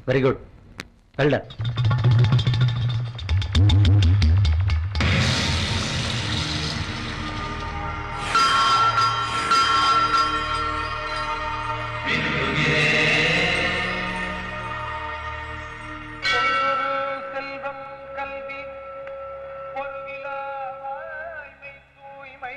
Very good well done செல்வம் கல்வி பொன்னிலா வாய்மை தூய்மை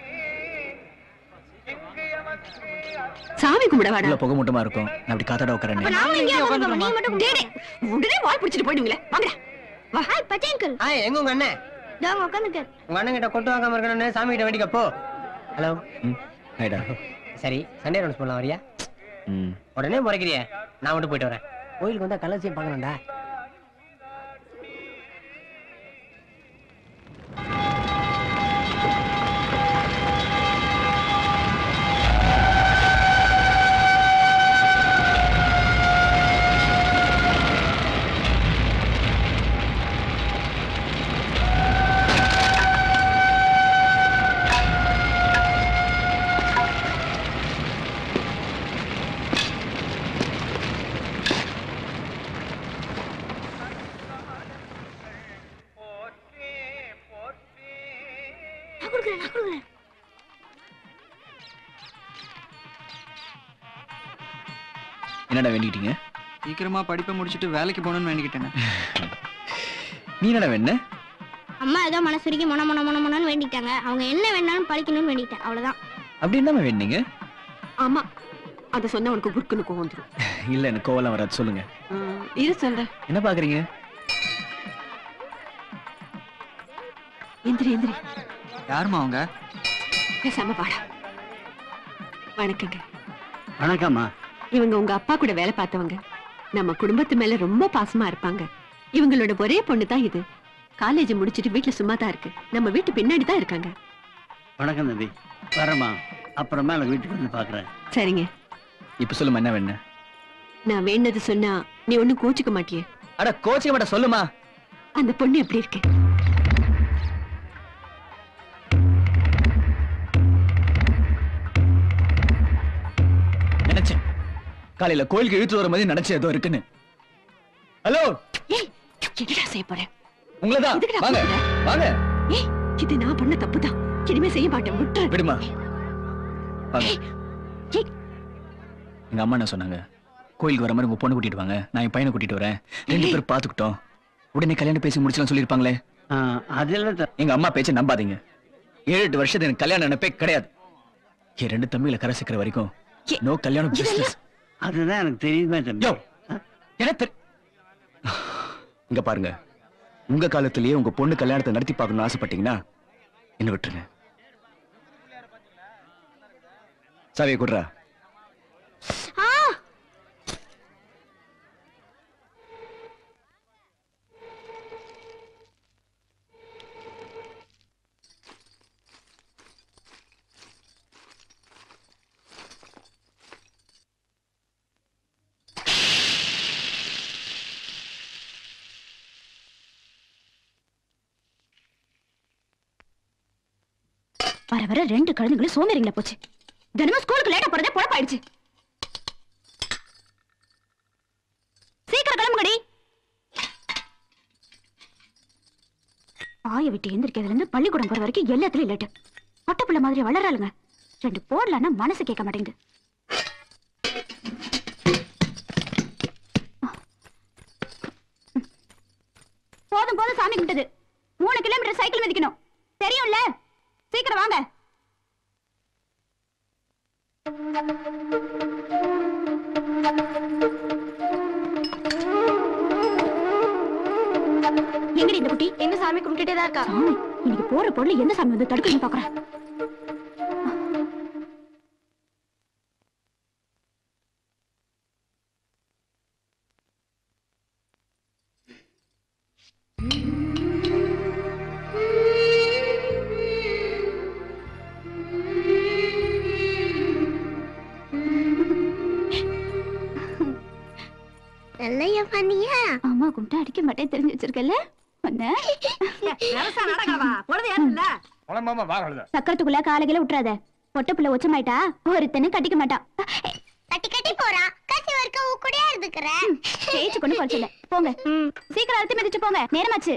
இங்கு எமக்கு சாமி கும்பிட வாடா உள்ள புகை மூட்டமா இருக்கும் நான் அப்படி காத்தாட உட்காரேன் நாம இங்கே உட்காந்துக்கோமா நீ மட்டும் டேய், டேய், உடனே வாய் பிடிச்சிட்டு போயிடுங்களே வாங்கடா வா ஹாய் பச்சை அங்கிள் ஆ எங்க உங்க அண்ணன் தாங்க உட்காந்துக்க உங்க அண்ணன் கிட்ட கொட்டு வாங்காம இருக்கணும்னு சாமி கிட்ட வேண்டிக்க போ ஹலோ ம் ரைடா சரி சண்டே ரவுண்ட்ஸ் போடலாம் வரியா ம் உடனே முறைக்கிறிய நான் மட்டும் போயிட்டு வரேன் கோயிலுக்கு வந்தா கலர்ஸையும் பார்க்கணும்டா போற்றி போற்றி நான் கொடுக்குறேன் நான் கொடுக்குறேன் என்னடா வேண்டிக்கிட்டீங்க சீக்கிரமா படிப்பை முடிச்சுட்டு வேலைக்கு போகணும்னு வேண்டிக்கிட்டேன் நீ என்னடா வேணு அம்மா ஏதோ மனசு வரைக்கும் மொன மொன மொன மொனன்னு வேண்டிட்டாங்க அவங்க என்ன வேணாலும் படிக்கணும்னு வேண்டிட்டேன் அவ்வளவுதான் அப்படி என்னம்மா வேணுங்க ஆமா அத சொன்னா உனக்கு குறுக்குன்னு கோவம் வந்துரும் இல்ல எனக்கு கோவலாம் வராது சொல்லுங்க ஆ, இரு சொல்றேன் என்ன பாக்குறீங்க எந்திரி எந்திரி யாருமா அவங்க பேசாம வாடா வணக்கங்க வணக்கம்மா இவங்க உங்க அப்பா கூட வேலை பார்த்தவங்க நம்ம குடும்பத்து மேல ரொம்ப பாசமா இருப்பாங்க இவங்களோட ஒரே பொண்ணு தான் இது காலேஜ் முடிச்சிட்டு வீட்டுல சும்மா தான் இருக்கு நம்ம வீட்டு பின்னாடி தான் இருக்காங்க வணக்கம் தம்பி வரேம்மா அப்புறமா எனக்கு வீட்டுக்கு வந்து பார்க்குறேன் சரிங்க இப்ப சொல்லுமா என்ன வேணு நான் வேண்டது சொன்னா நீ ஒண்ணும் கோச்சுக்க மாட்டியே அட கோச்சிக்க மாட்ட சொல்லுமா அந்த பொண்ணு எப்படி இருக்கு நினைச்சேன் காலையில கோயிலுக்கு இழுத்து வர மாதிரி நினைச்சேன் ஏதோ இருக்குன்னு ஹலோ ஏய் என்னடா செய்ய போறேன் உங்களதான் எதுக்குடா வாங்க கூப்பிடுற? வாங்க ஏய் இது நான் பண்ண தப்பு தான் இனிமே செய்ய மாட்டேன் விட்டு விடுமா வாங்க ஏய் எங்க அம்மா என்ன சொன்னாங்க கோயிலுக்கு வர மாதிரி உங்க பொண்ணு கூட்டிட்டு வாங்க நான் என் பையனை கூட்டிட்டு வரேன் ரெண்டு பேரும் பாத்துக்கிட்டோம் உடனே கல்யாணம் பேசி முடிச்சலாம் சொல்லிருப்பாங்களே அதெல்லாம் த- எங்க அம்மா பேச்சை நம்பாதீங்க ஏழு எட்டு வருஷத்துக்கு எனக்கு கல்யாணம் நினைப்பே கிடையாது என் ரெண்டு தம்பிகளை கரை சேர்க்கிற வரைக்கும் ஏ- நோ கல்யாணம் business. அதுதான் எனக்கு தெரியுமே தம்பி யோ, எனக்கு தெரி- இங்க பாருங்க உங்க காலத்திலேயே உங்க பொண்ணு கல்யாணத்தை நடத்தி பார்க்கணும்னு ஆசைப்பட்டீங்கன்னா என்ன விட்டுருங்க சாவியை குடுறா ஆ வர வர ரெண்டு குழந்தைங்களும் சோம்பேறிங்களா போச்சு தினமும் ஸ்கூலுக்கு லேட்டா போறதே பொழப்பாயிடுச்சு சீக்கிரம் கிளம்புங்கடி ஆய விட்டு எந்திரிக்கிறதுல இருந்து பள்ளிக்கூடம் போற வரைக்கும் எல்லாத்துலயும் லேட்டு பொட்ட பிள்ளை மாதிரி வளராளுங்க ரெண்டு போடலன்னா மனசு கேட்க மாட்டேங்குது போதும் போதும் சாமி கும்பிட்டது மூணு கிலோமீட்டர் சைக்கிள் மிதிக்கணும் தெரியும்ல சீக்கிரம் வாங்க எங்கடி இந்த குட்டி எங்க சாமி கும்பிட்டுட்டே தான் இருக்கா சாமி இன்னைக்கு போற பொருள் எந்த சாமி வந்து தடுக்கணும் பாக்குறேன் நல்லையா பண்ணியா அம்மா கும்பிட்டு அடிக்க மாட்டேன் தெரிஞ்சு வச்சிருக்கல பண்ண சக்கரத்துக்குள்ள காலகில விட்டுறாத பொட்ட பிள்ளை ஒச்சமாயிட்டா ஒருத்தனை கட்டிக்க மாட்டா கட்டி கட்டி போறான் கசி வரைக்கும் உன் கூடயே இருந்துக்கிறேன் ஜெயிச்சு கொண்டு குறைச்சல போங்க சீக்கிரம் அழுத்தி மிதிச்சு போங்க நேரமாச்சு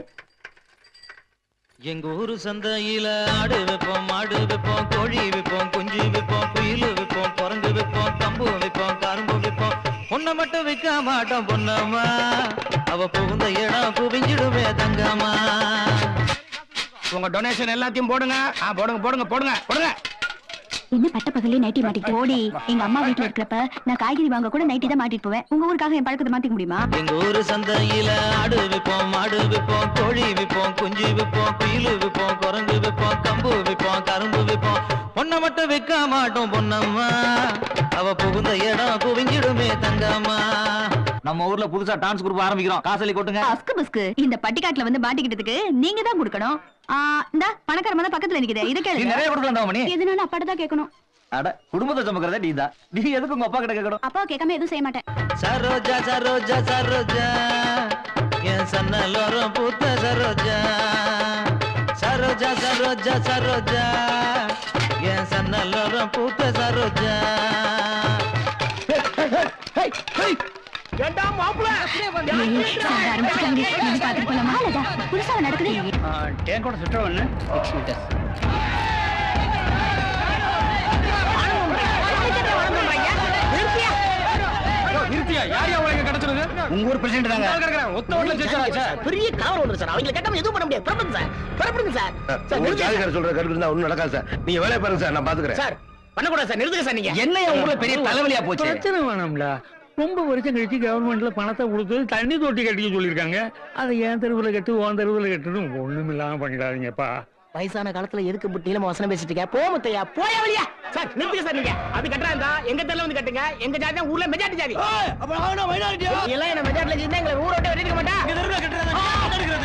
எங்க ஊரு சந்தையில ஆடு வைப்போம் மாடு வைப்போம் கோழி வைப்போம் குஞ்சு வைப்போம் குயில் வைப்போம் குரங்கு வைப்போம் கம்பு வைப்போம் கரும்பு வைப்போம் பொண்ணை மட்டும் விற்க மாட்டோம் பொண்ணம்மா அவ புகுந்த இடம் குவிஞ்சிடுவே தங்கம்மா உங்க டொனேஷன் எல்லாத்தையும் போடுங்க ஆ, போடுங்க போடுங்க போடுங்க போடுங்க என்ன பட்ட பகலே நைட்டி மாட்டிட்டு ஓடி எங்க அம்மா வீட்டுல இருக்கிறப்ப நான் காய்கறி வாங்க கூட நைட்டி தான் மாட்டிட்டு போவேன் உங்க ஊருக்காக என் பழக்கத்தை மாத்திக்க முடியுமா எங்க ஊரு சந்தையில ஆடு வைப்போம் மாடு வைப்போம் கோழி வைப்போம் குஞ்சு வைப்போம் குயில் வைப்போம் குரங்கு வைப்போம் கம்பு வைப்போம் கரும்பு வைப்போம் பொண்ணை மட்டும் விற்க மாட்டோம் பொண்ணம்மா அவ புகுந்த இடம் குவிஞ்சிடுமே தங்கம்மா நம்ம ஊர்ல புதுசா டான்ஸ் குரூப் ஆரம்பிக்கிறோம் காசலி கொட்டுங்க அஸ்கு பஸ்கு இந்த பட்டிக்காட்டுல வந்து மாட்டிக்கிட்டதுக்கு நீங்க தான் கொடுக்கணும் ஆ, இந்தா பணக்கார தான் பக்கத்துல நிக்குது இத நீ கேளுங்க நிறைய கொடுக்கலாம் மணி எதுனாலும் அப்பாட்ட தான் கேட்கணும் அட குடும்பத்தை சுமக்கிறத நீ தான் நீ எதுக்கு உங்க அப்பா கிட்ட கேட்கணும் அப்பா கேட்காம எதுவும் செய்ய மாட்டேன் சரோஜா சரோஜா சரோஜா என் சன்னலோரம் பூத்த சரோஜா சரோஜா சரோஜா சரோஜா என் சன்னலோரம் பூத்த சரோஜா ஏண்டா மாப்பிள ஏய், சார், ஆரம்பிச்சிட்டாங்க. வந்து பார்த்துட்டு போலாமா? அழகா, புதுசா நடக்குது டேன் கூட சுற்ற ஒன்று நிறுத்தியா யார் யா உனக்கு கிடைச்சிருது உங்க ஊர் பிரசிடண்ட் தாங்க கிடக்குறேன் ஒத்த ஓட்டுல ஜெயிச்சாரா பெரிய கவர் ஒன்று சார் அவங்களை கேட்காம எதுவும் பண்ண முடியாது புறப்படுங்க சார் புறப்படுங்க சார் சார் உங்க நிறுத்துங்க சார். ஜாதிகார சொல்ற கருத்து இருந்தா ஒண்ணும் நடக்காது சார் நீங்க வேலையை பாருங்க சார் நான் பாத்துக்கிறேன் சார் பண்ணக்கூடாது சார் நிறுத்துங்க சார் நீங்க என்ன என் ஊர்ல பெரிய தலைவலியா போச்சு பிரச்சனை வேணும்ல ரொம்ப வருஷம் கழிச்சு கவர்மெண்ட்ல பணத்தை கொடுத்து தண்ணி தொட்டி கட்டிக்க சொல்லியிருக்காங்க அதை என் தெருவில் கட்டு உன் தெருவில் கட்டுன்னு ஒண்ணும் இல்லாம பண்ணிடாதீங்கப்பா வயசான காலத்துல எதுக்கு இப்படி நீளமா வசனம் பேசிட்டு இருக்க போ முத்தையா போயா வழியா சார் நிறுத்துங்க சார் நீங்க அது கட்டுறா இருந்தா எங்க தெருல வந்து கட்டுங்க எங்க ஜாதி தான் ஊர்ல மெஜாரிட்டி ஜாதி எல்லாம் என்ன மெஜாரிட்டில இருந்தா எங்களை ஊரை விட்டு வெளியிருக்க மாட்டா எங்க தெருல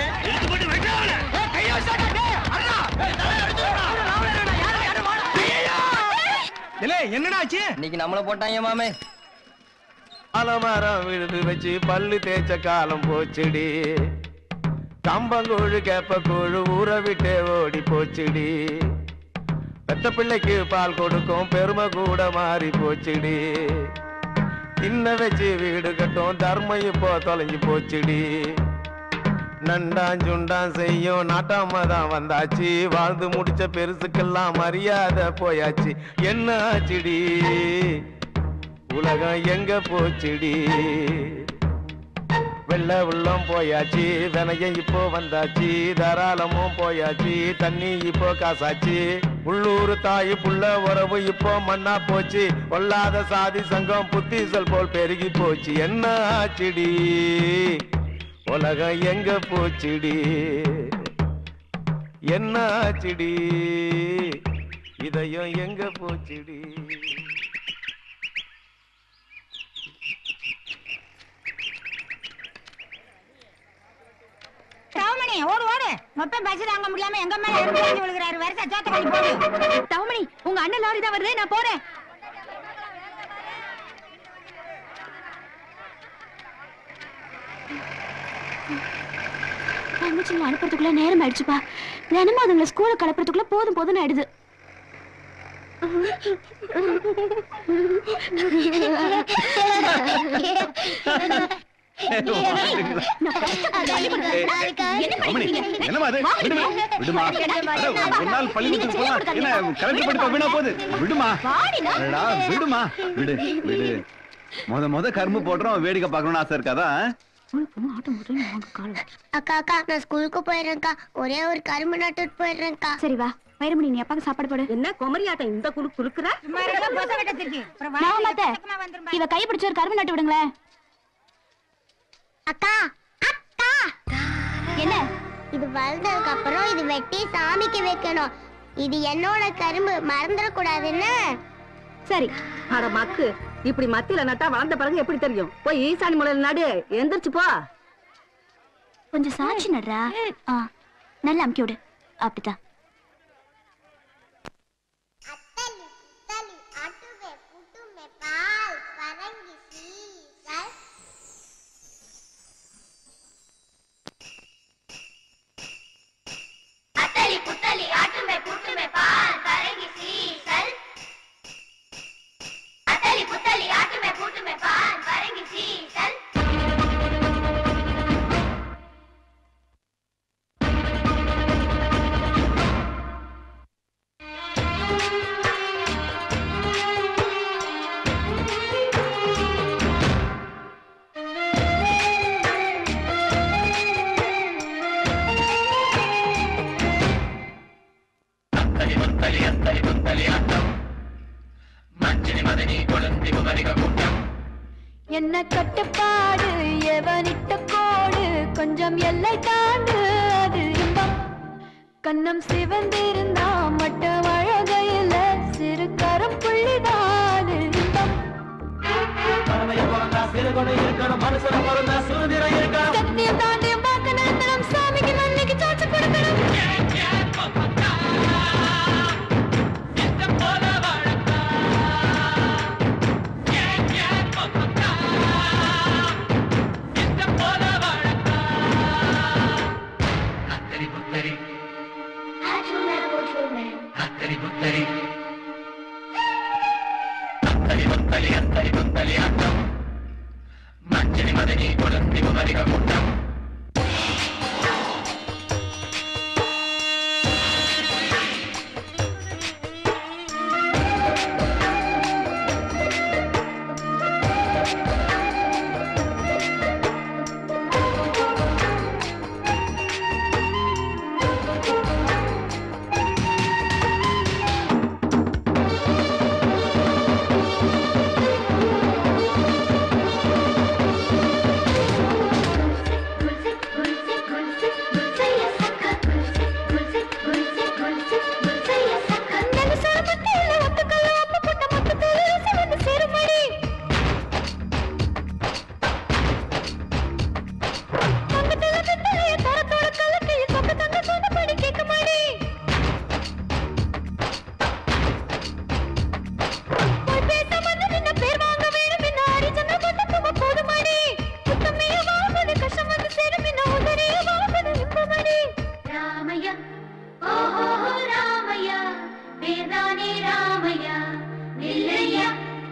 என்னடா ஆச்சு இன்னைக்கு நம்மள போட்டாங்க மாமே அலமரம் விழுது வச்சு பல்லு தேய்ச்ச காலம் போச்சுடி கம்பங்கூழு கேப்ப கூழு ஊற விட்டு ஓடி போச்சுடி பெத்த பிள்ளைக்கு பால் கொடுக்கும் பெருமை கூட மாறி போச்சுடி தின்ன வச்சு வீடு கட்டும் தர்மம் இப்போ தொலைஞ்சு போச்சுடி நண்டான் சுண்டான் செய்யும் நாட்டாம தான் வந்தாச்சு வாழ்ந்து முடிச்ச பெருசுக்கெல்லாம் மரியாதை போயாச்சு என்ன ஆச்சுடி உலகம் எங்க போச்சுடி வெள்ள உள்ளம் போயாச்சு வினயம் இப்போ வந்தாச்சு தாராளமும் போயாச்சு தண்ணி இப்போ காசாச்சு உள்ளூர் தாய் புள்ள உறவு இப்போ மண்ணா போச்சு கொள்ளாத சாதி சங்கம் புத்திசல் போல் பெருகி போச்சு என்ன ஆச்சுடி உலகம் எங்க போச்சுடி என்ன ஆச்சுடி இதயம் எங்க போச்சுடி ராமணி ஓடு ஓடு மொத்தம் பஸ் தாங்க முடியாம எங்க மேல எறும்பு வாங்கி விழுகிறாரு வருஷ சோத்த கழி போடு தவமணி உங்க அண்ணன் லாரி தான் வருது நான் போறேன் தங்கச்சிங்களை அனுப்புறதுக்குள்ள நேரம் ஆயிடுச்சுப்பா தினமும் அதுங்களை ஸ்கூலுக்கு கிளப்புறதுக்குள்ள போதும் போதும்னு ஆயிடுது என்னமா அது விடுமா விடுமா அட, ஒரு நாள் பள்ளிக்கூடத்துக்கு போலாம் என்ன கலெக்டர் படிப்பா வீணா போகுது விடுமா அடடா, விடுமா விடு விடு முத முத கரும்பு போடுறோம் வேடிக்கை பார்க்கணும்னு ஆசை இருக்காதா அக்கா அக்கா நான் ஸ்கூலுக்கு போயிடுறேன்க்கா ஒரே ஒரு கரும்பு நட்டுட்டு போயிடுறேன்க்கா சரி வா வைரமணி நீ அப்பாக்கு சாப்பாடு போடு என்ன குமரியாட்டம் இந்த குழு குலுக்குற நான் மாத்த இவ கை பிடிச்ச ஒரு கரும்பு நட்டு விடுங்களேன் அக்கா அக்கா என்ன இது வளர்ந்ததுக்கு அப்புறம் இது வெட்டி சாமிக்கு வைக்கணும் இது என்னோட கரும்பு மறந்துடக்கூடாதுன்னு சரி அட மக்கு இப்படி மத்தியில நட்டா வளர்ந்த பிறகு எப்படி தெரியும் போய் ஈசானி மூலையில நடு எந்திரிச்சு போ கொஞ்சம் சாட்சி நடுறா ஆ நல்லா அமுக்கி விடு அப்படிதான் அத்தலி தலி அட்டுவே புட்டுமே பால் பரங்கி சீசல் அத்தலி புத்தலி ஆட்டுமே புட்டுமே பால் பரங்கி சீசல் அத்தலி புத்தலி ஆட்டுமே என்ன கட்டுப்பாடு எவனிட்ட கோடு கொஞ்சம் எல்லை தாண்டு அது இன்பம் கண்ணம் சிவந்திருந்தா மட்டும் அழகையில் சிறு கரம் புள்ளிதான் இன்பம் சத்தியம் தாண்டி வாக்கு நிறுத்தணும் சாமிக்கு மண்ணிக்கு சாட்சி கொடுக்கணும் ராமையா ஓஹோ ராமையா வேதானே ராமையா நில்லையா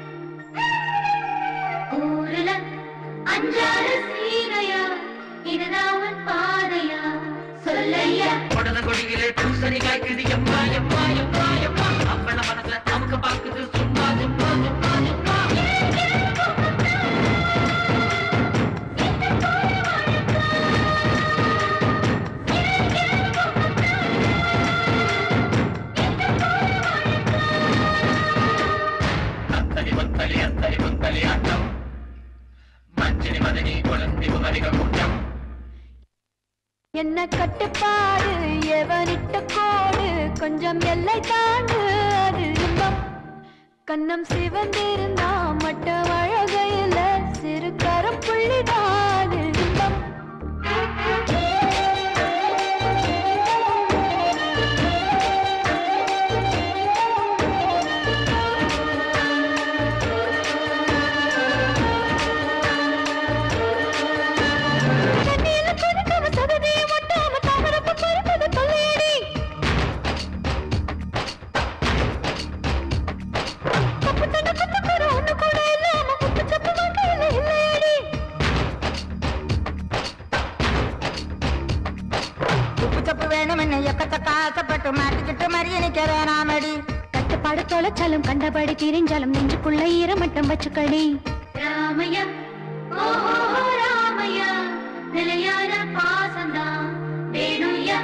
ஊருல அஞ்சாறு சீதையா இதுதான் உன் பாதையா சொல்லையா உடன கொடியிலே பூசணி காய்க்குது எம்மா எம்மா எம்மா எம்மா அப்பள மனசுல நமக்கு பாக்குது சும்மா சும்மா சும்மா சும்மா அத்தடி முத்தலி அத்தடி முத்தலி ஆட்டம் மஞ்சனி மதனி குழந்தை குமரிக கூட்டம் என்ன கட்டுப்பாடு எவனிட்ட கோடு கொஞ்சம் எல்லை தாண்டு அது இன்பம் கண்ணம் சிவந்திருந்தா மட்டும் அழகையில் சிறு கரம் புள்ளிதான் இன்பம் தண்ணியில குதிக்காம சகதியை ஒட்டாம தாமரப்பு பறிப்பது தொல்லையடி தப்பு தண்ட குத்துக்குற ஒண்ணு கூட இல்லாம குத்து சப்பு வாழ்க்கையில இல்லையடி உப்பு சப்பு வேணும் என்ன எக்கச்சக்க ஆசைப்பட்டு மாட்டிக்கிட்டு மறிய நிக்கிறேன் நாமடி கட்டுப்பாடு தொலைச்சாலும் கண்டபடி திரிஞ்சாலும் நெஞ்சுக்குள்ள ஈரமட்டம் வச்சுக்கடி ராமையா ஓஹோ ராமையா நிலையான பாசந்தான் வேணுயா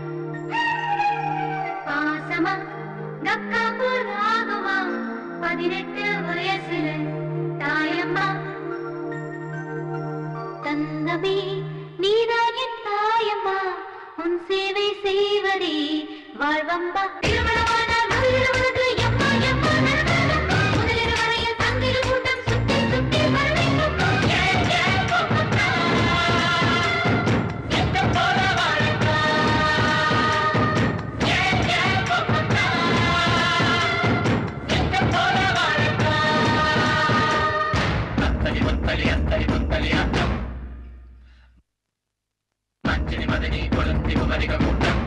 பாசமா கக்காப்பு ராகுமா பதினெட்டு வயசுல தாயம்மா தங்கமே நீதான் என் தாயம்மா உன் சேவை செய்வதே வாழ்வம்பா திருமணமானால் மகளிர் உனக்கு எம்மா எம்மா நடக்காதம்மா. முதலிரு வரையில் தங்கிரு கூட்டம் சுத்தி சுத்தி வர வேண்டும். ஏன், ஏன், பொம்மத்தா? எத்த போல வாழத்தா? ஏன், ஏன், பொம்மத்தா? எத்த போல வாழத்தா? அத்தடி முத்தலி அத்தடி முத்தலி ஆட்டம் மஞ்சனி மதனி குழந்தை குமரிக கூட்டம்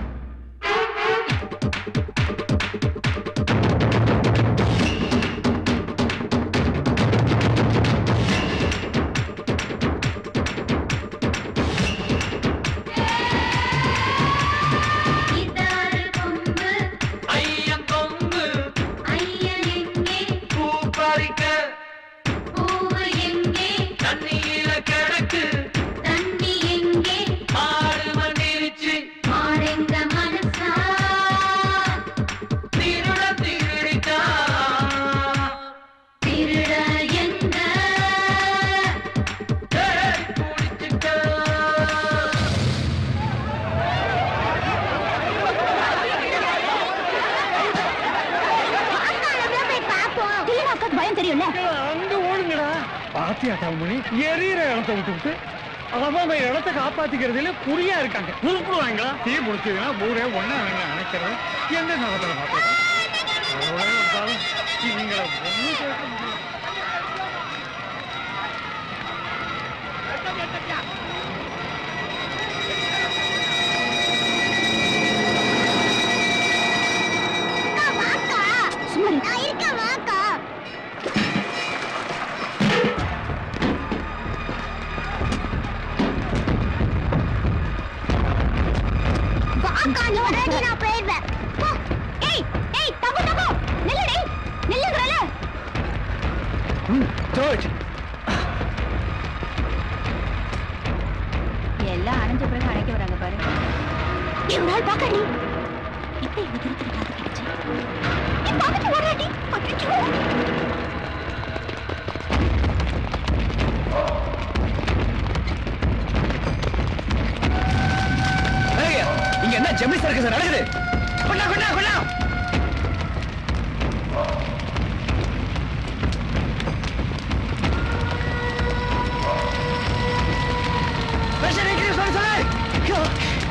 இதாறு கொம்பு, ஐயம் கொம்பு ஐயன் எங்கே? பூ பறிக்க பூவு எங்கே? தண்ணியில கிடக்கு தண்ணி எங்கே? மாடு மண்டிருச்சு மாடே பாத்தியா தவமணி எரியற இடத்த விட்டுவிட்டு அவங்க இடத்த காப்பாத்திக்கிறதுல குறியா இருக்காங்க உருப்பிடுவாங்களா தீ பிடிச்சதுன்னா ஊரே ஒண்ணா அவங்க அணைக்கிறது எந்த நேரத்தில் பார்த்துக்கலாம் அதோட வந்தாலும் இவங்களை ஒன்றும் கேட்க முடியாது நான் இருக்கேன் வாக்கா வாக்கா நீ வராடி நான் போயிடுவேன் போ. ஏய் ஏய் தப்பு தப்பு நில்லுடி நில்லுங்கறல ஜார்ஜ் எல்லாம் அணைஞ்ச பிறகு அணைக்க வராங்க பாரு நீ ஒரு நாள் பாக்கடி இப்ப இவ திருத்திர காது கிடைச்சு நீ பாத்துட்டு வராடி அச்சோ ஏய், இங்க என்ன ஜெமினி சர்க்கஸ் நடக்குது கொண்டா கொண்டா கொண்டா பிரஷர் இன்க்ரீஸ் பண்ண சொல்லு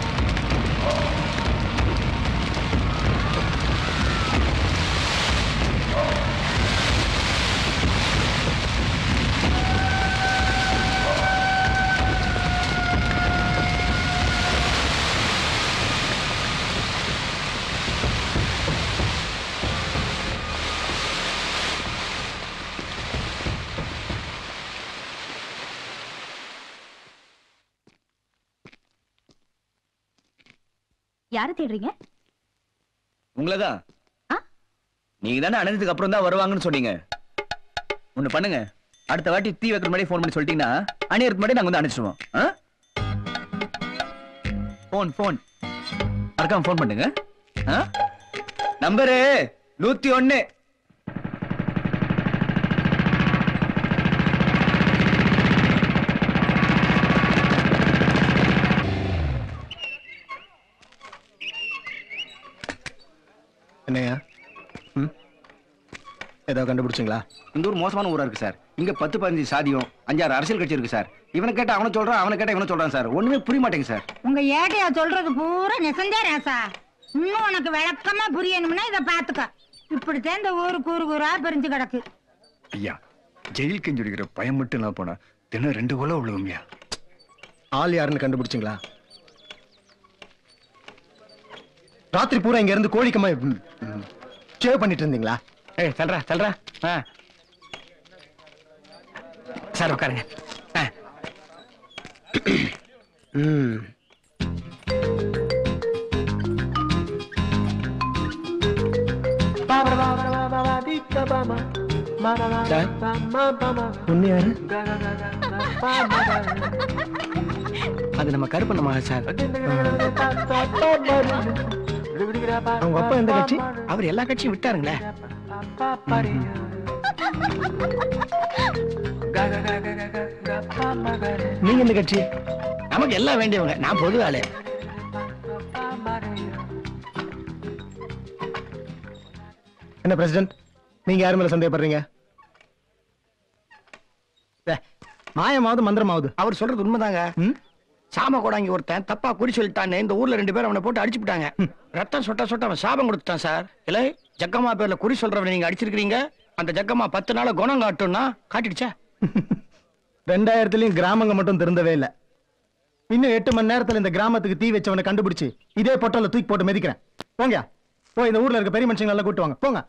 யார தேடுறீங்க உங்களதான் நீங்க தானே அணைஞ்சதுக்கு அப்புறம் தான் வருவாங்கன்னு சொன்னீங்க ஒண்ணு பண்ணுங்க அடுத்த வாட்டி தீ வைக்கிற முன்னாடி ஃபோன் பண்ணி சொல்லிட்டீங்கன்னா அணியறதுக்கு முன்னாடி நாங்க வந்து அனுப்பிச்சிடுவோம் ஃபோன் ஃபோன் மறக்காம ஃபோன் பண்ணுங்க நம்பரு நூத்தி ஒண்ணு என்னையா ம் ஏதாவது கண்டுபிடிச்சிங்களா இந்த ஊர் மோசமான ஊரா இருக்கு சார் இங்க பத்து பதினஞ்சு சாதியம் அஞ்சாறு அரசியல் கட்சி இருக்கு சார் இவனை கேட்டா அவனை சொல்றான் அவனை கேட்டா இவனை சொல்றான் சார் ஒண்ணுமே புரிய மாட்டேங்குது சார் உங்க ஏட்டையா சொல்றது பூரா நெசந்தே ராசா இன்னும் உனக்கு விளக்கமா புரியணும்னா இத பாத்துக்க இப்படித்தான் இந்த ஊரு கூறு கூறா பிரிஞ்சு கிடக்கு ஐயா ஜெயில் கெஞ்சுடிக்கிற பயம் மட்டும் நான் போனா தினம் ரெண்டு கோல விழுவும்யா ஆள் யாருன்னு கண்டுபிடிச்சிங்களா ராத்திரி பூரா இங்க இருந்து கோழிக்கமா சேவ் பண்ணிட்டு இருந்தீங்களா ஏய் தல்றா தல்றா ஆ சார் உட்காருங்க ஆ. ம் பொண்ணு யாரு அது நம்ம கருப்பண்ண மகன் சார் அவங்க அப்பா எந்த கட்சி அவர் எல்லா கட்சியும் விட்டாருங்களே நீங்க எந்த கட்சி நமக்கு எல்லாம் வேண்டியவங்க நான் பொது ஆளு என்ன பிரசிடென்ட் நீங்க யார் மேல சந்தேகப்படுறீங்க ஏ, மாயமாவது மந்திரமாவது அவர் சொல்றது உண்மைதாங்க சாம கோடாங்கி ஒருத்தன் தப்பா குறி சொல்லிட்டான்னு இந்த ஊர்ல ரெண்டு பேரும் அவனை போட்டு அடிச்சு விட்டாங்க ரத்தம் சொட்ட சொட்ட அவன் சாபம் கொடுத்துட்டான் சார் இல்ல ஜக்கம்மா பேர்ல குறி சொல்றவனை நீங்க அடிச்சிருக்கீங்க அந்த ஜக்கம்மா பத்து நாள குணம் காட்டும்னா காட்டிடுச்சா ரெண்டாயிரத்துலயும் கிராமங்க மட்டும் திருந்தவே இல்ல இன்னும் எட்டு மணி நேரத்துல இந்த கிராமத்துக்கு தீ வச்சவனை கண்டுபிடிச்சு இதே பொட்டல தூக்கி போட்டு மிதிக்கிறேன் போங்க போய் இந்த ஊர்ல இருக்க பெரிய மனுஷங்க எல்லாம் கூட்டு வாங்க போங்க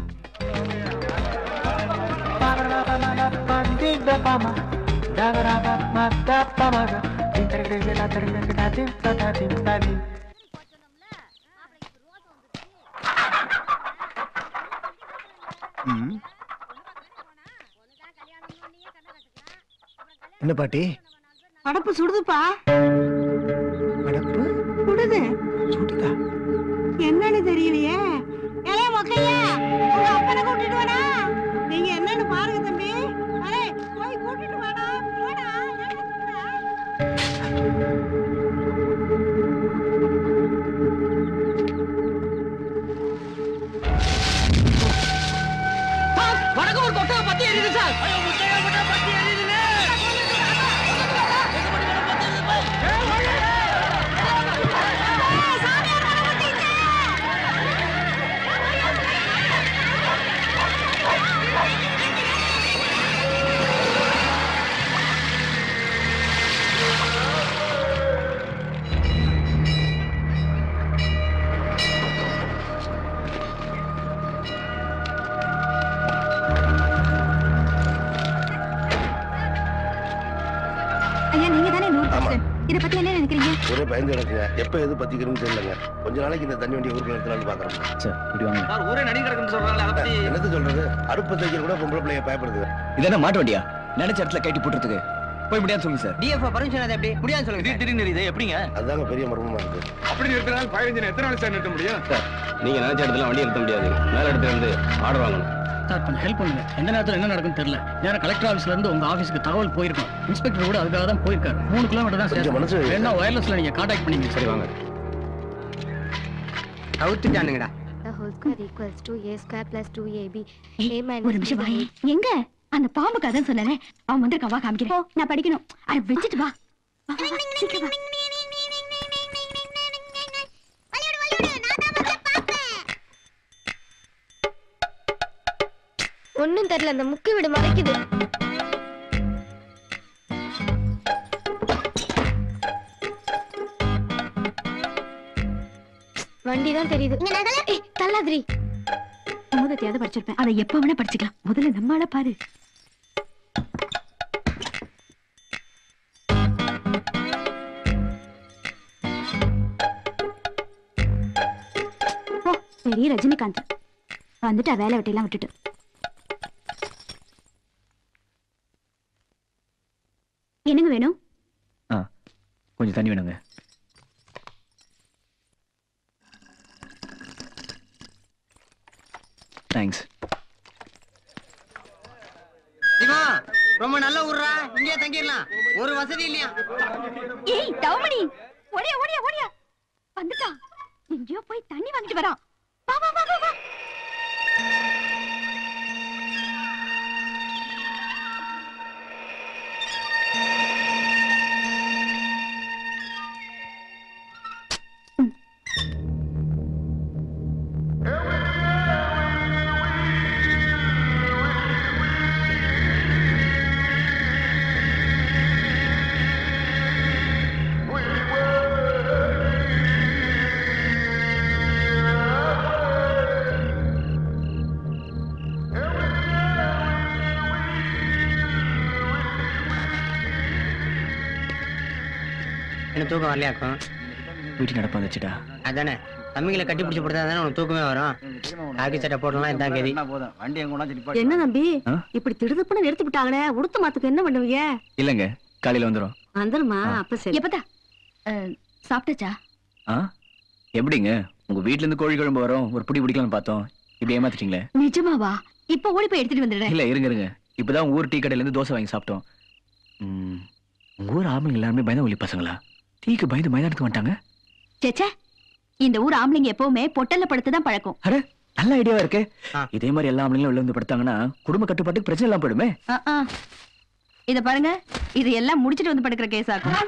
என்ன பாட்டி அடப்பு சுடுதுப்பா அடப்பு சுடுது சுடுதா என்னன்னு தெரியலையே ஏலே மொக்கையா உங்க அப்பனை கூட்டிட்டு வாடா நீங்க என்னன்னு பாருங்க தம்பி அடே போய் கூட்டிட்டு வாடா போடா வடக்கு ஒரு கொட்டை பத்தி எரியுது சார் ஆபீசர் இத பத்தி என்ன நினைக்கிறீங்க ஒரே பயந்து கிடக்குங்க எப்ப எது பத்திக்கிறதுன்னு தெரியலங்க கொஞ்ச நாளைக்கு இந்த தண்ணி வண்டி ஊருக்கு நிறுத்தலாம்னு பாக்குறோம் சார் இப்படி வாங்க ஊரே நடி கிடக்குன்னு சொல்றாங்க அதை பத்தி என்னது சொல்றது அடுப்பு தைக்கிற கூட பொம்பளை பிள்ளைய பயப்படுது இதென்ன மாட்டு வண்டியா நினைச்ச இடத்துல கட்டி போட்டுறதுக்கு போய் முடியாது சொல்லுங்க சார் டிஎஃப்ஓ பர்மிஷன் அது எப்படி முடியாது சொல்லுங்க திடீர்னு இது எப்படிங்க அதுதாங்க பெரிய மர்மமா இருக்கு அப்படி நிறுத்தினால் ஃபயர் இன்ஜின் எத்தனை நாள் சார் நிறுத்த முடியும் சார் நீங்க நினைச்ச இடத்துல வண்டி நிறுத்த முடியாது மேல இடத்துல இருந்து ஆர்டர் வாங்கணும் சார் கொஞ்சம் ஹெல்ப் பண்ணுங்க எந்த நேரத்தில் என்ன நடக்குன்னு தெரியல நேரம் கலெக்டர் ஆஃபீஸ்ல இருந்து உங்க ஆஃபீஸ்க்கு தகவல் போயிருக்கோம் இன்ஸ்பெக்டர் கூட அதுக்காக தான் போயிருக்காரு மூணு கிலோமீட்டர் தான் கொஞ்சம் மனசு சார் வைங்க. வேணா ஒயர்லெஸ்ல நீங்க காண்டாக்ட் பண்ணீங்க சரி வாங்க அவுத்துட்டானுங்கடா The whole square equals to a square plus 2ab. a minus ஒரு நிமிஷம் வாயே எங்க அந்த பாம்பு கதை சொன்னேனே அவன் வந்திருக்கான் வா காமிக்கிறேன் போ நான் படிக்கணும் அட வச்சுட்டு வா வா, வா, வா, சீக்கிரம் வா. ஒண்ணும் தெரியல அந்த முக்கு வீடு மறைக்குது வண்டி தான் தெரியுது ஏய், தள்ளாதிரி அமுதத்தையாவது படிச்சிருப்பேன் அதை எப்ப வேணா படிச்சுக்கலாம் முதல்ல நம்மால பாரு ஓ பெரிய ரஜினிகாந்த் வந்துட்டா வேலை வெட்டியெல்லாம் விட்டுட்டு என்னங்க வேணும் ஆ கொஞ்சம் தண்ணி வேணுங்க தேங்க்ஸ் சிவா ரொம்ப நல்ல ஊர்ரா இங்கேயே தங்கிடலாம் ஒரு வசதி இல்லையா ஏய் தவமணி ஓடியா ஓடியா ஓடியா வந்துட்டான் எங்கேயோ போய் தண்ணி வாங்கிட்டு வரான் வா வா வா வா வா எனக்கு தூக்கம் வரலையாக்கும் வீட்டுக்கு நடப்பா வந்துச்சுடா அதானே தம்பிங்களை கட்டி பிடிச்சி போடுறதா தானே உனக்கு தூக்கமே வரும் காக்கி சட்டை போடலாம் இதான் கதி போதும் வண்டி எங்க என்ன தம்பி ஆ? இப்படி திடுதுப்புன்னு நிறுத்தி விட்டாங்களே உடுத்த மாத்துக்கு என்ன பண்ணுவீங்க இல்லைங்க காலையில வந்துடும் வந்துருமா அப்ப சரி எப்பதா சாப்பிட்டாச்சா ஆ எப்படிங்க உங்க வீட்ல இருந்து கோழி குழம்பு வரும் ஒரு புடி பிடிக்கலாம்னு பார்த்தோம் இப்படி ஏமாத்திட்டீங்களே நிஜமாவா இப்ப ஓடி போய் எடுத்துட்டு வந்துடுறேன் இல்ல இருங்க இருங்க இப்பதான் உங்க ஊர் டீ கடையில இருந்து தோசை வாங்கி சாப்பிட்டோம் ம், உங்க ஊர் ஆம்பளைங்க எல்லாருமே பயந்த ஒளி பசங்களா டீக்கு பயந்து மைதானத்துக்கு வந்துட்டாங்க சேச்சே இந்த ஊர் ஆம்பளைங்க எப்பவுமே பொட்டல்ல படுத்து தான் பழக்கம் அட நல்ல ஐடியாவா இருக்கு இதே மாதிரி எல்லா ஆம்பளைங்களும் உள்ள வந்து படுத்தாங்கன்னா குடும்ப கட்டுப்பாட்டுக்கு பிரச்சனை எல்லாம் போயிடுமே ஆ, ஆ. இத பாருங்க இது எல்லாம் முடிச்சிட்டு வந்து படுக்கிற கேஸ் ஆகும்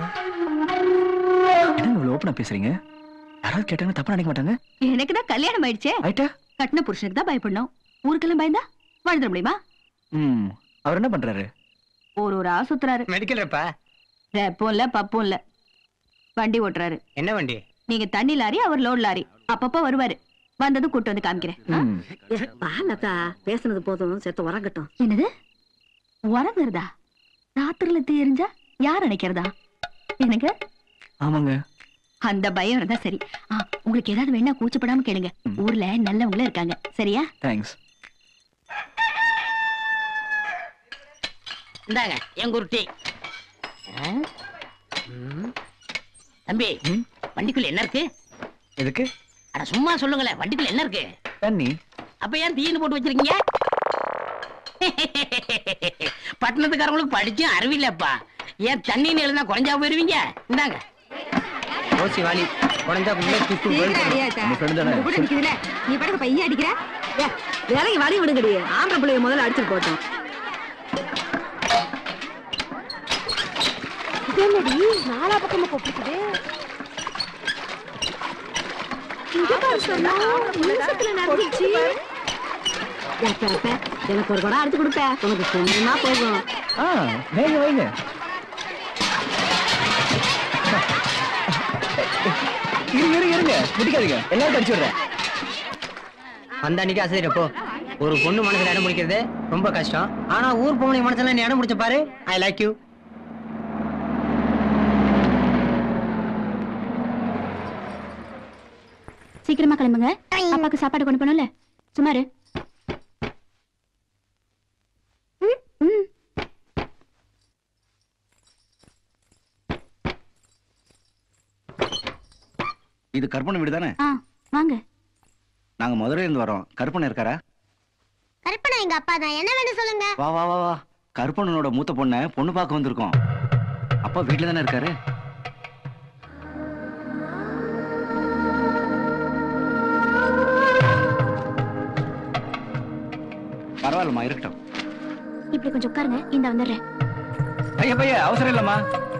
என்னங்க இவ்வளவு ஓப்பனா பேசுறீங்க யாராவது கேட்டாங்கன்னா தப்பா நினைக்க மாட்டாங்க எனக்கு தான் கல்யாணம் ஆயிடுச்சே ஆயிட்டா கட்டின புருஷனுக்கு தான் பயப்படணும் ஊருக்கெல்லாம் பயந்தா வாழ்ந்துட முடியுமா ம் அவர் என்ன பண்றாரு ஒரு ஒரு ஆ சுத்துறாரு மெடிக்கல் ரெப்பா ரெப்பும் இல்ல பப்பும் இல்ல வண்டி ஓட்டுறாரு என்ன வண்டி நீங்க தண்ணி லாரி அவர் லோட் லாரி அப்பப்ப வருவாரு வந்ததும் கூட்டு வந்து காமிக்கிறேன் வா லதா பேசுனது போதும் செத்த உறங்கட்டும் என்னது உறங்குறதா ராத்திரில தீ எரிஞ்சா யார் நினைக்கிறதா எனக்கு ஆமாங்க அந்த பயம் இருந்தா சரி ஆ, உங்களுக்கு ஏதாவது வேணா கூச்சப்படாம கேளுங்க ஊர்ல நல்லவங்களும் இருக்காங்க சரியா தேங்க்ஸ் இந்தாங்க எங்க ஒரு டீ ஆ? ம். தம்பி வண்டிக்குள்ள என்ன இருக்கு எதுக்கு அட சும்மா சொல்லுங்களேன் வண்டிக்குள்ள என்ன இருக்கு தண்ணி அப்ப ஏன் தீன்னு போட்டு வச்சிருக்கீங்க பட்டணத்துக்காரங்களுக்கு படிச்சும் அறிவில்லப்பா ஏன் தண்ணின்னு எழுந்தா குறைஞ்சா போயிருவீங்க இந்தாங்க ஓசி வாலி குறைஞ்சா நிக்குதுல நீ படகு பையன் அடிக்கிற ஏ, இறங்கி வழி விடுங்கடி ஆம்பளை பிள்ளைய முதல்ல அடிச்சுட்டு போட்டோம் என்னடி நாலா பக்கமா கொப்பிக்குது இங்க பாரு சொன்னா நிமிஷத்துல நடந்துச்சு ஏப்ப, ஏப்ப, எனக்கு ஒரு குடம் அடிச்சு கொடுப்ப உனக்கு சொன்னா போகும் ஆ வைங்க வைங்க இருங்க இருங்க இருங்க முடிக்காதீங்க எல்லாரும் அடிச்சு விடுறேன் அந்த அன்னைக்கு அசதிட போ ஒரு பொண்ணு மனசுல இடம் பிடிக்கிறது ரொம்ப கஷ்டம் ஆனா ஊர் பொண்ணு மனசுல நீ இடம் பிடிச்ச பாரு ஐ லைக் யூ சீக்கிரமா கிளம்புங்க அப்பாக்கு சாப்பாடு கொண்டு போகணும்ல சுமாரு இது கற்பனை வீடு தானே ஆ வாங்க நாங்க மதுரையில இருந்து வரோம் கற்பனை இருக்காரா கற்பனா எங்க அப்பா தான் என்ன வேணும் சொல்லுங்க வா வா வா வா கருப்பண்ணனோட மூத்த பொண்ணை பொண்ணு பார்க்க வந்திருக்கோம் அப்பா வீட்டுல தானே இருக்காரு பரவாயில்லம்மா இருக்கட்டும் இப்படி கொஞ்சம் உட்காருங்க இந்த வந்துடுறேன் ஐயா பையா அவசரம் இல்லம்மா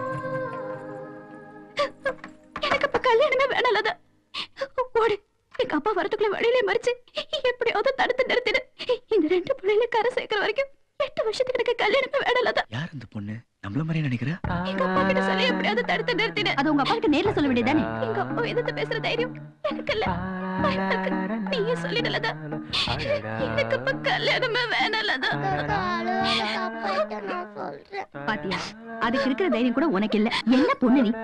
எனக்கு இப்ப கல்யாணமே வேணாலத ஓடு எங்க அப்பா வரதுக்குள்ள வழியிலே மறிச்சு எப்படியாவது தடுத்து நிறுத்திடு இந்த ரெண்டு பிள்ளைகளை கரை சேர்க்கிற வரைக்கும் எட்டு வருஷத்துக்கு எனக்கு கல்யாணமே வேணாலத யார் இந்த பொண்ணு நம்மள மாதிரி நினைக்கிறா எங்க அப்பா கிட்ட சொல்லி எப்படியாவது தடுத்து நிறுத்திடு அது உங்க அப்பா கிட்ட நேர்ல சொல்ல வேண்டியதானே எங்க அப்பா எதிர்த்து பேசுற தைரியம் எனக்கு இல்ல பயமா இருக்கு. நீயே சொல்லிடலதா எனக்கு இப்ப கல்யாணமே வேணாலதா பாத்தியா அதுக்கு இருக்கிற தைரியம் கூட உனக்கு இல்ல என்ன பொண்ணு நீ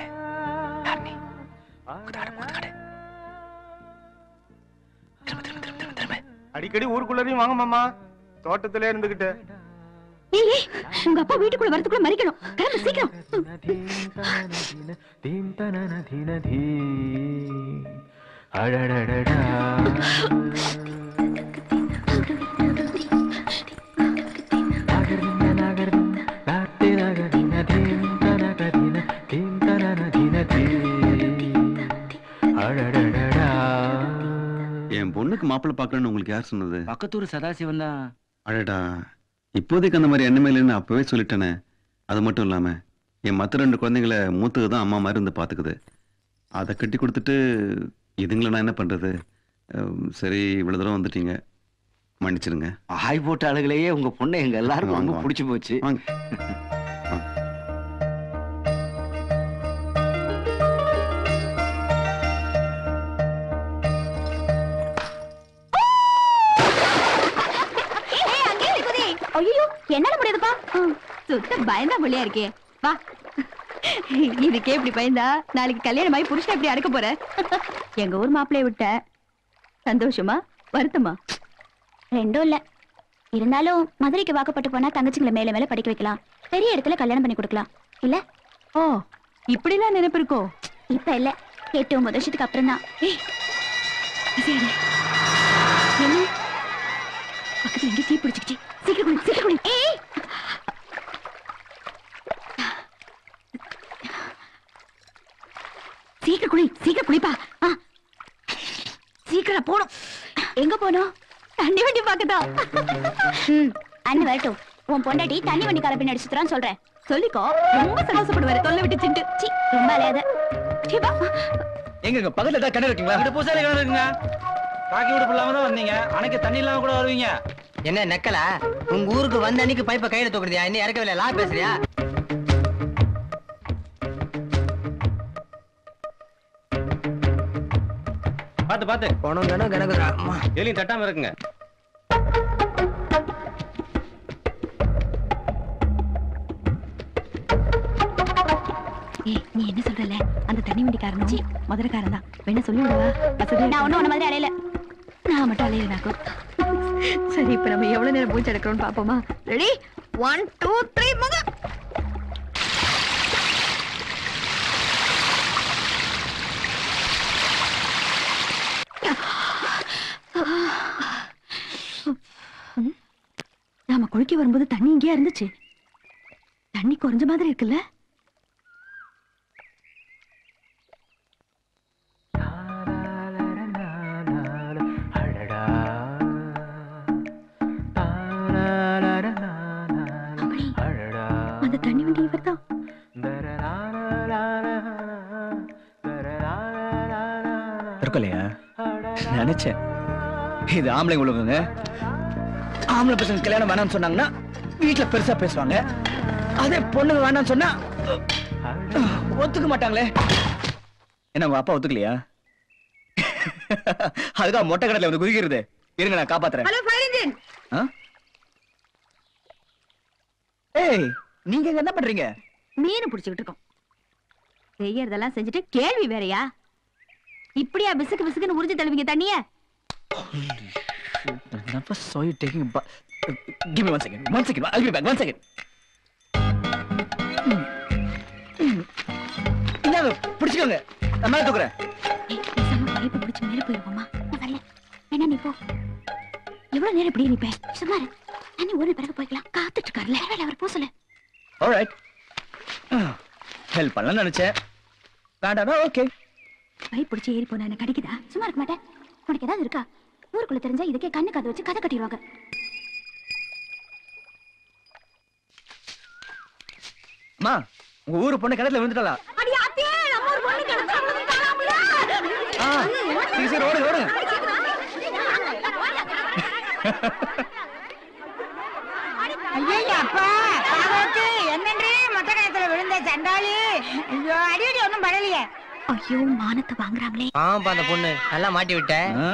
அடிக்கடி ஊருக்குள்ளரையும் வாங்க மாமா தோட்டத்திலே இருந்துகிட்டு ஏய் ஏய், உங்க அப்பா வீட்டுக்குள்ள வரதுக்குள்ள மறிக்கணும் கிளம்பு சீக்கிரம் என் பொண்ணுக்கு மாப்பிள்ளை பார்க்கணும்னு உங்களுக்கு யார் சொன்னது பக்கத்தூர் சதாசிவன் தான் அடடா இப்போதைக்கு அந்த மாதிரி எண்ணமே இல்லைன்னு அப்பவே சொல்லிட்டேனே அது மட்டும் இல்லாம என் மற்ற ரெண்டு குழந்தைங்களை மூத்தது தான் அம்மா மாதிரி இருந்து பார்த்துக்குது அதை கட்டி கொடுத்துட்டு இதுங்களை நான் என்ன பண்றது அம், சரி இவ்வளவு தூரம் வந்துட்டீங்க மன்னிச்சிருங்க ஆய் போட்ட அழகுலயே உங்க பொண்ணை எங்க எல்லாருக்கும் வாங்க, ரொம்ப வாங்க. பிடிச்சு போச்சு ஐயோ என்னால முடியாதுப்பா சுத்த பயந்தா புள்ளியா இருக்கே வா இதுக்கே இப்படி பயந்தா நாளைக்கு கல்யாணம் ஆகி புருஷன் எப்படி அடக்க போற எங்க ஊர் மாப்பிள்ளைய விட்ட சந்தோஷமா வருத்தமா ரெண்டும் இல்ல இருந்தாலும் மதுரைக்கு வாக்கப்பட்டு போனா தங்கச்சிங்களை மேல மேல படிக்க வைக்கலாம் பெரிய இடத்துல கல்யாணம் பண்ணி கொடுக்கலாம் இல்ல ஓ இப்படிலாம் நினைப்பு இருக்கோ இப்ப இல்ல எட்டு ஒன்பது வருஷத்துக்கு அப்புறம் தான் என்ன பக்கத்துல எங்க தீ பிடிச்சிக்கிச்சு சீக்கிரம் குளி சீக்கிரம் குளி ஏய் சீக்கிரம் குளி சீக்கிரம் குளிப்பா ஆ. சீக்கிரம் போணும் எங்க போனோம் தண்ணி வண்டி பாக்கதா ம் அண்ணன் வரட்டும் உன் பொண்டாட்டி தண்ணி வண்டி கால பின்னாடி சுத்துறான்னு சொல்றேன் சொல்லிக்கோ ரொம்ப சந்தோஷப்படுவாரு தொல்லை விட்டு சிண்டு சி ரொம்ப அலையாத எங்க பக்கத்துல ஏதாவது கிணறு இருக்குங்களா இங்கிட்டு பூசாரி கிணறு இருக்குங்க ராக்கி விடுப்பு இல்லாம தான் வந்தீங்க அன்னைக்கு தண்ணி இல்லாம கூட வருவீங்க என்ன நக்கலா உங்க ஊருக்கு வந்த அன்னைக்கு பைப்பை கையில தூக்குறதியா இன்னும் இறக்கவில்லை லா பேசுறியா பாத்து பாத்து பணம் கணக்கு கணக்குதா அம்மா எலியும் தட்டாம இருக்குங்க ஏய் நீ என்ன சொல்றல அந்த தண்ணி வண்டிக்காரனும் மதுரைக்காரன் தான் வேணா சொல்லி விடவா வசதி நான் ஒண்ணும் உன்ன மாதிரி அலையல நான் மட்டும் அலையிறனாக்கும் சரி இப்ப நம்ம எவ்வளவு நேரம் மூச்சு எடுக்கிறோம்னு பாப்போமா ரெடி ஒன் டூ த்ரீ மக நாம குளிக்க வரும்போது தண்ணி இங்கேயா இருந்துச்சு தண்ணி குறைஞ்ச மாதிரி இருக்குல்ல அம்மணி, அந்த தண்ணி வண்டி இவர்தான் இருக்கலையா நினைச்சேன் இது ஆம்பளை உலகங்க ஆம்பளை பசங்க கல்யாணம் வேணாம்னு சொன்னாங்கன்னா வீட்டுல பெருசா பேசுவாங்க அதே பொண்ணுங்க வேணாம்னு சொன்னா ஒத்துக்க மாட்டாங்களே என்ன உங்க அப்பா ஒத்துக்கலையா அதுக்காக மொட்டை கடல வந்து குதிக்கிறது இருங்க நான் காப்பாத்துறேன் ஹலோ ஃபயர் இன்ஜின் ஆ? ஏய் நீங்க இங்க என்ன பண்றீங்க மீன் பிடிச்சுக்கிட்டு இருக்கோம் செய்யறதெல்லாம் செஞ்சுட்டு கேள்வி வேறயா இப்படியா பிசுக்கு பிசுக்குன்னு உறிஞ்சு தள்ளுவீங்க தண்ணிய Never saw you taking a bath. Give me one second. One second. I'll be back. One second. இந்தாங்க பிடிச்சுக்கோங்க நான் மேல தூக்குறேன் பைப்பு பிடிச்சு மேல போயிருவோமா நான் வரல என்ன நீ போ எவ்வளவு நேரம் இப்படியே நிப்ப சும்மா இரு. தண்ணி ஒரு பிறகு போய்க்கலாம் காத்துட்டு இருக்காருல்ல வேலை அவர் பூசல ஆல்ரைட் ஹெல்ப் பண்ணலாம்னு நினைச்சேன் வேண்டாம்னா ஓகே பைப் பிடிச்சு ஏறி போனா என்ன கிடைக்குதா சும்மா இருக்க மாட்டேன் உனக்கு ஏதாவது இருக்கா ஊருக்குள்ள தெரிஞ்சா இதுக்கே கண்ணு கதை வச்சு கதை கட்டிடுவாங்க அம்மா உங்க ஊரு பொண்ணு கிணத்துல விழுந்துட்டா அடி அத்தியே நம்ம ஒரு பொண்ணு கிடந்தா ஆ சரி சரி ஓடு ஓடு ஐயோ அப்பா பாவத்து என்னன்றி மொட்டை கிணத்துல விழுந்த சண்டாளி ஐயோ அடியடி ஒண்ணும் படலையே ஐயோ மானத்தை வாங்குறாங்களே ஆமாப்பா அந்த பொண்ணு நல்லா மாட்டி விட்ட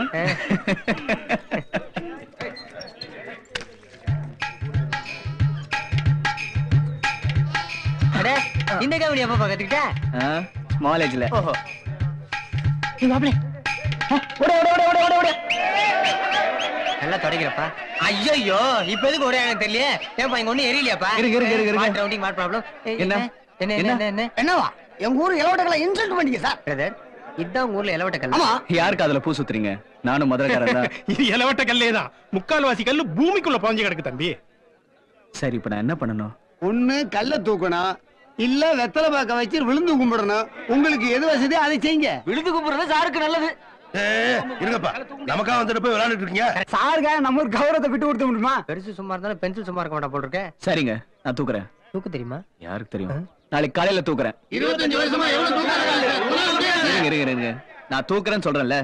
அட இந்த காமெடி எப்ப கத்துக்கிட்ட காலேஜ்ல ஓஹோ மாப்பிளே ஓட ஓட ஓட ஓட ஓட ஓட நல்லா தொடக்கிறப்பா ஐயோ இப்ப எதுக்கு ஒரே எனக்கு தெரியல ஏப்பா இங்க ஒண்ணு எரியலையாப்பா இருங்க, இருங்க, இருங்க, இருங்க. ரவுண்டிங் மாட் ப்ராப்ளம் என்ன? என்ன என்ன? என்ன என்ன என்னவா எங்க ஊர் இளவட்டங்களை இன்சல்ட் பண்ணீங்க சார் பிரதர் இதான் உங்க ஊர்ல இளவட்ட கல் ஆமா யாருக்கு அதுல பூ சுத்துறீங்க நானும் மதுரைக்காரன் தான் இது இலவட்ட கல்லே தான் முக்கால்வாசி கல்லு பூமிக்குள்ள புதஞ்சு கிடக்கு தம்பி சரி இப்ப நான் என்ன பண்ணணும் ஒண்ணு கல்ல தூக்கணும் இல்ல வெத்தலை பாக்க வச்சு விழுந்து கும்பிடணும் உங்களுக்கு எது வசதி அதை செய்யுங்க விழுந்து கும்பிடுறது சாருக்கு நல்லது இருங்கப்பா நமக்கா வந்துட்டு போய் விளையாண்டுட்டு இருக்கீங்க சாருக்காக நம்ம ஒரு கௌரவத்தை விட்டு கொடுத்த முடியுமா பெருசு சும்மா இருந்தாலும் பென்சில் சும்மா இருக்க மாட்டா போட்டிருக்க சரிங்க நான் தூக்குறேன் தூக்கு தெரியுமா யாருக்கு தெரியும் நாளைக்கு காலையில தூக்குறேன் இருபத்தஞ்சு வருஷமா எவ்வளவு இருங்க இருங்க இருங்க நான் தூக்குறேன்னு சொல்றேன்ல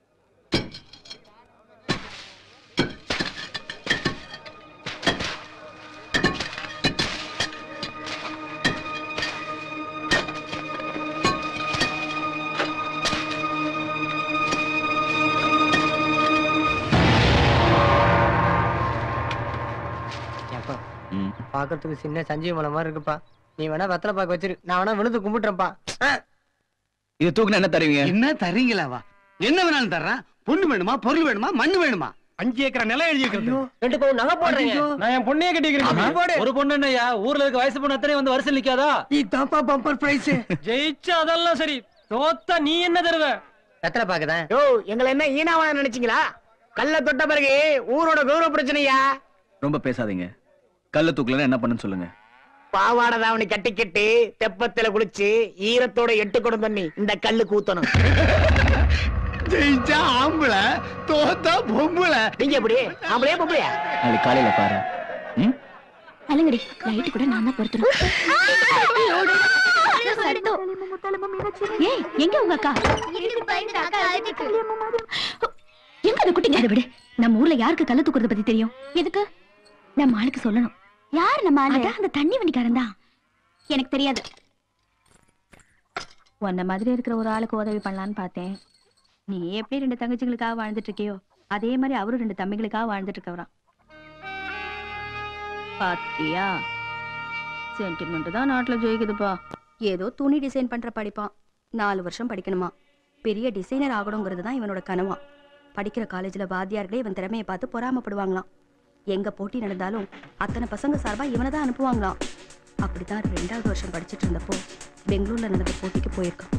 ஏப்பா ம். பாக்குறதுக்கு சின்ன சஞ்சீவ மலை மாதிரி இருக்குப்பா நீ வேணா வெத்தலை பாக்க வச்சிரு நான் வேணா விழுந்து கும்பிட்டுறேன்ப்பா இது தூக்குனா என்ன தருவீங்க என்ன தரீங்களாவா என்ன வேணாலும் தர்றேன் பொண்ணு வேணுமா பொருள் வேணுமா மண்ணு வேணுமா அஞ்சு ஏக்கர் நிலம் எழுதி இருக்கிறது ரெண்டு பவுன் நகை போடுறீங்க நான் என் பொண்ணையே கட்டிக்கிறேன் ஒரு பொண்ணு என்னய்யா ஊர்ல இருக்க வயசு பொண்ணு அத்தனை வந்து வரிசையில் நிக்காதா இதாப்பா பம்பர் பிரைஸ் ஜெயிச்சா அதெல்லாம் சரி தோத்தா நீ என்ன தருவ வெத்தலை பாக்குதான் யோ எங்களை என்ன ஈனாவா நினைச்சீங்களா கல்ல தொட்ட பிறகு ஊரோட கௌரவ பிரச்சனையா ரொம்ப பேசாதீங்க கல்ல தூக்கலன்னா என்ன பண்ணுன்னு சொல்லுங்க பாவாடை தாவணி கட்டிக்கிட்டு தெப்பத்துல குளிச்சு ஈரத்தோட எட்டு குடம் தண்ணி இந்த கல்லு கூத்தணும் ஜெயிச்சா ஆம்பளை தோத்தா பொம்பளை நீங்க எப்படி ஆம்பளையா பொம்பளையா நாளைக்கு காலையில பாரு ம் அலங்கடி லைட் கூட நான் தான் பொருத்தணும் ஏய் எங்க உங்க அக்கா எங்க அந்த குட்டிங்க அதை விடு நம்ம ஊர்ல யாருக்கு கள்ள தூக்குறத பத்தி தெரியும் எதுக்கு நம்ம ஆளுக்கு சொல்லணும் யார் நம்ம ஆளு அந்த தண்ணி வண்டிக்காரன் தான் எனக்கு தெரியாது உன்ன மாதிரி இருக்கிற ஒரு ஆளுக்கு உதவி பண்ணலான்னு பார்த்தேன் நீ எப்படி ரெண்டு தங்கச்சிங்களுக்காக வாழ்ந்துட்டு இருக்கியோ அதே மாதிரி அவரும் ரெண்டு தம்பிகளுக்காக வாழ்ந்துட்டு இருக்கவரான் பாத்தியா சென்டிமெண்ட் தான் நாட்டுல ஜெயிக்குதுப்பா ஏதோ துணி டிசைன் பண்ற படிப்பான் நாலு வருஷம் படிக்கணுமா பெரிய டிசைனர் ஆகணுங்கிறது தான் இவனோட கனவா படிக்கிற காலேஜ்ல வாத்தியார்களே இவன் திறமையை பார்த்து பொறாமப்படுவாங்களாம் எங்க போட்டி நடந்தாலும் அத்தனை பசங்க சார்பா இவனை தான் அனுப்புவாங்களாம் அப்படிதான் ரெண்டாவது வருஷம் படிச்சிட்டு இருந்தப்போ பெங்களூர்ல நடந்த போட்டிக்கு போயிருக்கான்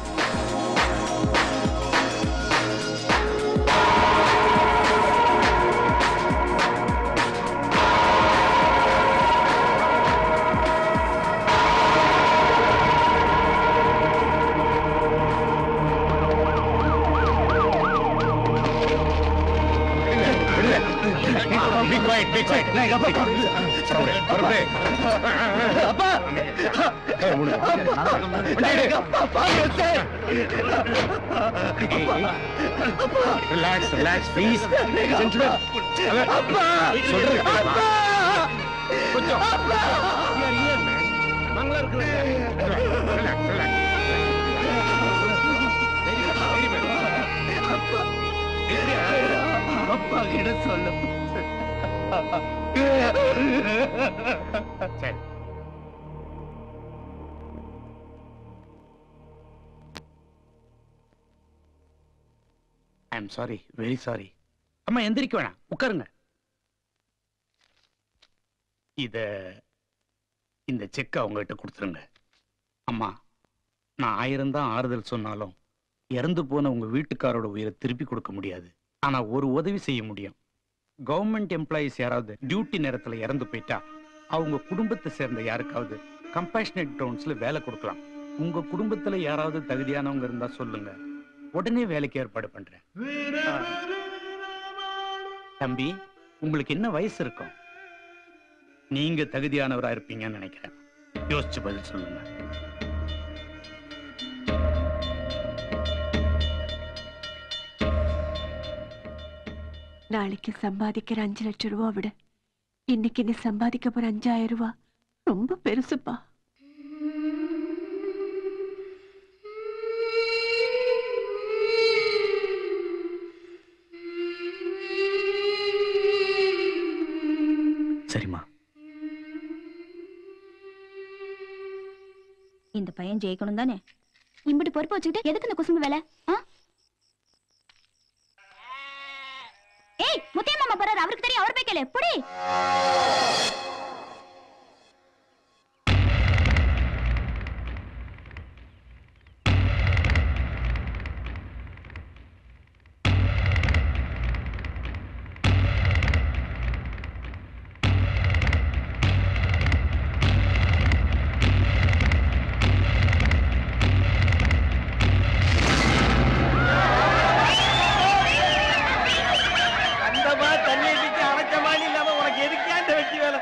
Be quiet, be quiet. சாப்பிடு, சாப்பிடு. அப்பா ரிலாக்ஸ் ரிலாக்ஸ் ப்ளீஸ் சொல்றது கொஞ்சம் நாங்களா அப்பா கிட்ட சொல்லு சரி எம் சாரி வெரி சாரி அம்மா எந்திரிக்க வேணாம் உட்காருங்க இத இந்த செக்கை அவங்ககிட்ட கொடுத்துருங்க அம்மா நான் ஆயிரம் தான் ஆறுதல் சொன்னாலும் இறந்து போன உங்க வீட்டுக்காரோட உயிரை திருப்பி கொடுக்க முடியாது ஆனா ஒரு உதவி செய்ய முடியும் கவர்மெண்ட் எம்ப்ளாயிஸ் யாராவது டியூட்டி நேரத்துல இறந்து போயிட்டா அவங்க குடும்பத்தை சேர்ந்த யாருக்காவது கம்பேஷனேட் டவுன்ஸ்ல வேலை கொடுக்கலாம் உங்க குடும்பத்துல யாராவது தகுதியானவங்க இருந்தா சொல்லுங்க உடனே வேலைக்கு ஏற்பாடு பண்றேன் ஆ. தம்பி உங்களுக்கு என்ன வயசு இருக்கும் நீங்க தகுதியானவரா இருப்பீங்கன்னு நினைக்கிறேன் யோசிச்சு பதில் சொல்லுங்க நாளைக்கு சம்பாதிக்கிற அஞ்சு லட்சம் ரூபா விட இன்னைக்கு நீ சம்பாதிக்க போற அஞ்சாயிரம் ரூபா ரொம்ப பெருசுப்பா சரிம்மா இந்த பையன் ஜெயிக்கணும் தானே இம்பிட்டு பொறுப்பு வச்சுக்கிட்டு எதுக்கு இந்த குசும்பு வேலை ஆ? ஏய் முத்தைய மாமா போறாரு அவருக்கு தெரியும் அவர் போய் கேளு புடி அந்தமா தண்ணி அடிச்சு அரைச்ச மாதிரி இல்லாம உனக்கு எதுக்கே அந்த வெட்டி வேலை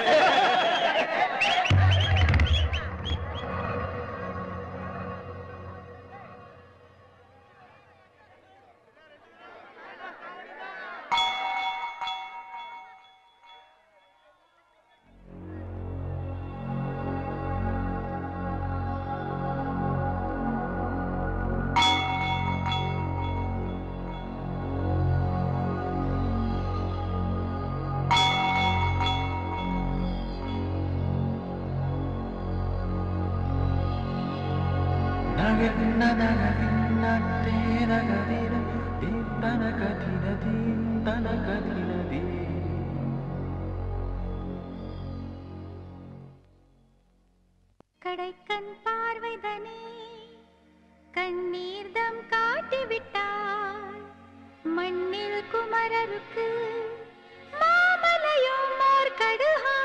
கடைக்கண் பார்வைதனே கண்ணீர் தம் காட்டி விட்டார் மண்ணில் குமரருக்கு மாமலையோ மார் கடுகா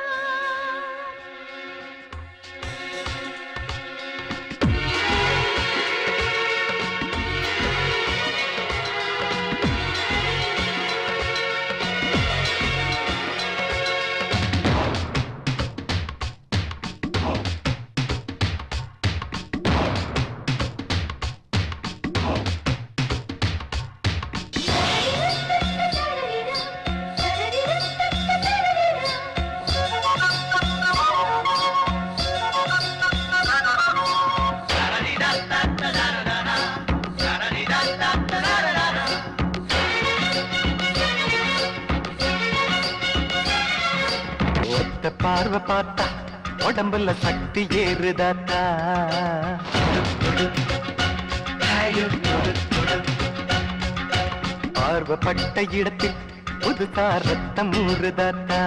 ஒத்த பார்வை பார்த்தா உடம்புல சக்தி ஏறுதாத்தா பார்வைப்பட்ட இடத்தில் புதுசா ரத்தம் ஊறுதாத்தா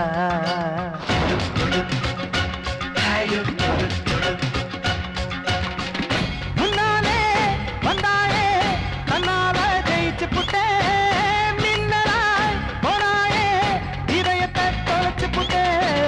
முன்னாலே வந்தாயே கண்ணால ஜெயிச்சு புட்டே மின்னலாய் போனாயே இதயத்தை தொலைச்சு புட்டே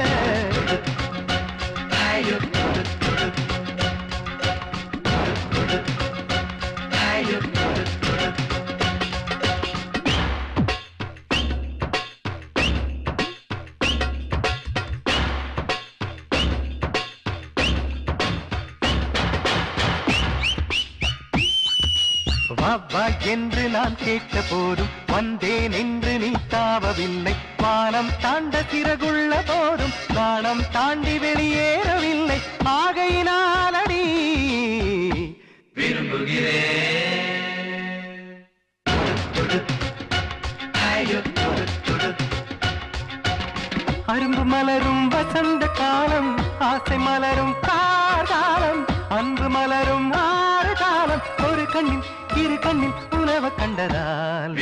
வா வா என்று நான் கேட்ட போதும் வந்தேன் என்று நீ தாவவில்லை வானம் தாண்ட சிறகுள்ள போதும் வானம் தாண்டி வெளியேறவில்லை ஆகையினாலடி அரும்பு மலரும் வசந்த காலம் ஆசை மலரும் கார்காலம் அன்பு மலரும் ஆறு காலம் ஒரு கண்ணில் இரு கண்ணில் உணவ கண்டதால்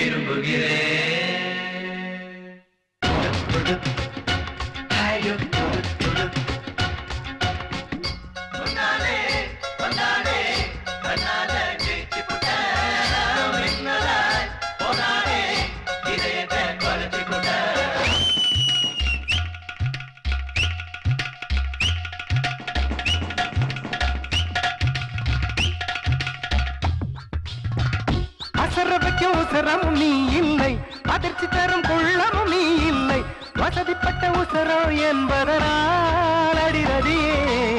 அசர வைக்க உசரமும் நீ இல்லை அதிர்ச்சி தரும் குள்ளமும் நீ இல்லை வசதிப்பட்ட உசரம் என்பதனால் அடிரடியே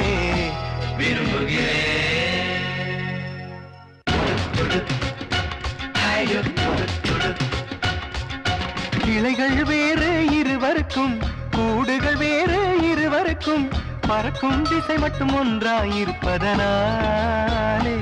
கிளைகள் வேறு இருவருக்கும் கூடுகள் வேறு இருவருக்கும் பறக்கும் திசை மட்டும் ஒன்றாயிருப்பதனாலே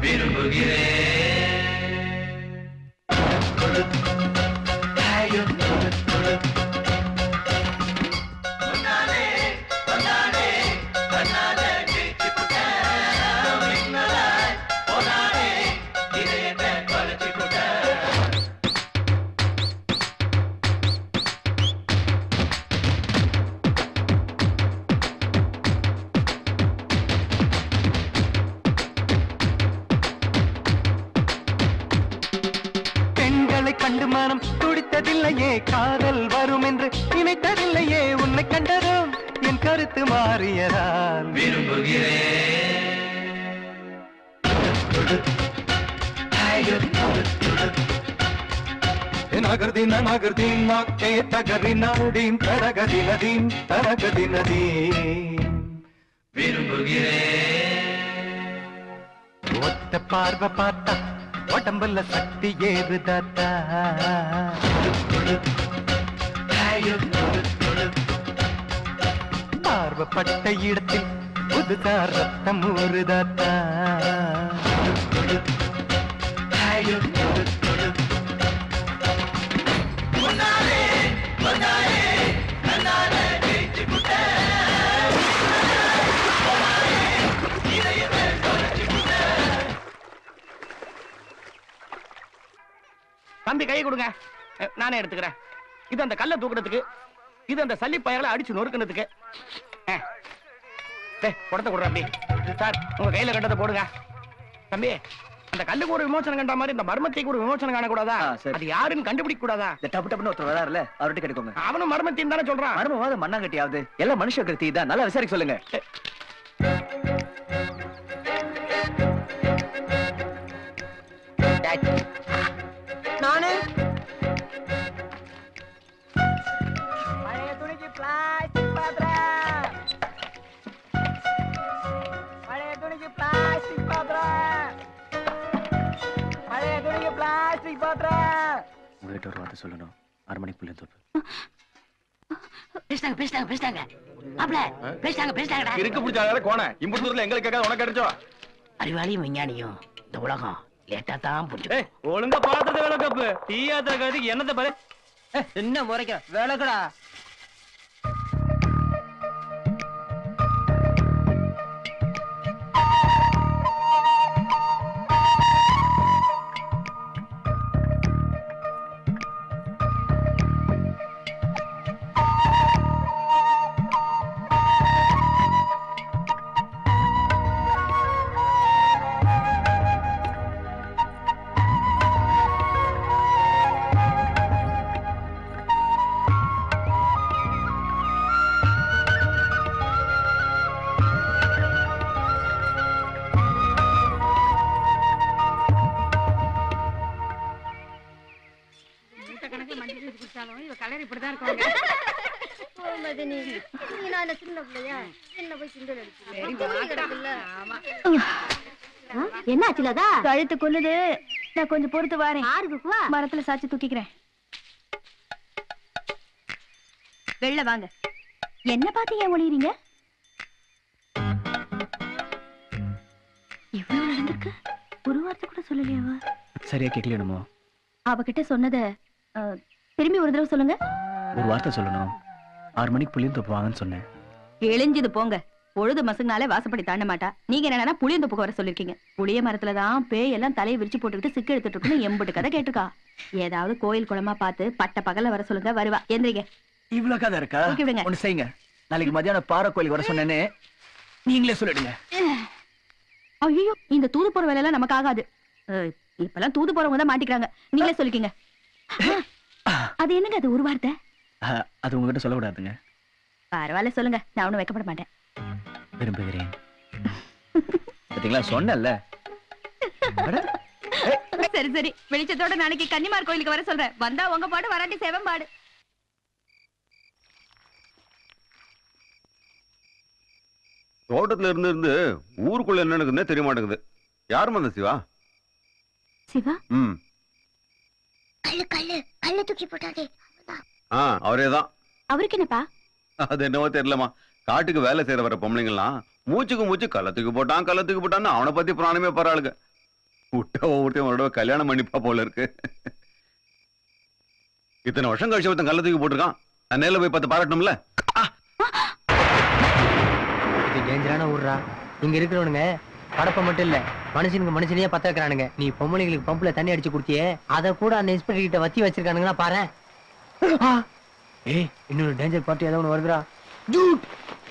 பெண்களை கண்டு மனம் துடித்ததில்லையே காதல் வரும் என்று நினைத்ததில்லையே உன்னை கண்டதும் என் கருத்து மாறியதால் நகர்தின நகர்தீன் நாக்கே தகரின் நாடீன் தரகதி நதீன் தரகதி நதீன் ஒத்த பார்வை பார்த்தா உடம்புல சக்தி ஏறுதாத்தா பார்வைப்பட்ட இடத்தில் புதுதா ரத்தம் ஊறுதாத்தா தம்பி கை கொடுங்க அஹ், நானே எடுத்துக்கிறேன் இது அந்த கல்லை தூக்குறதுக்கு இது அந்த சல்லி பயங்களை அடிச்சு நொறுக்குனதுக்கு அஹ். டேய், குடத்தை கொடுற அப்படி சார் உங்க கையில கட்டத்தை போடுங்க தம்பி அந்த கல்லுக்கு ஒரு விமோசனம் கண்ட மாதிரி இந்த மர்மத்தைக்கு ஒரு விமோசனம் காணக்கூடாதா அது யாருன்னு கண்டுபிடிக்க கூடாதா இந்த டப்பு டப்புன்னு ஒருத்தர் வராருல அவர்கிட்ட கேட்டுக்கோங்க அவனும் மர்மத்தின்னு தானே சொல்றான் மர்மவாத மண்ணாங்கட்டியாவது எல்லாம் மனுஷ கருத்தி தான் நல்லா விசாரிக்க சொல்லுங்க நானு பழைய துணிக்கு பிளாஸ்டிக் பாத்திரம் பழைய துணிக்கு பிளாஸ்டிக் பாத்திரம் பழைய துணிக்கு பிளாஸ்டிக் பாத்திரம் உங்ககிட்ட ஒரு வார்த்தை சொல்லணும் ஆறு மணிக்கு புள்ளி தோப்பு பேசிட்டாங்க பேசிட்டாங்க பேசிட்டாங்க மாப்ள பேசிட்டாங்க பேசிட்டாங்கடா இருக்கு பிடிச்சாங்க கோண இம்புட்டு தூரத்துல எங்களுக்கு கேட்காது உனக்கு கிடைச்சோ அறிவாளியும் விஞ்ஞானியும் இந்த உலகம் லேட்டா தான் புரிஞ்சு ஒழுங்கா பாத்திரத்தை வேலை கப்பு டீயாத்திர கதைக்கு என்னத்தை பாரு என்ன முறைக்க விளக்குடா குடிச்சாலும் இவ கலர் இப்படிதான் இருக்காங்க மதினி நீ நான் சின்ன பிள்ளையா என்ன போய் கிண்டல் சரி, அடிக்கிறேன் ஆமா. என்ன ஆச்சுலதா கழுத்து கொல்லுது நான் கொஞ்சம் பொறுத்து வரேன் ஆறுக்கு மரத்துல சாச்சு தூக்கிக்கிறேன் வெளில வாங்க என்ன பாத்து ஏன் ஒளியறீங்க இவ்வளவு நடந்திருக்கு ஒரு வார்த்தை கூட சொல்லலையாவா சரியா கேட்கலையணுமோ அவகிட்ட சொன்னத அஹ், திரும்பி ஒரு தடவை சொல்லுங்க ஒரு வார்த்தை சொல்லணும் ஆறு மணிக்கு புள்ளியும் தோப்பு வாங்கன்னு சொன்னேன் எழிஞ்சது போங்க பொழுது மசுங்கனாலே வாசப்படி தாண்ட மாட்டா நீங்க என்னன்னா புளியந்த பக்கம் வர சொல்லிருக்கீங்க புளிய மரத்துல தான் பேய் எல்லாம் தலையை விரிச்சு போட்டுக்கிட்டு சிக்கு எடுத்துட்டு இருக்குன்னு எம்புட்டு கதை கேட்டிருக்கா ஏதாவது கோயில் குளமா பார்த்து பட்ட பகல்ல வர சொல்லுங்க வருவா எந்திரிங்க இவ்வளவு கதை இருக்கா தூக்கி விடுங்க. ஒண்ணு செய்யுங்க நாளைக்கு மத்தியானம் பாறை கோயிலுக்கு வர சொன்னேன்னு நீங்களே சொல்லிடுங்க ஐயோ இந்த தூது போற வேலை எல்லாம் நமக்கு ஆகாது அஹ், இப்பெல்லாம் தூது போறவங்க தான் மாட்டிக்கிறாங்க நீங்களே சொல்லிக்கீங்க அது என்னங்க அது ஒரு வார்த்தை அஹ், அது உங்ககிட்ட சொல்லக்கூடாதுங்க பரவாயில்ல சொல்லுங்க நான் ஒண்ணும் வைக்கப்பட மாட்டேன் விரும்புகிறேன் பாத்தீங்களா சொன்னேன்ல சரி சரி வெளிச்சத்தோட நாளைக்கு கன்னிமார் கோயிலுக்கு வர சொல்றேன் வந்தா உங்க பாடு வராட்டி சேவம் பாடு தோட்டத்துல இருந்து இருந்து ஊருக்குள்ள என்ன நடக்குதுன்னே தெரிய மாட்டேங்குது யாரும் அந்த சிவா சிவா ம் கல்லு கல்லு கல்லு தூக்கி போட்டாதே ஆ அவரே தான் அவருக்கு என்னப்பா அது என்னவோ தெரியலமா காட்டுக்கு வேலை செய்யற வர பொம்பளைங்கலாம் மூச்சுக்கு மூச்சு கள்ளத்துக்கு போட்டான் கள்ளத்துக்கு போட்டான்னு அவனை பத்தி புராணமே பரவாளுங்க விட்ட ஒவ்வொருத்தையும் ஒரு தடவை கல்யாணம் பண்ணிப்பா போல இருக்கு இத்தனை வருஷம் கழிச்சு ஒருத்தன் கள்ளத்துக்கு போட்டிருக்கான் நான் நேர்ல போய் பார்த்து பாராட்டணும்ல இது டேஞ்சரான ஊர்ரா இங்க இருக்கிறவனுங்க படப்ப மட்டும் இல்ல மனுஷனுக்கு மனுஷனையே பத்த வைக்கிறானுங்க நீ பொம்பளைங்களுக்கு பம்புல தண்ணி அடிச்சு குடுத்தியே அத கூட அந்த இன்ஸ்பெக்டர் கிட்ட வத்தி வச்சிருக்கானுங்கன்னா பாரு ஏய் இன்னொரு டேஞ்சர் பார்ட்டி ஏதோ ஒண்ணு வருதுடா ஜூட்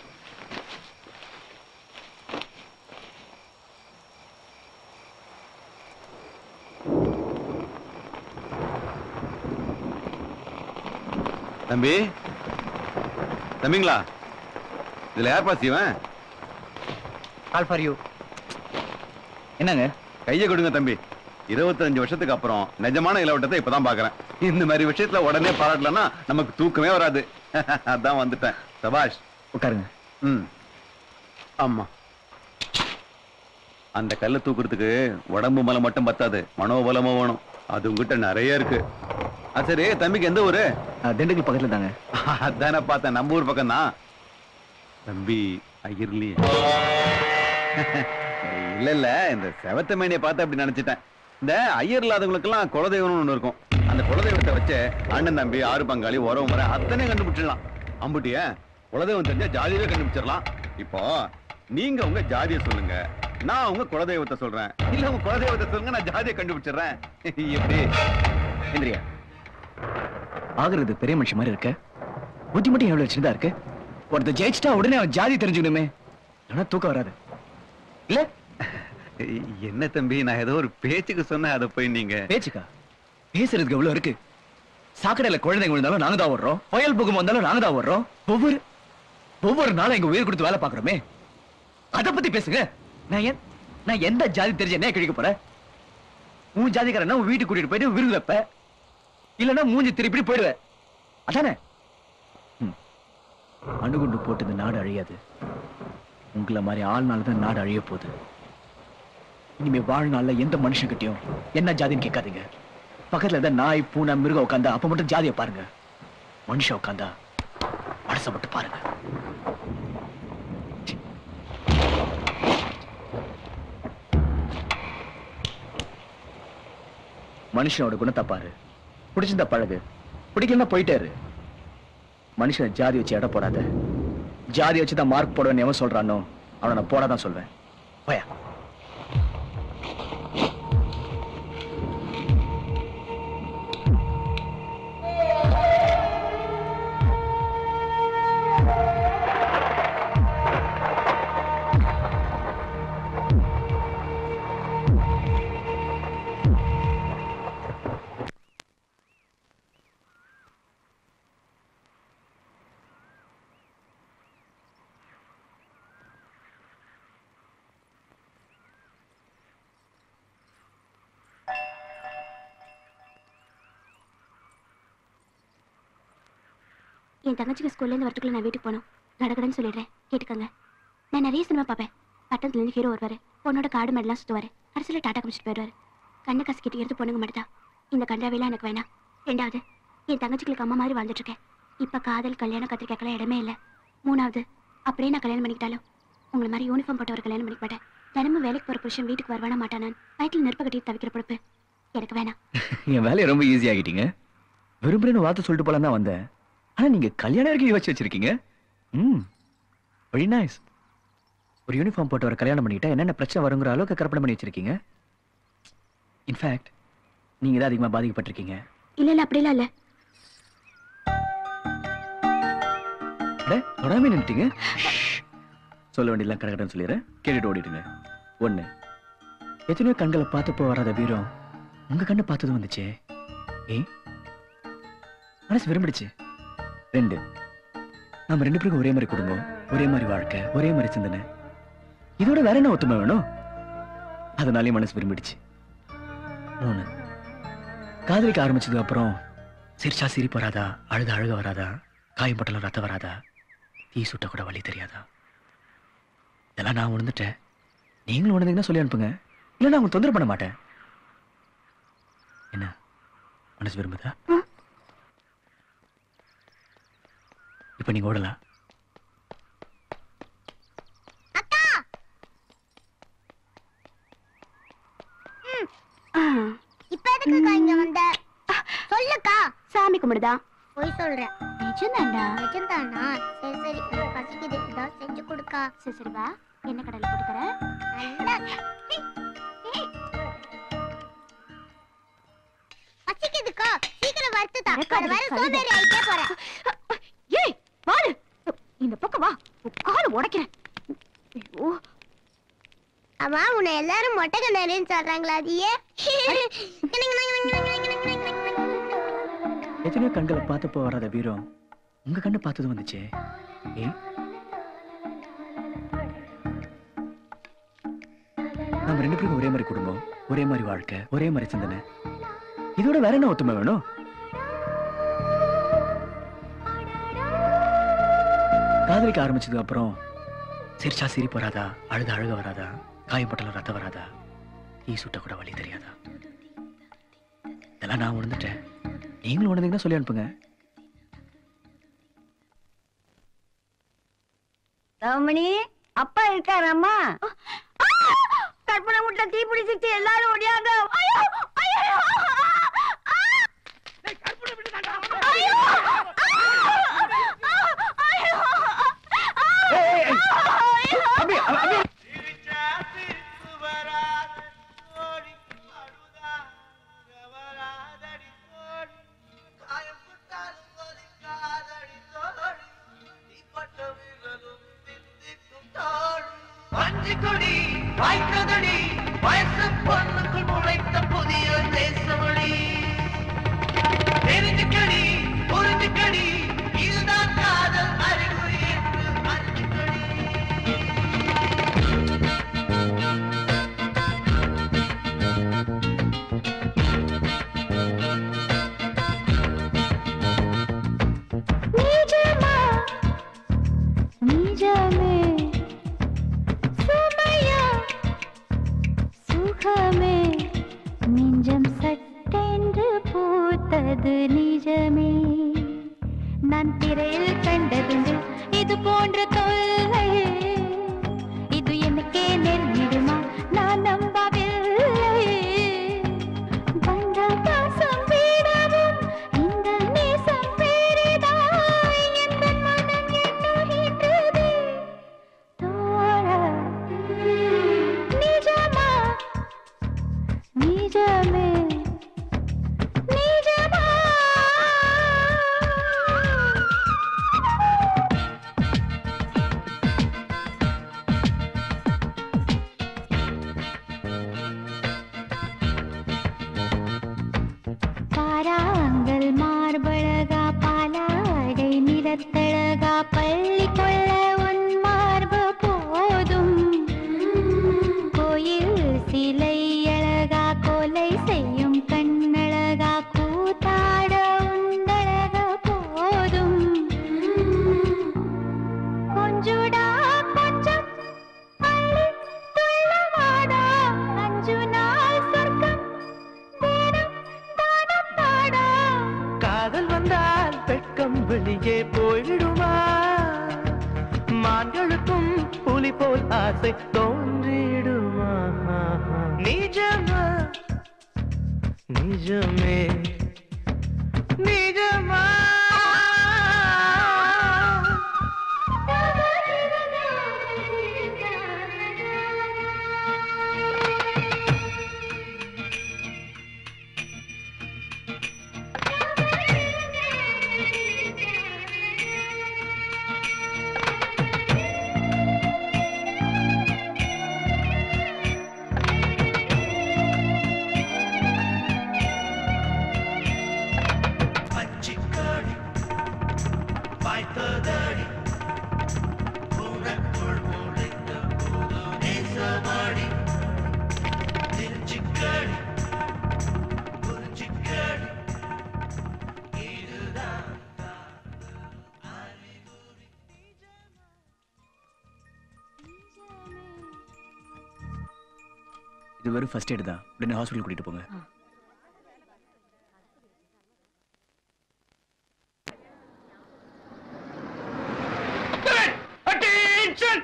தம்பி தம்பிங்களா இதுல யார் பாஸ் இவன் கால் ஃபார் யூ என்னங்க கையை கொடுங்க தம்பி இருபத்தஞ்சு வருஷத்துக்கு அப்புறம் நிஜமான இளவட்டத்தை இப்பதான் பாக்குறேன் இந்த மாதிரி விஷயத்துல உடனே பாராட்டலன்னா நமக்கு தூக்கமே வராது அதான் வந்துட்டேன் சபாஷ் உட்காருங்க ம் ஆமா அந்த கல்லை தூக்குறதுக்கு உடம்பு பலம் மட்டும் பத்தாது மனோபலமும் வேணும் அது உங்ககிட்ட நிறைய இருக்கு அது சரி தம்பிக்கு எந்த ஊரு திண்டுக்கல் பக்கத்துல தாங்க அதானே பார்த்தேன் நம்ம ஊர் பக்கம் தான் தம்பி ஐயர்லி இல்ல இல்ல இந்த செவத்த மேனியை பார்த்து அப்படி நினைச்சிட்டேன் இந்த ஐயர் இல்லாதவங்களுக்கெல்லாம் குலதெய்வம்னு ஒண்ணு இருக்கும் அந்த குலதெய்வத்தை வச்சு அண்ணன் தம்பி ஆறு பங்காளி உறவு முறை அத்தனை கண்டுபிடிச்சிடலாம் அம்புட்டிய குலதெய்வம் தெரிஞ்சா ஜாதியவே கண்டுபிடிச்சிடலாம் இப்போ நீங்க உங்க ஜாதியை சொல்லுங்க நான் உங்க குலதெய்வத்தை சொல்றேன் இல்ல உங்க குலதெய்வத்தை சொல்லுங்க நான் ஜாதியை கண்டுபிடிச்சிடுறேன் எப்படி இந்திரியா ஆகுறது பெரிய மனுஷன் மாதிரி இருக்க புத்தி மட்டும் எவ்வளவு சின்னதா இருக்கு ஒருத்தர் ஜெயிச்சிட்டா உடனே அவன் ஜாதி தெரிஞ்சுக்கணுமே ஆனா தூக்கம் வராது இல்ல என்ன தம்பி நான் ஏதோ ஒரு பேச்சுக்கு சொன்னேன் அதை போய் நீங்க பேச்சுக்கா பேசுறதுக்கு எவ்வளவு இருக்கு சாக்கடையில குழந்தைங்க விழுந்தாலும் நாங்க தான் வர்றோம் புயல் புகம் வந்தாலும் நாங்க தான் வர்றோம் ஒவ்வொரு ஒவ்வொரு நாளும் எங்க உயிர் கொடுத்து வேலை பாக்குறோமே அத பத்தி பேசுங்க நான் என் நான் எந்த ஜாதி தெரிஞ்ச என்ன கிழிக்க போறேன் உன் ஜாதிக்காரன் உன் வீட்டுக்கு கூட்டிட்டு போயிட்டு விருது வைப்ப இல்லைன்னா மூஞ்சி திருப்பி போயிடுவேன் அதானே ம். அணுகுண்டு போட்டு இந்த நாடு அழியாது உங்களை மாதிரி ஆள்னால தான் நாடு அழிய போகுது இனிமே வாழ்நாள்ல எந்த மனுஷங்கிட்டயும் என்ன ஜாதின்னு கேட்காதீங்க பக்கத்துல ஏதாவது நாய் பூனை மிருகம் உட்காந்தா அப்ப மட்டும் ஜாதியை பாருங்க மனுஷன் உட்காந்தா மனசை மட்டும் பாருங்க மனுஷனோட குணத்தை பாரு பிடிச்சிருந்தா பழகு பிடிக்கலன்னா போயிட்டே இரு மனுஷன் ஜாதி வச்சு எடை போடாத ஜாதி வச்சு தான் மார்க் போடுவேன்னு எவன் சொல்றானோ அவனை நான் போடாதான் சொல்வேன் போயா என் தங்கச்சிக்கு ஸ்கூல்ல இருந்து வரத்துக்குள்ள நான் வீட்டுக்கு போகணும் கடகடன்னு சொல்லிடுறேன் கேட்டுக்கோங்க நான் நிறைய சினிமா பார்ப்பேன் பட்டத்துல இருந்து ஹீரோ வருவாரு பொண்ணோட காடு மெடலாம் சுத்துவாரு கடைசியில் டாட்டா காமிச்சிட்டு போயிடுவாரு கண்ணு கசக்கிட்டு இருந்து பொண்ணுங்க மட்டும்தான் இந்த கண்டாவையெல்லாம் எனக்கு வேணாம் ரெண்டாவது என் தங்கச்சிகளுக்கு அம்மா மாதிரி வாழ்ந்துட்டு இருக்கேன் இப்ப காதல் கல்யாணம் கத்திரிக்காய்க்கெல்லாம் இடமே இல்லை மூணாவது அப்படியே நான் கல்யாணம் பண்ணிக்கிட்டாலும் உங்களை மாதிரி யூனிஃபார்ம் போட்டு ஒரு கல்யாணம் பண்ணிக்க மாட்டேன் தினமும் வேலைக்கு போற புருஷன் வீட்டுக்கு வருவானா மாட்டானான் வயிற்றுல நெருப்பு கட்டிட்டு தவிக்கிற பொறுப்பு எனக்கு வேணாம் என் வேலையை ரொம்ப ஈஸி ஆகிட்டீங்க விரும்புறேன்னு வார்த்தை சொல்லிட்டு போலாம் தான் வந்தேன் ஆனா நீங்க கல்யாணம் வரைக்கும் யோசிச்சு வச்சிருக்கீங்க ம் வெரி நைஸ் ஒரு யூனிஃபார்ம் போட்டு ஒரு கல்யாணம் பண்ணிக்கிட்டா என்னென்ன பிரச்சனை வருங்கிற அளவுக்கு கற்பனை பண்ணி வச்சிருக்கீங்க இன்ஃபேக்ட் நீங்க தான் அதிகமா பாதிக்கப்பட்டிருக்கீங்க இல்ல இல்ல அப்படிலாம் இல்ல அட, தொடாம நின்னுட்டீங்க சொல்ல வேண்டியதெல்லாம் கடகடன்னு சொல்லிடுறேன் கேட்டுட்டு ஓடிடுங்க ஒண்ணு எத்தனையோ கண்களை பார்த்தப்போ வராத வீரம் உங்க கண்ணை பார்த்தது வந்துச்சே ஏ மனசு விரும்பிடுச்சு ரெண்டு நம்ம ரெண்டு பேருக்கும் ஒரே மாதிரி குடும்பம் ஒரே மாதிரி வாழ்க்கை ஒரே மாதிரி சிந்தனை இதோட வேற என்ன ஒத்துமை வேணும் அதனாலே மனசு விரும்பிடுச்சு மூணு காதலிக்க ஆரம்பிச்சதுக்கு அப்புறம் சிரிச்சா சிரிப்பு வராதா அழுத அழுக வராதா காயம் பட்டலம் ரத்தம் வராதா தீ சுட்ட கூட வழி தெரியாதா இதெல்லாம் நான் உணர்ந்துட்டேன் நீங்களும் உணர்ந்தீங்கன்னா சொல்லி அனுப்புங்க இல்லை நான் உங்க தொந்தரவு பண்ண மாட்டேன் என்ன மனசு விரும்புதா இப்ப நீங்க ஓடலாம் இப்ப எதுக்குக்கா இங்க வந்த சொல்லுக்கா சாமி கும்பிடுதா போய் சொல்றேன் நிஜம்தாண்டா நிஜம்தானா சரி சரி எனக்கு பசிக்குது ஏதாவது செஞ்சு கொடுக்கா சரி சரி வா என்ன கடையில போட்டு தரேன் நல்லா பசிக்குதுக்கா சீக்கிரம் வறுத்துதா அது வர சோம்பேறி ஆயிட்டே போறேன் ஏய் வாடு இந்த பக்கம் வா உன் காலை உடைக்கிறேன் ஐயோ அம்மா உன்னை எல்லாரும் மொட்டை கண்ணாடின்னு சொல்றாங்களா அது ஏன் எத்தனையோ கண்களை பார்த்தப்போ வராத வீரம் உங்க கண்ணை பார்த்தது வந்துச்சே ஏன் நம்ம ரெண்டு பேருக்கும் ஒரே மாதிரி குடும்பம் ஒரே மாதிரி வாழ்க்கை ஒரே மாதிரி சிந்தனை இதோட வேற என்ன ஒத்துமை வேணும் காதலிக்க ஆரம்பிச்சதுக்கு அப்புறம் சிரிச்சா சிரிப்பு வராதா அழுத அழுக வராதா காயப்பட்டல ரத்தம் வராதா தீ சுட்ட கூட வழி தெரியாதா இதெல்லாம் நான் உணர்ந்துட்டேன் நீங்களும் உணர்ந்தீங்கன்னா சொல்லி அனுப்புங்க ரமணி அப்பா இருக்காரம்மா கற்பனை முட்டை தீ பிடிச்சிட்டு எல்லாரும் ஓடியாங்க ஐயோ ஐயோ கொடி வாய்த்ததடி வயசு பொண்ணுக்குள் முளைத்த புதிய தேசமொழி தெரிஞ்சுக்கடி புரிஞ்சுக்கடி இதுதான் காதல் அறிகுறி என்று அறிஞ்சுக்கடி நிஜமா நிஜமே சுமையா சுகமே நெஞ்சம் சட்டென்று பூத்தது நிஜமே நான் திரையில் கண்டதுண்டு இது போன்ற தொல்லை இது எனக்கே நெருங்கிடுமா நான் நம்பவில்லை வந்த பாசம் விடவும் இந்த நேசம் பெரிதாய் எந்த மனம் எண்ணுகின்றதே தோழா நிஜமா நிஜமே நிஜமா பாராங்கல் மார்பழகா பாலாடை நிறத்தழகா பள்ளி கொள்ள உன் மார்பு போதும் கோயில் சிலை அழகா கொலை செய்யும் கண்ணழகா கூத்தாட உண்டழகா போதும் கொஞ்சுடா கொஞ்சம் அள்ளி துள்ளவாடா அஞ்சு நாள் சொர்க்கம் தினம் தானம் தாடா காதல் வந்தால் வெட்கம் வெளியே போய்விடுமா மான்களுக்கும் புலி போல் ஆசை தோன்றிடுமா நிஜமா நிஜமே நிஜமா இது வெறும் ஃபர்ஸ்ட் எய்டு தான் உடனே ஹாஸ்பிட்டல் கூட்டிட்டு போங்க Attention!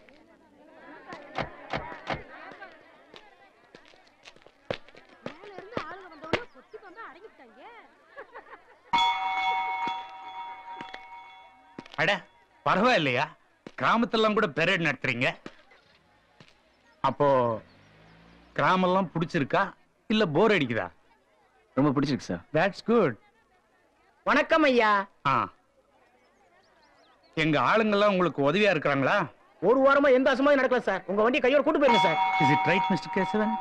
அட பரவாயில்லையா கிராமத்தெல்லாம் கூட பெரேட் நடத்துறீங்க அப்போ கிராமெல்லாம் பிடிச்சிருக்கா இல்ல போர் அடிக்குதா ரொம்ப பிடிச்சிருக்கு சார் தட்ஸ் குட் வணக்கம் ஐயா ஆ எங்க ஆளுங்கெல்லாம் உங்களுக்கு உதவியா இருக்கிறாங்களா ஒரு வாரமா எந்த அசமாவும் நடக்கல சார் உங்க வண்டி கையோட கூட்டு போயிருங்க sir is it right mister Kesavan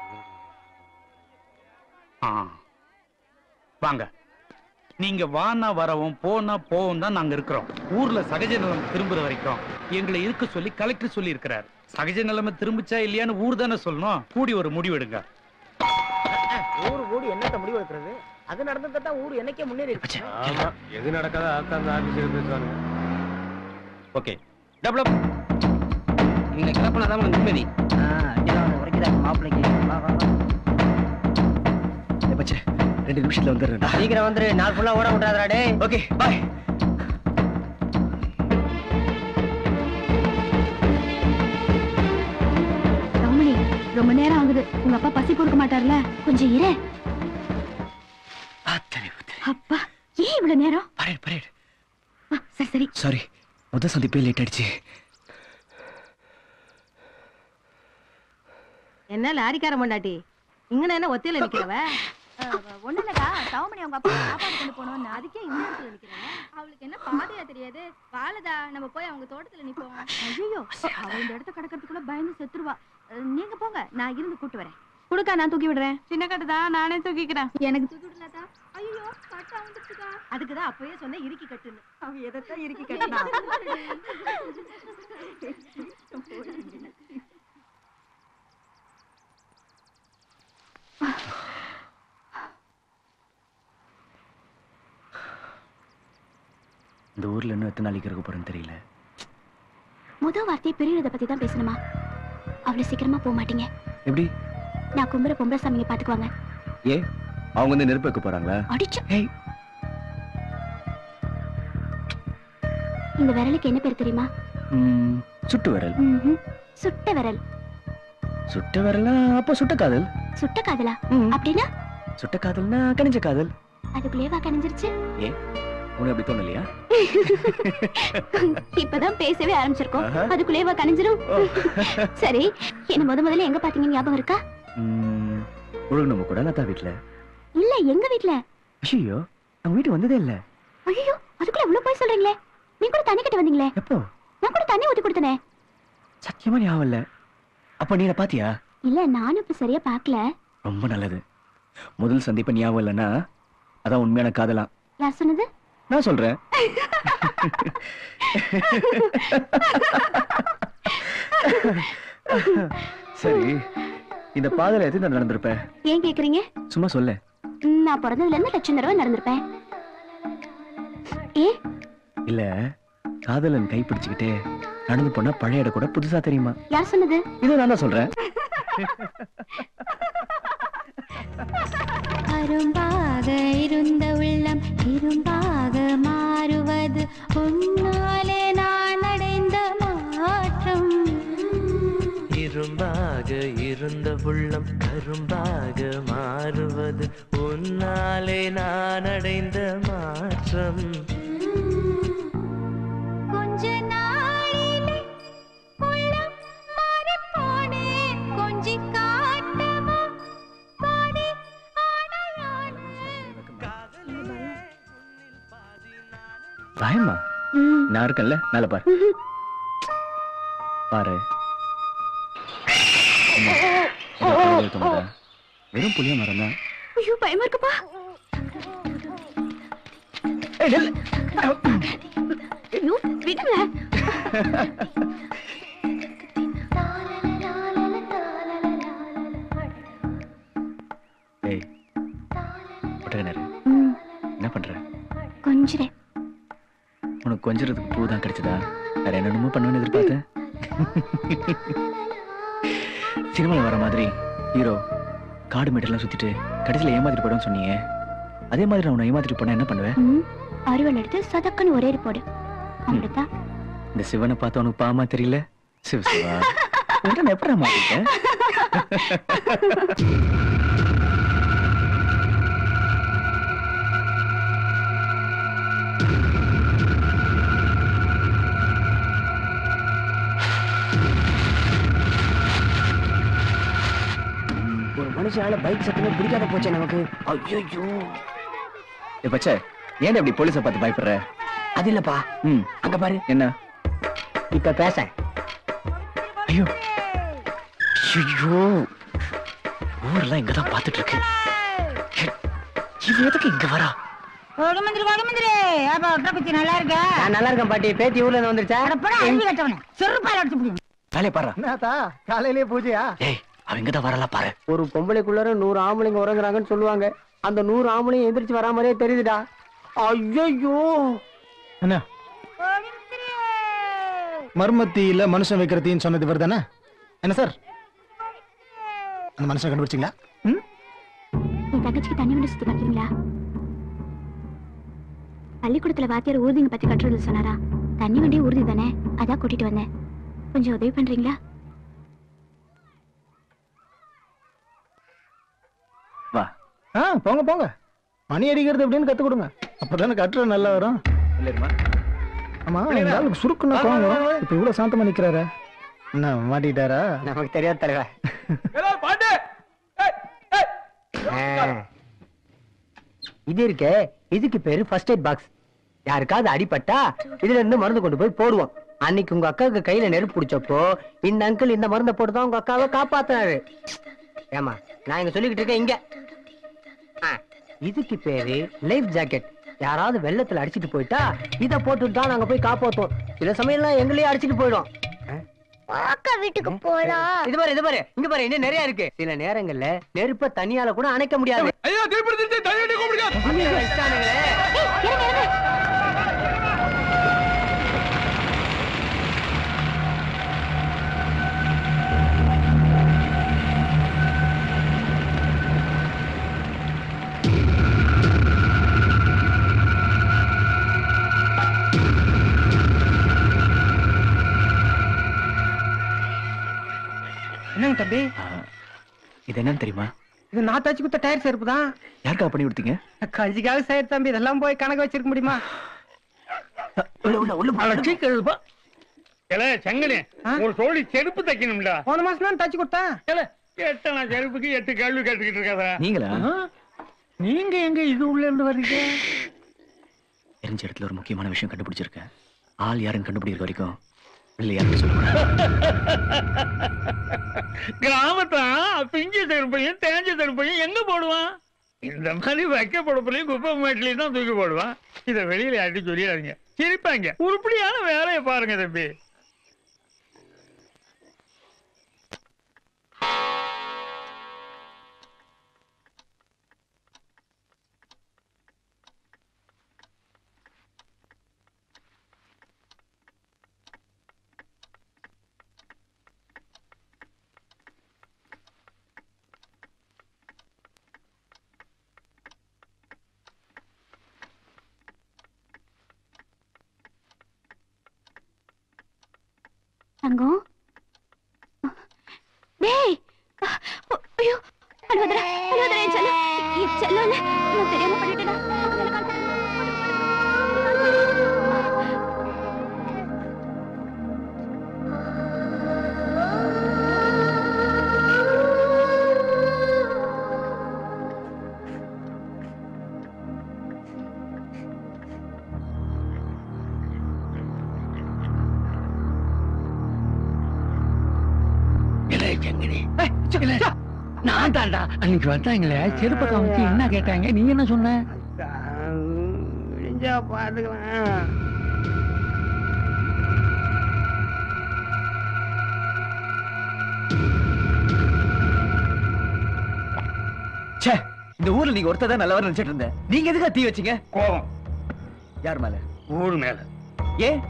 ஆ வாங்க நீங்க வானா வரவும் போனா போவும் தான் நாங்க இருக்கிறோம் ஊர்ல சகஜ நிலம் திரும்புற வரைக்கும் எங்களை இருக்க சொல்லி கலெக்டர் சொல்லி இருக்கிறார் சகஜ நிலைமை திரும்பிச்சா இல்லையான்னு ஊர் தானே சொல்லணும் கூடி ஒரு முடிவு எடுங்க ஊரு கூடி என்னத்த முடிவு எடுக்கிறது அது நடந்ததை தான் ஊர் என்னைக்கே முன்னேறி இருக்கு ஆமா எது நடக்காத ஆக்காந்த ஆபீசர் பேசுவாங்க ஓகே டெவலப் நீங்க கிளப்பினாதான் நிம்மதி வரைக்கும் மாப்பிள்ளைக்கு வா வா வா ஏ பச்சே ரெண்டு நிமிஷத்துல வந்துடுறேன் சீக்கிரம் வந்துரு நாள் ஃபுல்லா ஓட விட்டாதடா டேய் ஓகே பாய் ரமணி ரொம்ப நேரம் ஆகுது உங்க அப்பா பசி பொறுக்க மாட்டார்ல கொஞ்சம் இரு அப்பா ஏன் இவ்வளவு நேரம் பரேட் பரேட் ஆ, சரி சரி சாரி முத சந்திப்பே லேட் ஆயிடுச்சு என்ன லாரிக்கார பொண்டாட்டி இங்கன என்ன ஒத்தையில நிக்கிறவ ஒண்ணு இல்லக்கா சௌமணி அவங்க அப்பா சாப்பாடு கொண்டு போனோம்னு அதுக்கே இந்த இடத்துல நிக்கிறேன் அவளுக்கு என்ன பாதையா தெரியாது வாழதா நம்ம போய் அவங்க தோட்டத்துல நிப்போம் ஐயோ அவ இந்த இடத்த கடக்கிறதுக்குள்ள பயந்து செத்துருவா அஹ், நீங்க போங்க நான் இருந்து கூட்டு வரேன் குடுக்கா நான் தூக்கி விடுறேன் சின்ன கட்டுதா நானே தூக்கிக்கிறேன் எனக்கு தூக்கி விடலாதா ஐயோ கட்டா வந்துச்சுக்கா அதுக்குதான் அப்பவே சொன்ன இறுக்கி கட்டுன்னு அவ எதைத்தான் இறுக்கி கட்டினா இந்த ஊர்ல இன்னும் எத்தனை நாளைக்கு இருக்க போறேன்னு தெரியல முத வார்த்தையை பெரியதை பத்தி தான் பேசணுமா அவ்வளவு சீக்கிரமா போக மாட்டீங்க எப்படி நான் கும்புற பொம்பளை சாமிங்க பாத்துக்குவாங்க ஏ அவங்க வந்து நெருப்பு வைக்க போறாங்களா அடிச்சு ஏய் இந்த விரலுக்கு என்ன பேர் தெரியுமா ம், சுட்டு விரல் ம்ஹும். சுட்ட விரல் சுட்ட விரலா அப்போ சுட்ட காதல் சுட்ட காதலா அப்படின்னா சுட்ட காதல்னா கணிஞ்ச காதல் அதுக்குள்ளேவா கணிஞ்சிருச்சு ஏ உனக்கு அப்படி தோணலையா இப்பதான் பேசவே ஆரம்பிச்சிருக்கோம் ஆஹா. அதுக்குள்ளேவா கணிஞ்சிரும் சரி என்ன முத முதல்ல எங்க பாத்தீங்க ஞாபகம் இருக்கா ம், ஒழுங்கு நம்ம கூட லதா வீட்ல இல்ல எங்க வீட்ல ஐயோ நம்ம வீட்டு வந்ததே இல்ல ஐயோ அதுக்குள்ள இவ்வளவு போய் சொல்றீங்களே நீ கூட தண்ணி கட்ட வந்தீங்களே எப்போ நான் கூட தண்ணி ஊத்தி கொடுத்தனே சத்தியமா ஞாபகம் இல்ல அப்ப நீ என்ன பாத்தியா இல்ல நானும் இப்ப சரியா பாக்கல ரொம்ப நல்லது முதல் சந்திப்பு ஞாபகம் இல்லைன்னா அதான் உண்மையான காதலா யார் சொன்னது நான் சொல்றேன் சரி இந்த பாதையில எத்தனை தடவை நடந்திருப்ப ஏன் கேக்குறீங்க சும்மா சொல்ல ம், நான் பிறந்ததுல இருந்து லட்சம் தடவை நடந்திருப்பேன் ஏ இல்ல காதலன் கை பிடிச்சுக்கிட்டே நடந்து போனா பழைய இடம் கூட புதுசா தெரியுமா யார் சொன்னது இதை நான் தான் சொல்றேன் அரும்பாக இருந்த உள்ளம் இரும்பாக மாறுவது உன்னாலே நான் அடைந்த மாற்றம் இரும்பாக இருந்த உள்ளம் கரும்பாக மாறுவது உன்னாலே நான் அடைந்த மாற்றம் கொஞ்ச நாளிலே உள்ளம் மாறிப் போனேன். கொஞ்சி காட்டவா பாதி பயமா நான் இருக்கேன்ல மேல பாரு பாரு அம்மா, ஏதோ கடவுள் தோணுதா? வெறும் புளிய மரம் தான் ஐயோ பயமா இருக்குப்பா ஐயோ விடுங்க ஏய் ஒட்டகனாரு ம், என்ன பண்ற கொஞ்சிறேன் உனக்கு கொஞ்சறதுக்கு பூ தான் கிடைச்சதா வேற என்னென்னமோ பண்ணுவேன்னு எதிர்பார்த்தேன் சினிமாவில் வர மாதிரி ஹீரோ காடு மேடெல்லாம் சுத்திட்டு கடைசியில ஏமாத்திட்டு போயிடும்னு சொன்னீங்க அதே மாதிரி நான் உன்னை ஏமாத்திட்டு போனா என்ன பண்ணுவேன் ம், அருவாள் எடுத்து சதக்குன்னு ஒரே போடு அப்படித்தான் இந்த சிவனை பார்த்து உனக்கு பாமா தெரியல சிவ சிவா உன்கிட்ட நான் எப்படி மாட்டிட்டேன் ஒரு மனுஷனால பைக் சத்தமே பிடிக்காத போச்சே நமக்கு ஐயோ ஏ பச்சை ஏன் இப்படி போலீஸை பார்த்து பயப்படுற அது இல்லப்பா ம் அங்க பாரு என்ன இப்ப பேச ஐயோ ஐயோ ஊர்லாம் இங்க தான் பார்த்துட்டு இருக்கு இவ எதுக்கு இங்க வரா வடமந்திரி வடமந்திரி அப்பா ஒட்டக்குச்சி நல்லா இருக்க நான் நல்லா இருக்கேன் பாட்டி பேத்தி ஊர்ல இருந்து வந்துருச்சா போடா அழுவி கட்டவனே செருப்பால் அடிச்சு பிடிக்கும் வேலையை பாரு என்னத்தா காலையிலேயே பூஜையா ஏய் அவ இங்க தான் வரலாம் பாரு ஒரு பொம்பளைக்குள்ளார நூறு ஆம்பளைங்க உறங்குறாங்கன்னு சொல்லுவாங்க அந்த நூறு ஆம்பளையும் எந்திரிச்சு வரா மாதிரியே தெரியுதுடா ஐயோ என்ன மர்மத்தியில மனுஷன் வைக்கிற தீன்னு சொன்னது இவர் தானே என்ன சார் அந்த மனுஷனை கண்டுபிடிச்சிங்களா என் தங்கச்சிக்கு தண்ணி வண்டி சுத்தி காட்டுறீங்களா பள்ளிக்கூடத்துல வாத்தியார் ஊர்திங்க பத்தி கட்டுறது சொன்னாரா தண்ணி வண்டி ஊர்தி தானே அதான் கூட்டிட்டு வந்தேன் கொஞ்சம் உதவி பண்றீங்களா வா ஆ போங்க போங்க மணி அடிக்கிறது எப்படின்னு கத்து கொடுங்க அப்பதானே கட்டுற நல்லா வரும் இல்லைம்மா ஆமா இந்த ஆளுக்கு சுருக்குன்னா கோவம் வரும் இப்ப இவ்வளவு சாந்தமா நிக்கிறாரு என்ன மாட்டிட்டாரா நமக்கு தெரியாத தலைவா இது இருக்கே இதுக்கு பேரு ஃபர்ஸ்ட் எய்ட் பாக்ஸ் யாருக்காவது அடிபட்டா இதுல இருந்து மருந்து கொண்டு போய் போடுவோம் அன்னைக்கு உங்க அக்காவுக்கு கையில நெருப்பு பிடிச்சப்போ இந்த அங்கிள் இந்த மருந்தை போட்டு தான் உங்க அக்காவை காப்பாத்தினாரு ஏமா நான் இங்க சொல்லிக்கிட்டு இருக்கேன் இங்க ஆ, இதுக்கு பேரு லைஃப் ஜாக்கெட் யாராவது வெள்ளத்துல அடிச்சிட்டு போயிட்டா இத போட்டுட்டு தான் நாங்க போய் காப்பாத்துவோம் சில சமயம்லாம் எங்களையே அடிச்சிட்டு போயிடும் அக்கா வீட்டுக்கு போலாம் இது பாரு இது பாரு இங்க பாரு இன்னும் நிறைய இருக்கு சில நேரங்கள்ல நெருப்ப தண்ணியால கூட அணைக்க முடியாது ஐயோ திருப்பி திருப்பி தண்ணி கூப்பிடுங்க என்னங்க தம்பி இது என்னன்னு தெரியுமா இது நான் தச்சு குத்த டயர் செருப்பு தான் யாருக்கா பண்ணி கொடுத்தீங்க கஞ்சிக்காக செய்யற தம்பி இதெல்லாம் போய் கணக்கு வச்சிருக்க முடியுமா ஏலே செங்கனே ஒரு சோழி செருப்பு தைக்கணும்டா போன மாசம் தான் தச்சு கொடுத்தேன் ஏலே எட்டனா செருப்புக்கு எட்டு கேள்வி கேட்டுக்கிட்டு இருக்காதா நீங்களா நீங்க எங்க இது உள்ள இருந்து வர்றீங்க தெரிஞ்ச இடத்துல ஒரு முக்கியமான விஷயம் கண்டுபிடிச்சிருக்கேன் ஆள் யாருன்னு கண்டுபிடிக்கிற வரைக்கும் இல்லை யாருன்னு சொல்லுங்க கிராமத்தான் பிஞ்சு செருப்பையும் தேஞ்ச செருப்பையும் எங்க போடுவான் இந்த மாதிரி வைக்க பொடுப்புலையும் குப்பை மேட்லையும் தான் தூக்கி போடுவான் இதை வெளியில யார்ட்டும் சொல்லிடாதீங்க சிரிப்பாங்க உருப்படியான வேலையை பாருங்க தம்பி தங்கம் டேய் ஐயோ அழுவதரா அழுவதரா என் செல்லம் என் செல்லம் இல்ல நான் தெரியாம பண்ணிட்டேனா நான் தான்டா அன்னைக்கு வந்தாங்களே செருப்பை காமிச்சு என்ன கேட்டாங்க நீ என்ன சொன்ன விழிஞ்சா பாத்துக்கலாம் ச்சே இந்த ஊர்ல நீங்க ஒருத்தர் தான் நல்லவர் நினைச்சிட்டு இருந்தேன் நீங்க எதுக்கா தீ வச்சீங்க கோபம் யார் மேல ஊர் மேல ஏன்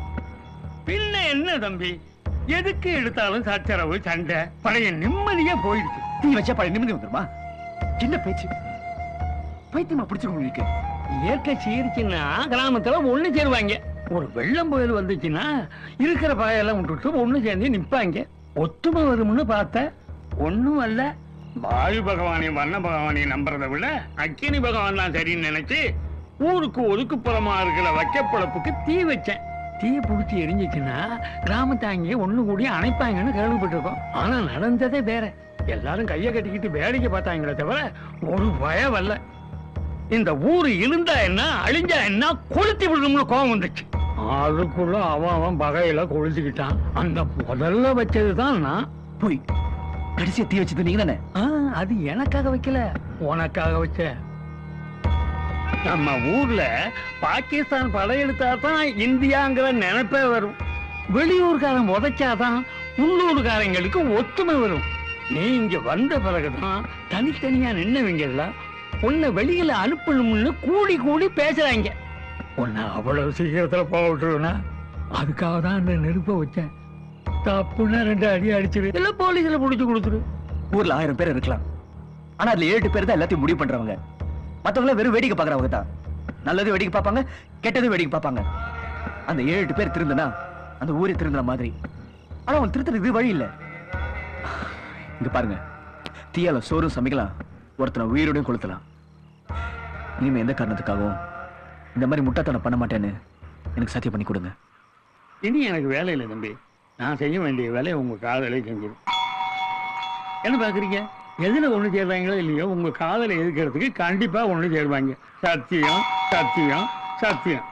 பின்ன என்ன தம்பி எதுக்கு எடுத்தாலும் சச்சரவு சண்டை பழைய நிம்மதியே போயிடுச்சு தீ வச்சா பழைய நிமிந்து வந்துருமா என்ன பேச்சு பைத்தியமா பிடிச்சிருக்கும் உங்களுக்கு இயற்கை சீரிச்சுன்னா கிராமத்துல ஒண்ணு சேருவாங்க ஒரு வெள்ளம் புயல் வந்துச்சுன்னா இருக்கிற பகையெல்லாம் விட்டுட்டு ஒண்ணு சேர்ந்து நிப்பாங்க ஒத்துமை வரும்னு பார்த்த ஒண்ணும் அல்ல வாயு பகவானையும் வண்ண பகவானையும் நம்புறதை விட அக்கினி பகவான் தான் சரின்னு நினைச்சு ஊருக்கு ஒதுக்குப்புறமா இருக்கிற வைக்கப்பழப்புக்கு தீ வச்சேன் தீய பிடிச்சி எரிஞ்சிச்சுன்னா கிராமத்தாங்க ஒண்ணு கூடி அணைப்பாங்கன்னு கேள்விப்பட்டிருக்கோம் ஆனா நடந்ததே வேற எல்லாரும் கைய கட்டிக்கிட்டு வேடிக்கை பார்த்தாங்களே தவிர ஒரு பயம் வரல இந்த ஊரு இருந்தா என்ன அழிஞ்சா என்ன கொளுத்தி விடணும்னு கோவம் வந்துச்சு அதுக்குள்ள அவன் அவன் பகையில கொளுத்திக்கிட்டான் அந்த முதல்ல வச்சதுதான் நான் போய் கடைசியா தீ வச்சது நீங்க தானே ஆ, அது எனக்காக வைக்கல உனக்காக வச்ச நம்ம ஊர்ல பாகிஸ்தான் படையெடுத்தா தான் இந்தியாங்கிற நினைப்பே வரும் வெளியூர்காரன் உதைச்சாதான் உள்ளூர்காரங்களுக்கு ஒத்துமை வரும் நீ இங்க வந்த பிறகுதான் தனித்தனியா நின்னவங்க உன்னை வெளியில அனுப்பணும்னு கூடி கூடி பேசுறாங்க உன்னை அவ்வளவு சீக்கிரத்துல போக விட்டுருவனா அதுக்காக தான் அந்த நெருப்பை வச்சேன் தப்புன்னா ரெண்டு அடி அடிச்சிரு இல்ல போலீஸ்ல புடிச்சு கொடுத்துரு ஊர்ல ஆயிரம் பேர் இருக்கலாம் ஆனா அதுல ஏழு பேர் தான் எல்லாத்தையும் முடிவு பண்றவங்க மத்தவங்க வெறும் வேடிக்கை பாக்குறவங்க தான் நல்லது வேடிக்கை பார்ப்பாங்க கெட்டது வேடிக்கை பார்ப்பாங்க அந்த ஏழு எட்டு பேர் திருந்தனா அந்த ஊரே திருந்துற மாதிரி ஆனா அவன் திருத்துறது இது வழி இல்ல இங்க பாருங்க தீயால சோறும் சமைக்கலாம் ஒருத்தனை உயிரோடையும் கொளுத்தலாம் இனிமே எந்த காரணத்துக்காகவும் இந்த மாதிரி முட்டாத்தனம் பண்ண மாட்டேன்னு எனக்கு சத்தியம் பண்ணி கொடுங்க இனி எனக்கு வேலை இல்லை தம்பி நான் செய்ய வேண்டிய வேலையை உங்க காதலே செஞ்சிடும் என்ன பாக்குறீங்க எதுல ஒண்ணு சேர்றாங்களோ இல்லையோ உங்க காதலை எதிர்க்கிறதுக்கு கண்டிப்பா ஒண்ணு சேருவாங்க சத்தியம் சத்தியம் சத்தியம்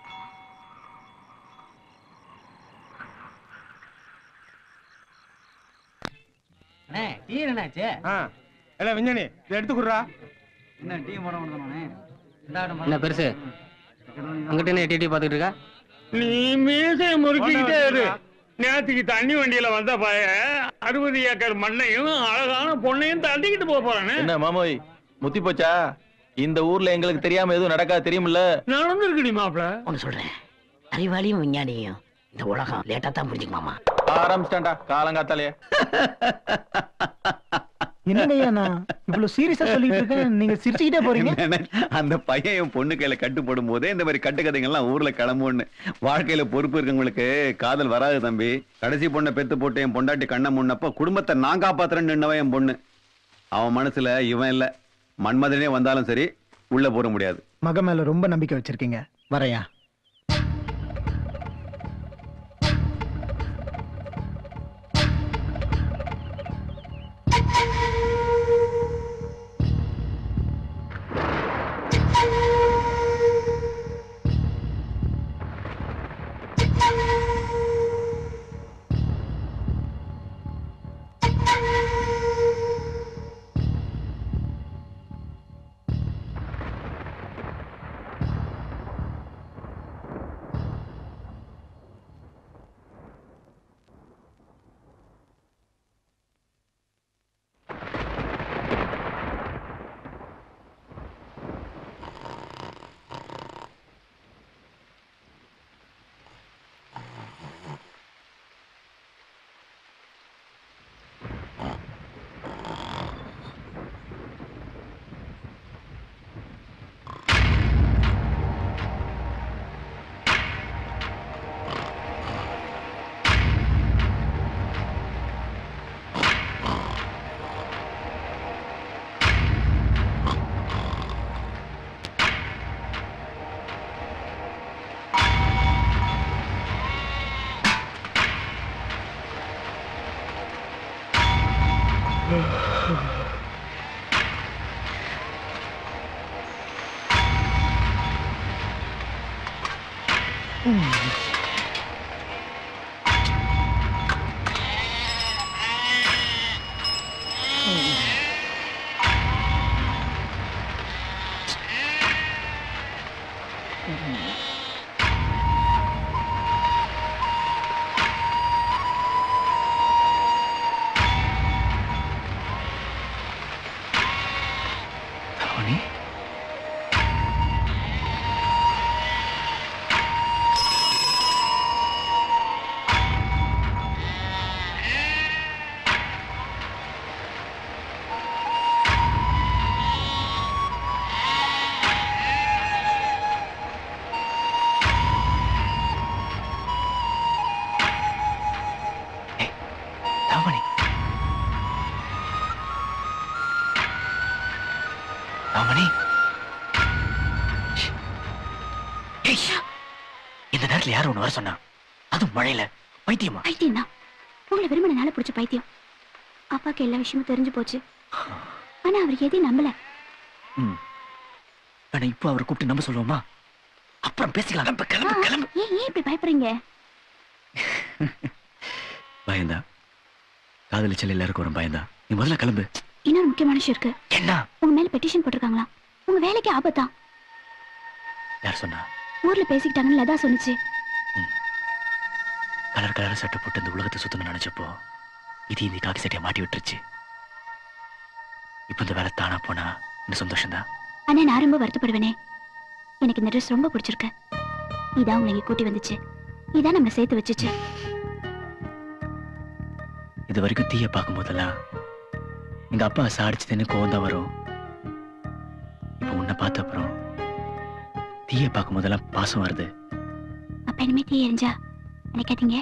அண்ணே டீ என்னாச்சு இல்ல விஞ்ஞானி இதை எடுத்துக்குறா என்ன டீ போட என்ன பெருசு அங்கிட்ட என்ன எட்டி எட்டி பார்த்துட்டு இருக்கா நீ மீசையை முறுக்கிக்கிட்டே இரு நேத்துக்கு தண்ணி வண்டியில வந்த பய அறுபது ஏக்கர் மண்ணையும் அழகான பொண்ணையும் தள்ளிக்கிட்டு போக போறானே என்ன மாமோய் முத்தி போச்சா இந்த ஊர்ல எங்களுக்கு தெரியாம எதுவும் நடக்காது தெரியுமில்ல நடந்திருக்குடி மாப்பிள ஒன்னு சொல்றேன் அறிவாளியும் விஞ்ஞானியும் இந்த உலகம் லேட்டா தான் புரிஞ்சுக்கு மாமா ஆரம்பிச்சிட்டான்டா காலங்காத்தாலே என்னங்கய்யா நான் இவ்வளவு சீரியஸா சொல்லிட்டு இருக்கேன் நீங்க சிரிச்சுக்கிட்டே போறீங்க அந்த பையன் என் பொண்ணு கையில கட்டு போடும் போதே இந்த மாதிரி கட்டு கதைகள்லாம் ஊர்ல கிளம்புன்னு வாழ்க்கையில பொறுப்பு இருக்கவங்களுக்கு காதல் வராது தம்பி கடைசி பொண்ணை பெத்து போட்டு என் பொண்டாட்டி கண்ணை முன்னப்ப குடும்பத்தை நான் காப்பாத்துறேன்னு நின்னவன் என் பொண்ணு அவன் மனசுல இவன் இல்ல மன்மதனே வந்தாலும் சரி உள்ள போட முடியாது மக மேல ரொம்ப நம்பிக்கை வச்சிருக்கீங்க வரையா ராமணி ஏய், இந்த நேரத்துல யாரும் ஒண்ணு வர சொன்னா அதுவும் மழையில பைத்தியமா பைத்தியம் தான் உங்களை விரும்பினால பிடிச்ச பைத்தியம் அப்பாக்கு எல்லா விஷயமும் தெரிஞ்சு போச்சு ஆனா அவர் எதையும் நம்பல ம். வேணா இப்போ அவரை கூப்பிட்டு நம்ப சொல்லுவோமா அப்புறம் பேசிக்கலாம் கிளம்பு கிளம்பு கிளம்பு ஏன் ஏன் இப்படி பயப்படுறீங்க பயந்தா காதலிச்சல் எல்லாருக்கும் ஒரு பயந்தா நீ முதல்ல கிளம்பு இன்னொரு முக்கியமான விஷயம் இருக்கு என்ன உங்க மேல பெட்டிஷன் போட்டிருக்காங்களா உங்க வேலைக்கு ஆபத்தான் யார் சொன்னா ஊர்ல பேசிக்கிட்டாங்கன்னு லதா சொன்னுச்சு கலர் கலர் சட்டை போட்டு இந்த உலகத்தை சுத்தணும்னு நினைச்சப்போ இது இந்த காக்கி சட்டையை மாட்டி விட்டுருச்சு இப்போ இந்த வேலை தானா போனா இன்னும் சந்தோஷம்தான் ஆனா நான் ரொம்ப வருத்தப்படுவேனே எனக்கு இந்த ட்ரெஸ் ரொம்ப பிடிச்சிருக்கு இதான் உங்களை இங்க கூட்டி வந்துச்சு இதான் நம்மளை சேர்த்து வச்சுச்சு இது வரைக்கும் தீய பார்க்கும் போதெல்லாம் எங்க அப்பா சாடிச்சதுன்னு கோவம் தான் வரும் இப்போ உன்னை பார்த்த அப்புறம் தீய பார்க்கும் போதெல்லாம் பாசம் வருது அப்ப இனிமே தீ எரிஞ்சா நினைக்காதீங்க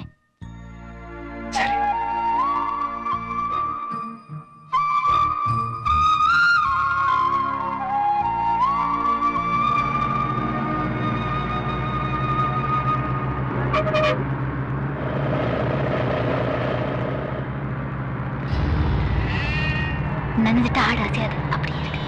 நனைஞ்சிட்டு ஆடு அசையாது அப்படி இருக்கு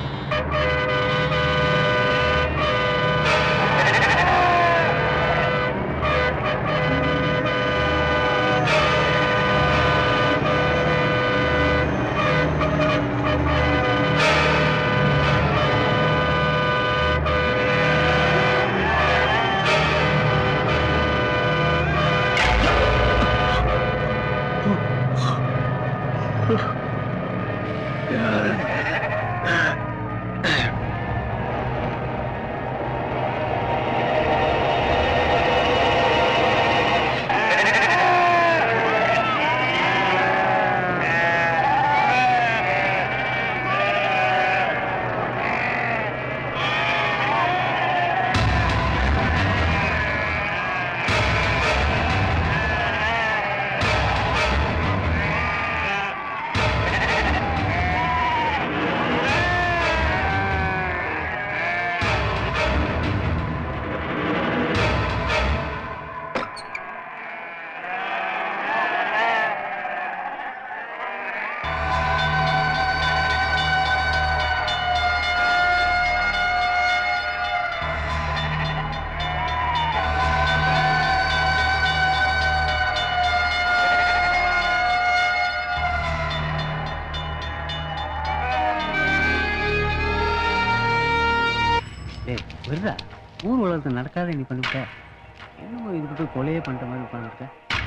டேய் விடுறா ஊர் உலகத்தில் நடக்காத நீ பண்ணிவிட்ட என்னமோ இதுக்கு போய் கொலையே பண்ணிட்ட மாதிரி உட்காந்துருக்க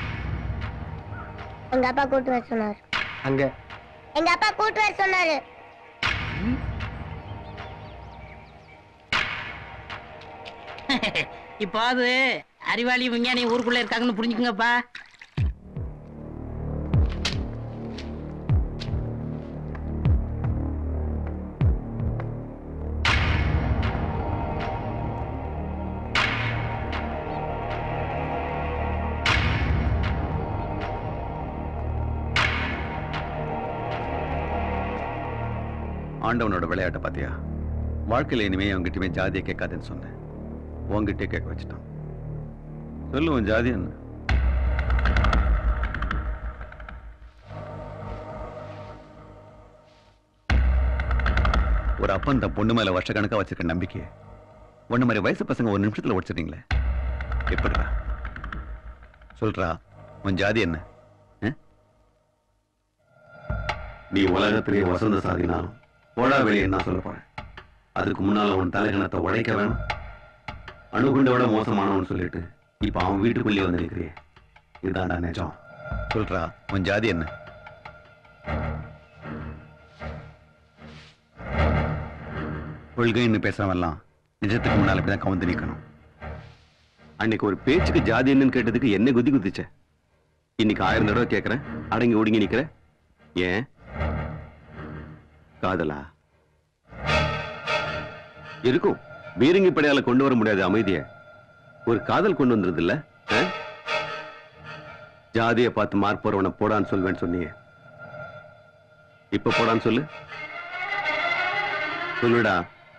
எங்க அப்பா கூட்டு வர சொன்னாரு அங்க எங்க அப்பா கூட்டு வர சொன்னாரு இப்போ அது அறிவாளி விஞ்ஞானி ஊருக்குள்ள இருக்காங்கன்னு புரிஞ்சுக்குங்கப்பா ஆண்டவனோட விளையாட்டை பாத்தியா வாழ்க்கையில இனிமே அவங்ககிட்டயுமே ஜாதியை கேட்காதுன்னு சொன்னேன் உங்ககிட்டே கேட்க வச்சுட்டான் சொல்லுவோம் ஜாதி என்ன ஒரு அப்பன் தன் பொண்ணு மேல வருஷக்கணக்கா வச்சிருக்க நம்பிக்கையை ஒண்ணு மாதிரி வயசு பசங்க ஒரு நிமிஷத்துல உடைச்சிட்டீங்களே எப்படிடா சொல்றா உன் ஜாதி என்ன ஆ? நீ உலகத்திலேயே வசந்த சாதினாலும் போடா வெளியே என்ன சொல்ல போறேன் அதுக்கு முன்னால உன் தலைகணத்தை உடைக்க வேணும் அணுகுண்டை விட மோசமானவன் சொல்லிட்டு இப்ப அவன் வீட்டுக்குள்ளேயே வந்து நிற்கிறியே இதுதான்டா நிஜம் சொல்றா உன் ஜாதி என்ன கொள்கைன்னு பேசுறவன்லாம் நிஜத்துக்கு முன்னால இப்படிதான் கவுந்து நிக்கணும் அன்னைக்கு ஒரு பேச்சுக்கு ஜாதி என்னன்னு கேட்டதுக்கு என்ன குதி குதிச்ச இன்னைக்கு ஆயிரம் தடவை கேட்கறேன் அடங்கி ஒடுங்கி நிக்கிற ஏன் காதலா இருக்கும் பீரங்கி படையால கொண்டு வர முடியாத அமைதிய ஒரு காதல் கொண்டு வந்துருது இல்ல ஜாதியை பார்த்து மார்க் போறவனை போடான்னு சொல்வேன்னு சொன்னீங்க இப்ப போடான்னு சொல்லு சொல்லுடா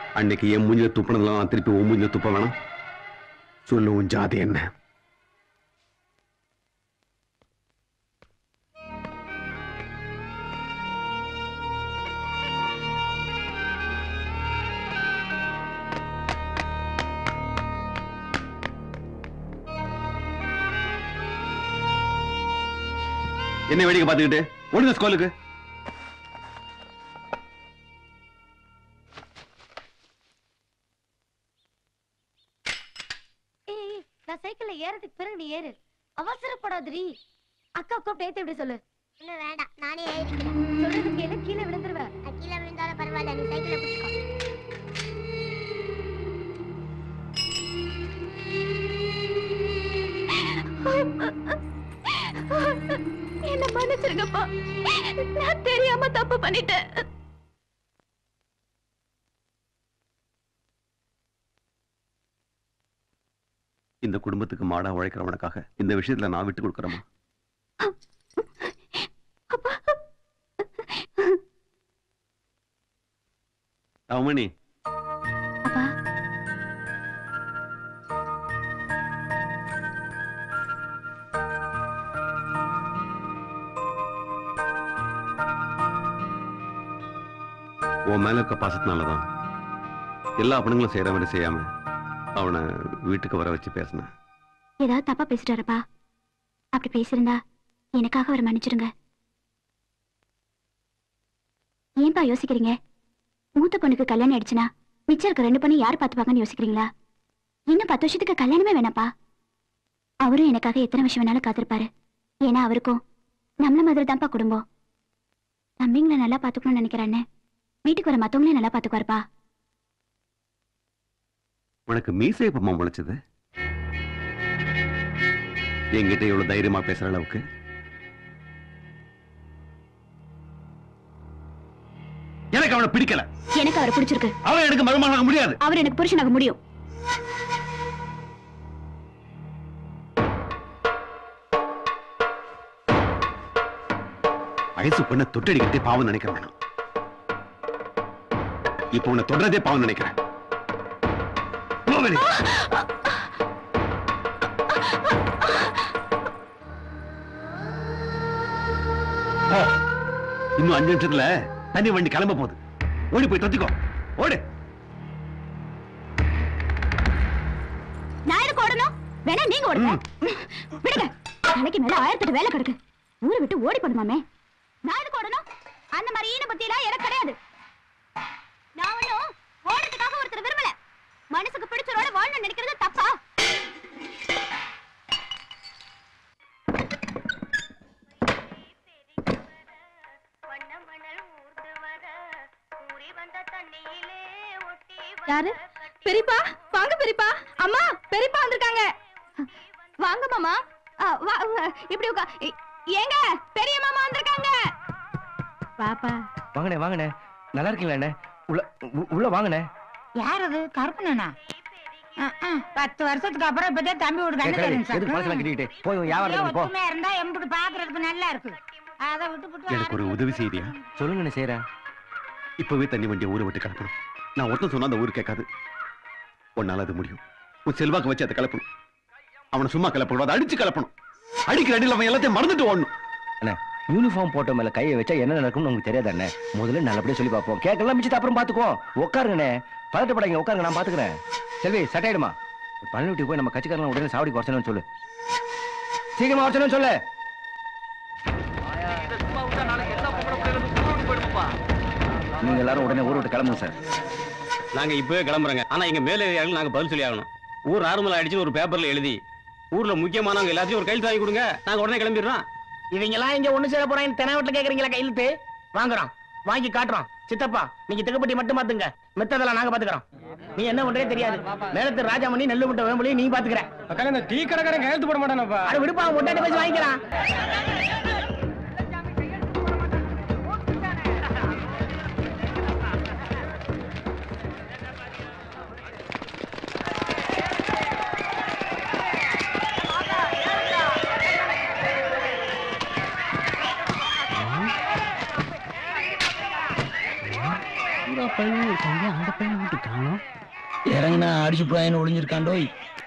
அன்னைக்கு என் மூஞ்சில துப்புனதெல்லாம் நான் திருப்பி உன் மூஞ்சில துப்ப வேணாம் சொல்லு உன் ஜாதி என்ன என்ன வேடிக்கை பார்த்துக்கிட்டு ஓடுங்க ஸ்கூலுக்கு ஏய் நான் சைக்கிள்ல ஏறதுக்கு பிறகு நீ ஏறு அவசரப்படாதடி அக்கா கூப்பிட்டு ஏத்தி விட சொல்லு இல்ல வேண்டாம் நானே ஏறிக்கிறேன் சொல்றது கேளு கீழே விழுந்துருவ நான் கீழே விழுந்தாலும் பரவாயில்ல நீ சைக்கிளை பிடிச்சிக்கோ என்ன மன்னிச்சிருங்கப்பா நான் தெரியாம தப்பு பண்ணிட்டேன் இந்த குடும்பத்துக்கு மாடா உழைக்கிறவனுக்காக இந்த விஷயத்துல நான் விட்டு கொடுக்குறேமா அவமணி உன் மேல இருக்க பாசத்தினாலதான் எல்லா பொண்ணுங்களும் செய்யற மாதிரி செய்யாம அவனை வீட்டுக்கு வர வச்சு பேசினேன் ஏதாவது தப்பா பேசிட்டாரப்பா அப்படி பேசியிருந்தா எனக்காக அவர் மன்னிச்சிடுங்க ஏன்பா யோசிக்கிறீங்க மூத்த பொண்ணுக்கு கல்யாணம் ஆயிடுச்சுன்னா மிச்சம் இருக்க ரெண்டு பொண்ணு யார் பார்த்துப்பாங்கன்னு யோசிக்கிறீங்களா இன்னும் பத்து வருஷத்துக்கு கல்யாணமே வேணாப்பா அவரும் எனக்காக எத்தனை வருஷம் வேணாலும் காத்திருப்பாரு ஏன்னா அவருக்கும் நம்மள மாதிரி தான்ப்பா குடும்பம் தம்பிங்களை நல்லா பார்த்துக்கணும்னு நினைக்கிறான்னு வீட்டுக்கு வர மத்தவங்களையும் நல்லா பார்த்துக்குவாருப்பா உனக்கு மீசை எப்பமா முளைச்சது என்கிட்ட இவ்வளவு தைரியமா பேசுற அளவுக்கு எனக்கு அவனை பிடிக்கல எனக்கு அவரை பிடிச்சிருக்கு அவன் எனக்கு மருமகனாக முடியாது அவர் எனக்கு புருஷனாக முடியும் வயசு பொண்ணை தொட்டடிக்கிட்டே பாவம் நினைக்கிற வேணாம் இப்போ உன்னை தொடரதே பாவம் நினைக்கிறேன் போ வெளிய. போ. இன்னும் அஞ்சு நிமிஷத்துல தண்ணி வண்டி கிளம்ப போகுது ஓடி போய் தொத்திக்கோ ஓடு நான் எதுக்கு ஓடணும் வேணா நீங்க ஓடுங்க விடுங்க தலைக்கு மேல ஆயிரத்தெட்டு வேலை கிடக்கு ஊரை விட்டு ஓடி போடுமாமே நான் எதுக்கு ஓடணும் அந்த மாதிரி ஈன புத்தி எல்லாம் எனக்கு கிடையாது நான் ஒண்ணும் ஓடுறதுக்காக ஒருத்தர் விரும்பல மனசுக்கு பிடிச்சவரோட வாழணும்னு நினைக்கிறது தப்பா யாரு பெரியப்பா வாங்க பெரியப்பா அம்மா பெரியப்பா வந்திருக்காங்க வாங்க மாமா ஆ, வா- வா- இப்படி உட்கா ஏ- ஏங்க பெரிய மாமா வந்திருக்காங்க பாப்பா வாங்கண்ணே வாங்கண்ணே நல்லா இருக்கீங்களா அண்ணே உள்ள உ- உள்ள வாங்கண்ணே யார் அது கருப்பனா பத்து வருஷத்துக்கு அப்புறம் இப்பதான் தம்பி வீடு கண்ணு தெரியும் எதுக்கு மனசுலாம் கிட்டிக்கிட்டு போய் உன் வியாபாரம் போ ஒத்துமையா இருந்தா எம்பிட்டு பாக்குறதுக்கு நல்லா இருக்கு அதை விட்டு விட்டு எனக்கு ஒரு உதவி செய்தியா சொல்லுங்கண்ணே செய்யறேன் இப்பவே தண்ணி வண்டியை ஊரை விட்டு கிளப்பணும் நான் ஒருத்தன் சொன்னா அந்த ஊர் கேட்காது உன்னால அது முடியும் உன் செல்வாக்கு வச்சு அதை கிளப்பணும் அவனை சும்மா கிளப்பணும் அதை அடிச்சு கிளப்பணும் அடிக்கிற அடியில் அவன் எல்லாத்தையும் மறந்துட்டு ஓடணும் அண்ணே யூனிஃபார்ம் போட்ட மேல கையை வச்சா என்ன நடக்கும்னு உங்களுக்கு தெரியாது அண்ணே முதல்ல நல்லபடியா சொல்லி பார்ப்போம் கேட்கலாம் மிச்சத்தை அப்புறம் பாத்துக்குவோம் உட்காருங்கண்ணே பதட்டப்படாங்க உட்காருங்க நான் பாத்துக்கிறேன் செல்வி சட்டையிடுமா பழனி வீட்டுக்கு போய் நம்ம கட்சிக்காரங்க உடனே சாவடி குறைச்சணும்னு சொல்லு சீக்கிரமா குறைச்சணும்னு சொல்லு நீங்க எல்லாரும் உடனே ஊர் விட்டு கிளம்புங்க சார் நாங்க இப்பவே கிளம்புறோங்க ஆனா எங்க மேலதிகாரிகள் நாங்க பதில் சொல்லி ஆகணும் ஊர் நார்மல் அடிச்சு ஒரு பேப்பர்ல எழுதி ஊர்ல முக்கியமானவங்க எல்லாத்தையும் ஒரு கையெழுத்து வாங்கி கொடுங்க நாங்க உடனே கிளம்பிடுறோம் இவங்க எல்லாம் இங்க ஒண்ணு சேர போறாங்க தெனாவட்டில் கேக்குறீங்களா கையெழுத்து வாங்குறோம் வாங்கி காட்டுறோம் சித்தப்பா நீங்க திகப்பட்டி மட்டும் பாத்துங்க மித்ததெல்லாம் நாங்க பாத்துக்கிறோம் நீ என்ன பண்றே தெரியாது மேலத்து ராஜாமணி நெல்லு முட்டை வேம்பலி நீ பாத்துக்கிற அக்கா இந்த டீ கடைக்காரன் கையெழுத்து போட மாட்டானப்பா அட விடுப்பா முட்டாட்டி பேசி வாங்கிக்கிறான் ஊதா பையன் இருக்காங்க அந்த பையன் வீட்டு காணும் இறங்கினா அடிச்சு போயின்னு ஒளிஞ்சிருக்காண்டோய்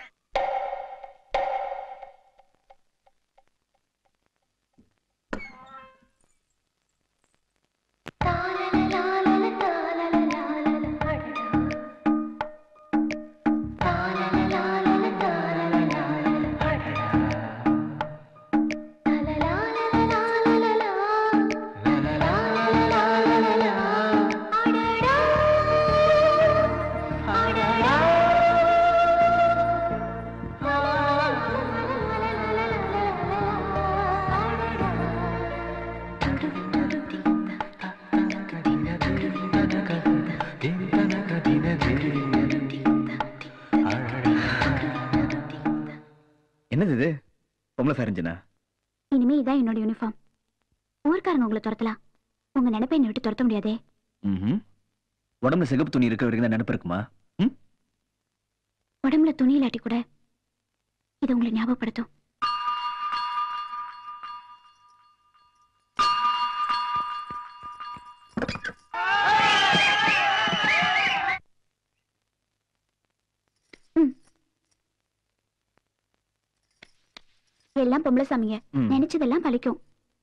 என்னது இது பொம்பளை சரிஞ்சுனா இனிமே இதான் என்னோட யூனிஃபார்ம் ஊர்க்காரங்க உங்களை துரத்தலாம் உங்க நினைப்பை என்னை விட்டு துரத்த முடியாதே ம்ஹும். உடம்புல சிகப்பு துணி இருக்க வரைக்கும் தான் நினைப்பு இருக்குமா உடம்புல துணி இல்லாட்டி கூட இது உங்களை ஞாபகப்படுத்தும் ம். எல்லாம் பொம்பளை சாமிங்க ம். நினைச்சதெல்லாம் பலிக்கும்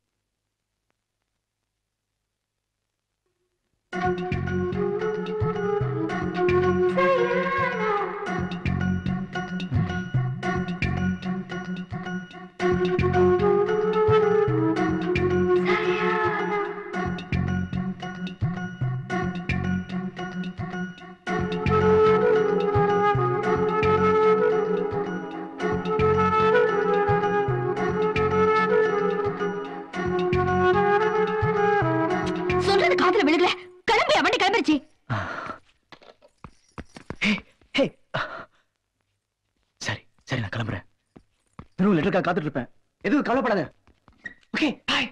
சொல்றது காதுல விழுகல கிளம்பி அவன் கிளம்பிருச்சு சரி சரி நான் கிளம்புறேன் திரும்ப லெட்டருக்காக காத்துட்டு இருப்பேன் எதுவும் கவலைப்படாத ஓகே பாய்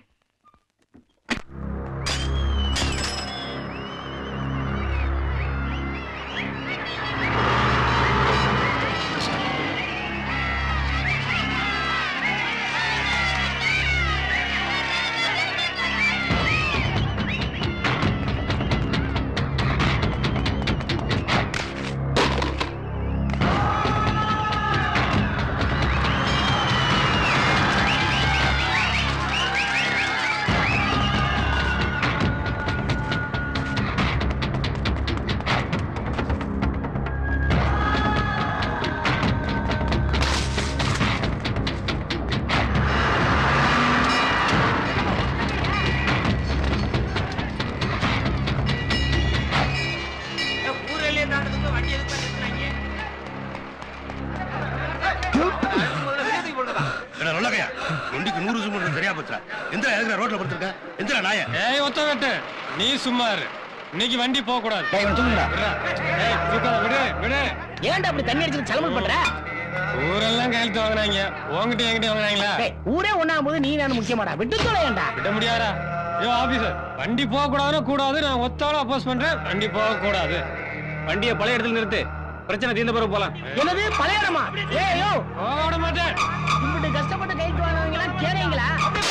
ஊரெல்லையே தாண்டதுக்கு வண்டி எதுக்கு பண்ணிருக்காங்க என்ன நல்லகையா ஒண்டிக்கு நூறு சுமு சரியா போச்சுடா எந்த எதுக்கு ரோட்ல படுத்திருக்க எந்த நாய ஏய் ஒத்த வெட்டு நீ சும்மா இரு இன்னைக்கு வண்டி போக கூடாது விடுடா. ஏய், தூக்காத, விடு விடு ஏன்டா அப்படி தண்ணி அடிச்சு சலமல் பண்ற ஊரெல்லாம் கையெழுத்து வாங்குனாங்க உங்ககிட்ட என்கிட்ட வாங்குனாங்களா டேய், ஊரே ஒண்ணாகும் போது நீ நான் முக்கியமாடா விட்டு தொலையேன்டா விட முடியாதா ஐயோ ஆபீசர் வண்டி போக கூடாதுன்னா கூடாது நான் ஒத்தாலும் அப்போஸ் பண்றேன் வண்டி போக கூடாது வண்டியை பழைய இடத்துல நிறுத்து பிரச்சனை தீர்ந்த பிறகு போலாம் என்னது பழையடமா ஏயோ ஓட மாட்டேன் இப்படி கஷ்டப்பட்டு கைக்கு வாங்கினவங்க எல்லாம் கேறீங்களா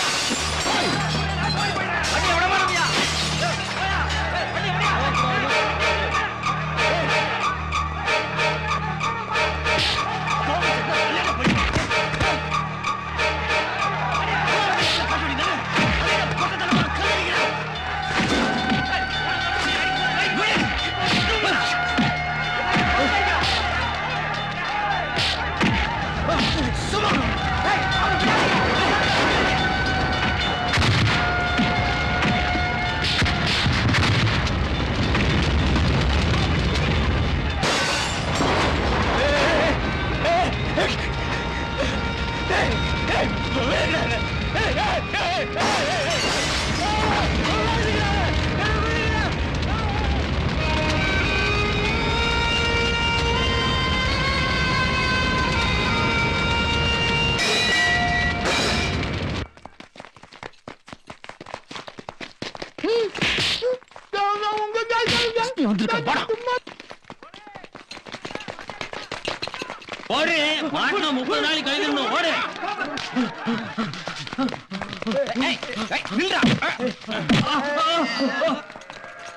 ஓடு மாட்டினா முப்பது நாளைக்கு கழிக்கணும் ஓடு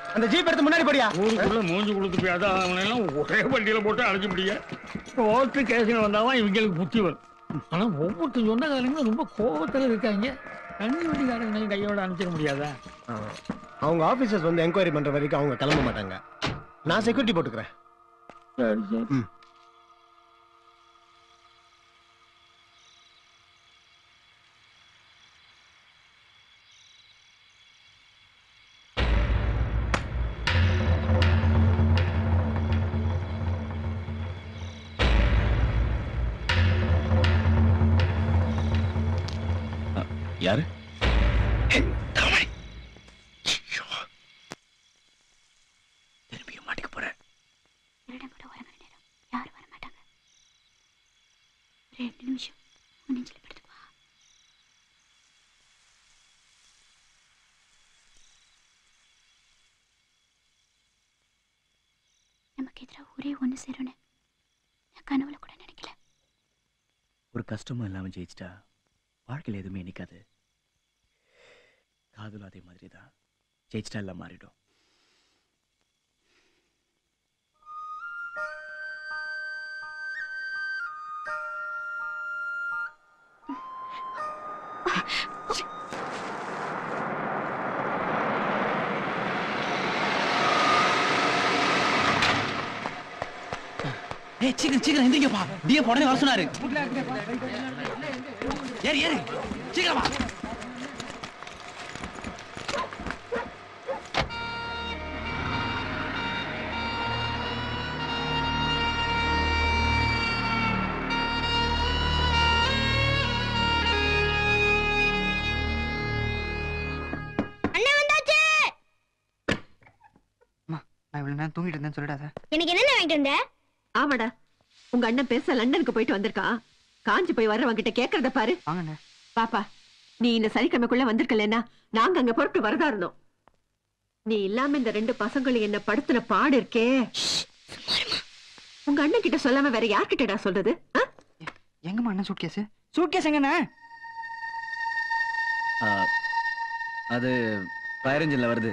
அந்த ஜீப் எடுத்து முன்னாடி போடியா ஊருக்குள்ள மூஞ்சி கொடுத்து போய் அதான் அவனை எல்லாம் ஒரே வண்டியில போட்டு அழைச்சு முடிய கோர்ட்டு கேஸுங்க வந்தாதான் இவங்களுக்கு புத்தி வரும் ஆனா ஒவ்வொருத்த சொந்தக்காரங்களும் ரொம்ப கோபத்துல இருக்காங்க தண்ணி வண்டிக்காரங்க கையோட அனுப்பிச்சிட முடியாதா அவங்க ஆபீசர்ஸ் வந்து என்கொயரி பண்ற வரைக்கும் அவங்க கிளம்ப மாட்டாங்க நான் செக்யூரிட்டி போட்டுக்கிறேன் சரி சரி ம். யாரு திரும்பியும் மாட்டிக்க போறேன் திருடன் கூட உறங்குற நேரம் யாரும் வர மாட்டாங்க ரெண்டு நிமிஷம் உன் நெஞ்சில படுத்து வா நமக்கு எதிராக ஒரே ஒன்று சேரும்னு நான் கனவுல கூட நினைக்கல ஒரு கஷ்டமும் இல்லாம ஜெயிச்சிட்டா வாழ்க்கையில எதுவுமே நிக்காது காதலும் அதே மாதிரி தான் ஜெயிச்சிட்டா எல்லாம் மாறிடும் ஏய் சீக்கிரம் சீக்கிரம் எந்திரிங்கப்பா டிஎஃப் உடனே வர சொன்னாரு ஏறு ஏறு சீக்கிரமா அண்ணா வந்தாச்சு நான் இவ்வளவு நேரம் தூங்கிட்டு இருந்தேன்னு சொல்லிடாத எனக்கு என்னென்ன வாங்கிட்டு வந்த ஆமாடா உங்க அண்ணன் பேச லண்டனுக்கு போயிட்டு வந்திருக்கான் காஞ்சி போய் வர்றவங்க கிட்ட கேக்குறத பாரு வாங்கண்ணே பாப்பா நீ இந்த சனிக்கிழமைக்குள்ள வந்திருக்கலன்னா நாங்க அங்க பொறுப்பு வரதா இருந்தோம் நீ இல்லாம இந்த ரெண்டு பசங்களும் என்ன படுத்துன பாடு இருக்கே உங்க அண்ணன் கிட்ட சொல்லாம வேற யார்கிட்டடா சொல்றது ஆ? எங்கம்மா அண்ணன் சூட் கேஸ் சூட் கேஸ் எங்கண்ணே ஆ, அது ஃபயர் இன்ஜின்ல வருது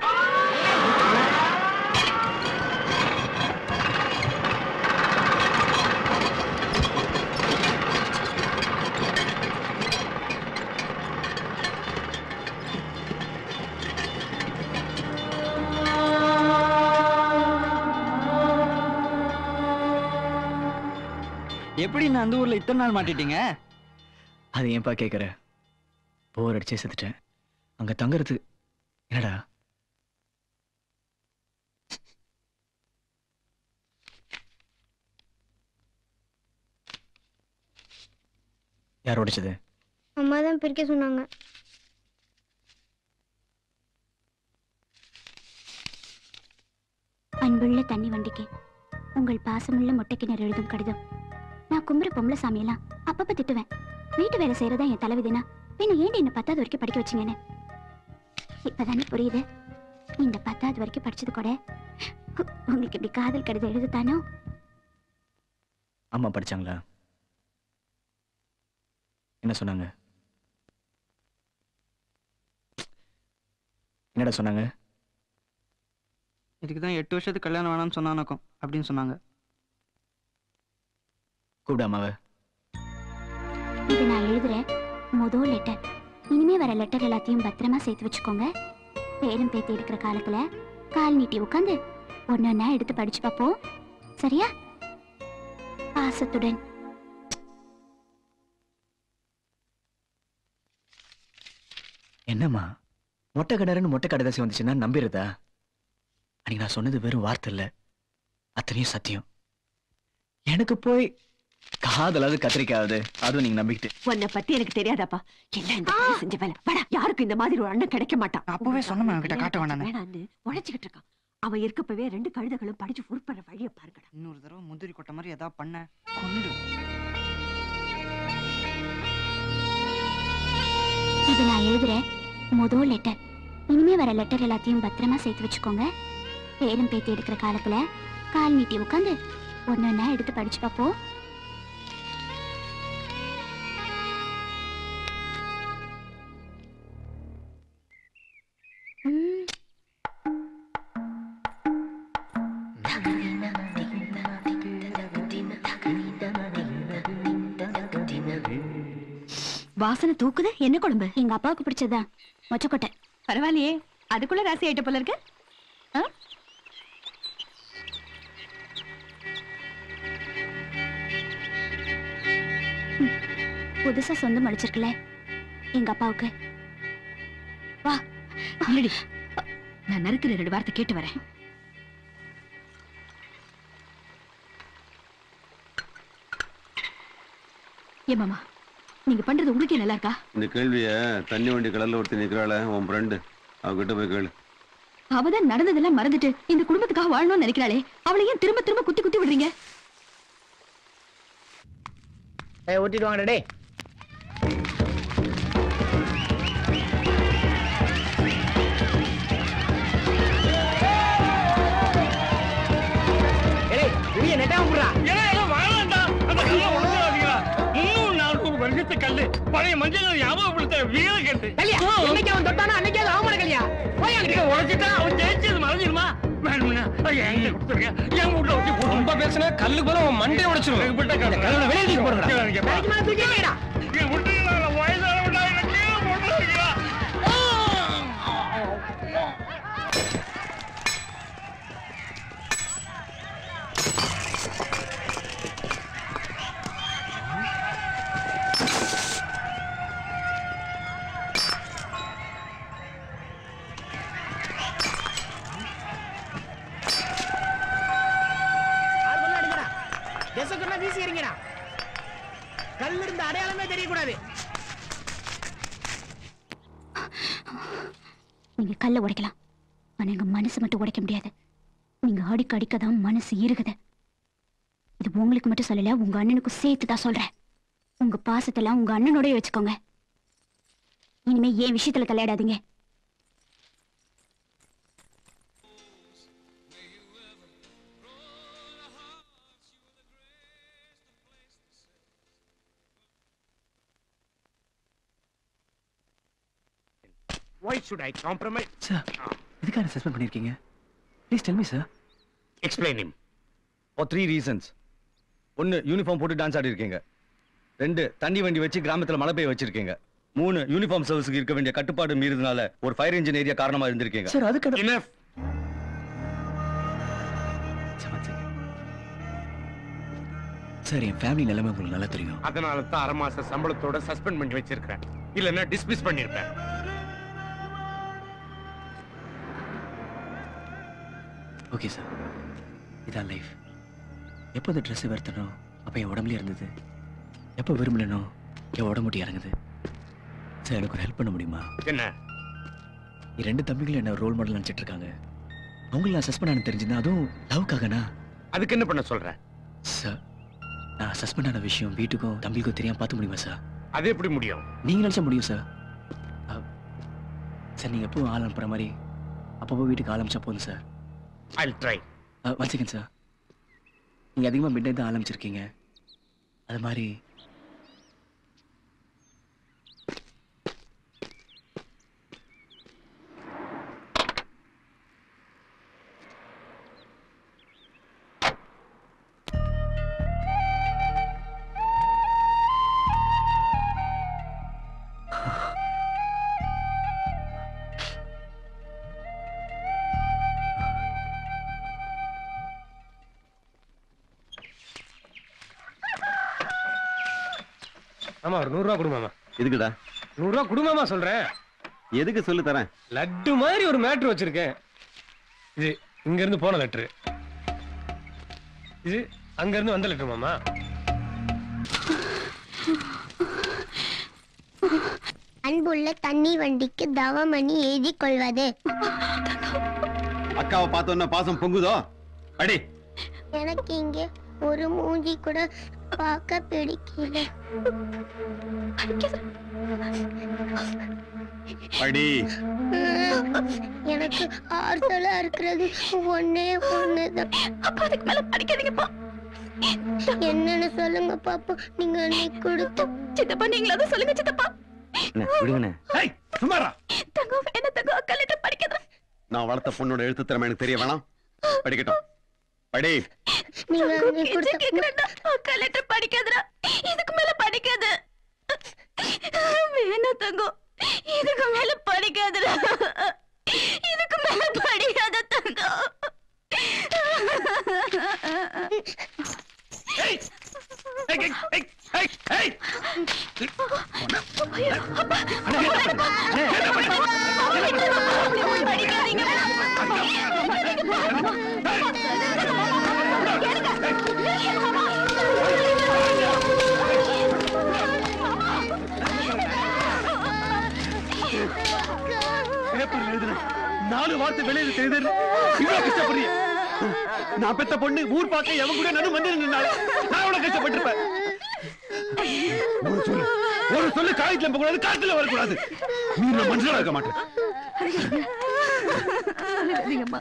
எப்படி நான் அந்த ஊர்ல இத்தனை நாள் மாட்டிட்டீங்க அது ஏன்பா கேக்குற போர் அடிச்சே செத்துட்டேன் அங்க தங்குறது என்னடா யார் உடைச்சது அம்மா தான் பிரிக்க சொன்னாங்க அன்புள்ள தண்ணி வண்டிக்கு உங்கள் பாசமுள்ள மொட்டைக்கிணறு எழுதும் கடிதம் நான் கும்புற பொம்பளை சாமியெல்லாம் அப்பப்ப திட்டுவேன் வீட்டு வேலை செய்யறதா என் தலைவிதினா பின்ன ஏண்டி என்ன பத்தாவது வரைக்கும் படிக்க வச்சீங்கன்னு இப்பதானே புரியுது இந்த பத்தாவது வரைக்கும் படிச்சது கூட உ- உங்களுக்கு இப்படி காதல் கடிதம் எழுதுத்தானோ அம்மா படிச்சாங்களா என்ன சொன்னாங்க என்னடா சொன்னாங்க இதுக்கு தான் எட்டு வருஷத்துக்கு கல்யாணம் வேணாம்னு சொன்னானக்கும் அப்படின்னு சொன்னாங்க கூப்பிடு அம்மாவை இது நான் எழுதுறேன் முதல் லெட்டர் இனிமே வர லெட்டர் எல்லாத்தையும் பத்திரமா சேர்த்து வச்சுக்கோங்க பேரும் பேத்தி எடுக்கிற காலத்துல கால் நீட்டி உட்காந்து ஒன்னொன்னா எடுத்து படிச்சு பார்ப்போம் சரியா பாசத்துடன் என்னம்மா மொட்டை கிணறுன்னு மொட்டை கடைதாசி வந்துச்சுன்னா நம்பிடுறதா அன்னைக்கு நான் சொன்னது வெறும் வார்த்தை இல்ல அத்தனையும் சத்தியம் எனக்கு போய் காதலாவது கத்திரிக்காவது அதுவும் நீங்க நம்பிக்கிட்டு உன்னை பத்தி எனக்கு தெரியாதாப்பா எல்லாம் இந்த பையன் செஞ்ச வேலை வாடா யாருக்கும் இந்த மாதிரி ஒரு அண்ணன் கிடைக்க மாட்டான் அப்பவே சொன்னேன் அவன்கிட்ட காட்ட வேண்டான்னு. வேணான்னு உழைச்சுக்கிட்டு இருக்கான் அவன் இருக்கப்பவே ரெண்டு கழுதைகளும் படிச்சு உருப்படுற வழியை பாருங்கடா இன்னொரு தடவை முந்திரி கொட்டை மாதிரி ஏதாவது பண்ண கொன்னுடு இது நான் எழுதுறேன் முதல் லெட்டர் இனிமே வர லெட்டர் எல்லாத்தையும் பத்திரமா சேர்த்து வச்சுக்கோங்க பேரும் பேத்தி எடுக்கிற காலத்துல கால் நீட்டி உட்காந்து ஒன்னொன்னா எடுத்து படிச்சு பார்ப்போம் ம். வாசனை தூக்குது என்ன குழம்பு எங்க அப்பாவுக்கு பிடிச்சதா மொச்சக்கொட்டை பரவாயில்லையே அதுக்குள்ள ராசி ஆயிட்ட போல இருக்கு ஆ? புதுசா சொந்தம் அடிச்சிருக்கல எங்க அப்பாவுக்கு வா இருடி நான் நறுக்கிற ரெண்டு வார்த்தை கேட்டு வரேன் ஏமாமா நீங்க பண்றது உங்களுக்கே நல்லா இருக்கா இந்த கேள்விய தண்ணி வண்டி கடல்ல ஒருத்தி நிக்கிறாள உன் ஃப்ரெண்டு அவகிட்ட போய் கேளு அவதான் நடந்ததெல்லாம் மறந்துட்டு இந்த குடும்பத்துக்காக வாழணும்னு நினைக்கிறாளே அவளை ஏன் திரும்ப திரும்ப குத்தி குத்தி விடுறீங்க ஏய் ஊட்டிட்டு வாங்கடா டேய் ஏய் புரிய நெட்டாம புடுறா இன்னும் நானூறு வருஷத்து கல்லு பழைய மஞ்சள் ஞாபகப்படுத்த வீர கட்டு கல்யா இன்னைக்கு அவன் தொட்டானா அன்னைக்கு அது அவமான கல்யா போய் அங்க உழைச்சிட்டா அவன் ஜெயிச்சது மறந்துடுமா வேணும்னா என்கிட்ட கொடுத்துருங்க என் வீட்டுல வச்சு போட்டு ரொம்ப பேசுனா கல்லுக்கு பதிலா உன் மண்டையை உடைச்சிருவேன் கல்லுல வெளியே தூக்கி போடுறா நாளைக்கு மேல தூக்கி வைடா என் விட்டுங்களா வயசான விட்டா எனக்கு கீழே போட்டுருக்கீங்களா ஆறு கொல்ல அடிங்கடா தேசக்குன்னா வீசி எறிங்கடா கல் இருந்த அடையாளமே தெரியக்கூடாது நீங்க கல்ல உடைக்கலாம் ஆனா எங்க மனசு மட்டும் உடைக்க முடியாது நீங்க அடிக்க அடிக்க தான் மனசு இருகுது இது உங்களுக்கு மட்டும் சொல்லல உங்க அண்ணனுக்கும் சேர்த்து தான் சொல்றேன் உங்க பாசத்தெல்லாம் உங்க அண்ணனோடய வச்சுக்கோங்க இனிமே ஏன் விஷயத்துல தலையிடாதீங்க Why should I compromise? Sir எதுக்காக சஸ்பெண்ட் பண்ணிருக்கீங்க please tell me sir Explain him. For three reasons ஒன்று யூனிஃபார்ம் போட்டு டான்ஸ் ஆடி இருக்கீங்க ரெண்டு தண்ணி வண்டி வச்சு கிராமத்தில் மழை பெய்ய வச்சிருக்கீங்க மூணு யூனிஃபார்ம் சர்வீஸுக்கு இருக்க வேண்டிய கட்டுப்பாடு மீறதுனால ஒரு ஃபயர் இன்ஜின் ஏரியா காரணமா இருந்திருக்கீங்க சார், அதுக்கு- Enough. சார் என் ஃபேமிலி நிலைமை உங்களுக்கு நல்லா தெரியும் அதனால தான் அரை மாச சம்பளத்தோட சஸ்பெண்ட் பண்ணி வச்சிருக்கேன் இல்லைன்னா டிஸ்மிஸ் பண்ணிருப்பேன் ஓகே சார் இதான் லைஃப் எப்போ இந்த ட்ரெஸ்ஸை வருத்தனோ அப்போ என் உடம்புல இருந்தது எப்போ விரும்பலனோ என் உடம்புட்டி இறங்குது சார் எனக்கு ஒரு ஹெல்ப் பண்ண முடியுமா என்ன என் ரெண்டு தம்பிகளும் என்ன ரோல் மாடல் நினச்சிட்டு இருக்காங்க அவங்கள நான் சஸ்பெண்ட் ஆன தெரிஞ்சுன்னா அதுவும் லவ்க்காகனா அதுக்கு என்ன பண்ண சொல்ற சார் நான் சஸ்பெண்ட் ஆன விஷயம் வீட்டுக்கும் தம்பிக்கும் தெரியாம பார்த்து முடியுமா சார் அது எப்படி முடியும் நீங்க நினைச்சா முடியும் சார் அ, சார் நீங்க எப்பவும் ஆள் அனுப்புற மாதிரி அப்பப்போ வீட்டுக்கு ஆள் அனுப்பிச்சா போதும் sir I try one second sir நீங்க அதிகமா மிட் தான் ஆரம்பிச்சிருக்கீங்க அது மாதிரி ஆமா ஒரு நூறு ரூபா கொடுமாமா எதுக்குடா நூறு ரூபா கொடுமாமா சொல்றேன் எதுக்கு சொல்லு தரேன் லட்டு மாதிரி ஒரு மேட்ரு வச்சிருக்கேன் இது இங்க இருந்து போன லெட்ரு இது அங்க இருந்து வந்த லெட்ரு மாமா அன்புள்ள தண்ணி வண்டிக்கு தவமணி எழுதி கொள்வது அக்காவை பார்த்தோன்னா பாசம் பொங்குதோ அடி எனக்கு இங்கே ஒரு மூஞ்சி கூட பார்க்க பிடிக்கல அடி எனக்கு ஆறுதலா இருக்கிறது ஒன்னே ஒண்ணுதான் அதுக்கு மேல படிக்காதீங்கப்பா என்னன்னு சொல்லுங்க பாப்பா நீங்க அன்னைக்கு கொடுத்த சித்தப்பா நீங்களா தான் சொல்லுங்க சித்தப்பா என்ன விடுங்கண்ணே சும்மாரா தங்கம் என்ன தங்கம் அக்கா லெட்டர் படிக்காத நான் வளர்த்த பொண்ணோட எழுத்து திறமை எனக்கு தெரிய வேணாம் படிக்கட்டும் படி நீங்க அன்னைக்கு கொடுத்த அக்கா லெட்டர் படிக்காதடா இதுக்கு மேல படிக்காத வேணாம் தங்கம் இதுக்கு மேல படிக்காதடா இதுக்கு மேல படிக்காத தங்கம் பேப்பர்ல எழுதுன நாலு வார்த்தை வெளியில தெரியுது இவ்வளவு கஷ்டப்படுறிய நான் பெத்த பொண்ணு ஊர் பார்க்க எவன் கூட நடு வந்து நின்னால நான் எவ்வளவு கஷ்டப்பட்டிருப்பேன் ஒரு சொல்லு ஒரு சொல்லு காயத்துல போக கூடாது காத்துல வரக்கூடாது நீ நான் மனுஷனா இருக்க மாட்டேன் அழுகாதீங்கம்மா.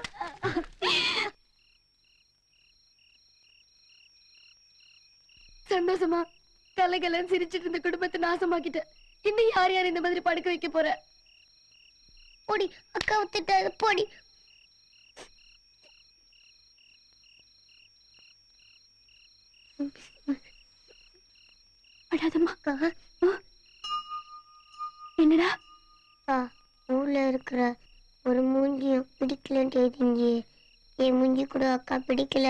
சந்தோஷமா கலைகலன் சிரிச்சிட்டு இருந்த குடும்பத்தை நாசமாக்கிட்ட இன்னும் யார் யார் இந்த மாதிரி படுக்க வைக்க போற போடி அக்கா வித்துட்டாரு போடி அழாதம்மா என்னடா அக்கா ஊர்ல இருக்கிற ஒரு மூஞ்சியும் பிடிக்கலன்னு எழுதிங்க என் மூஞ்சி கூட அக்கா பிடிக்கல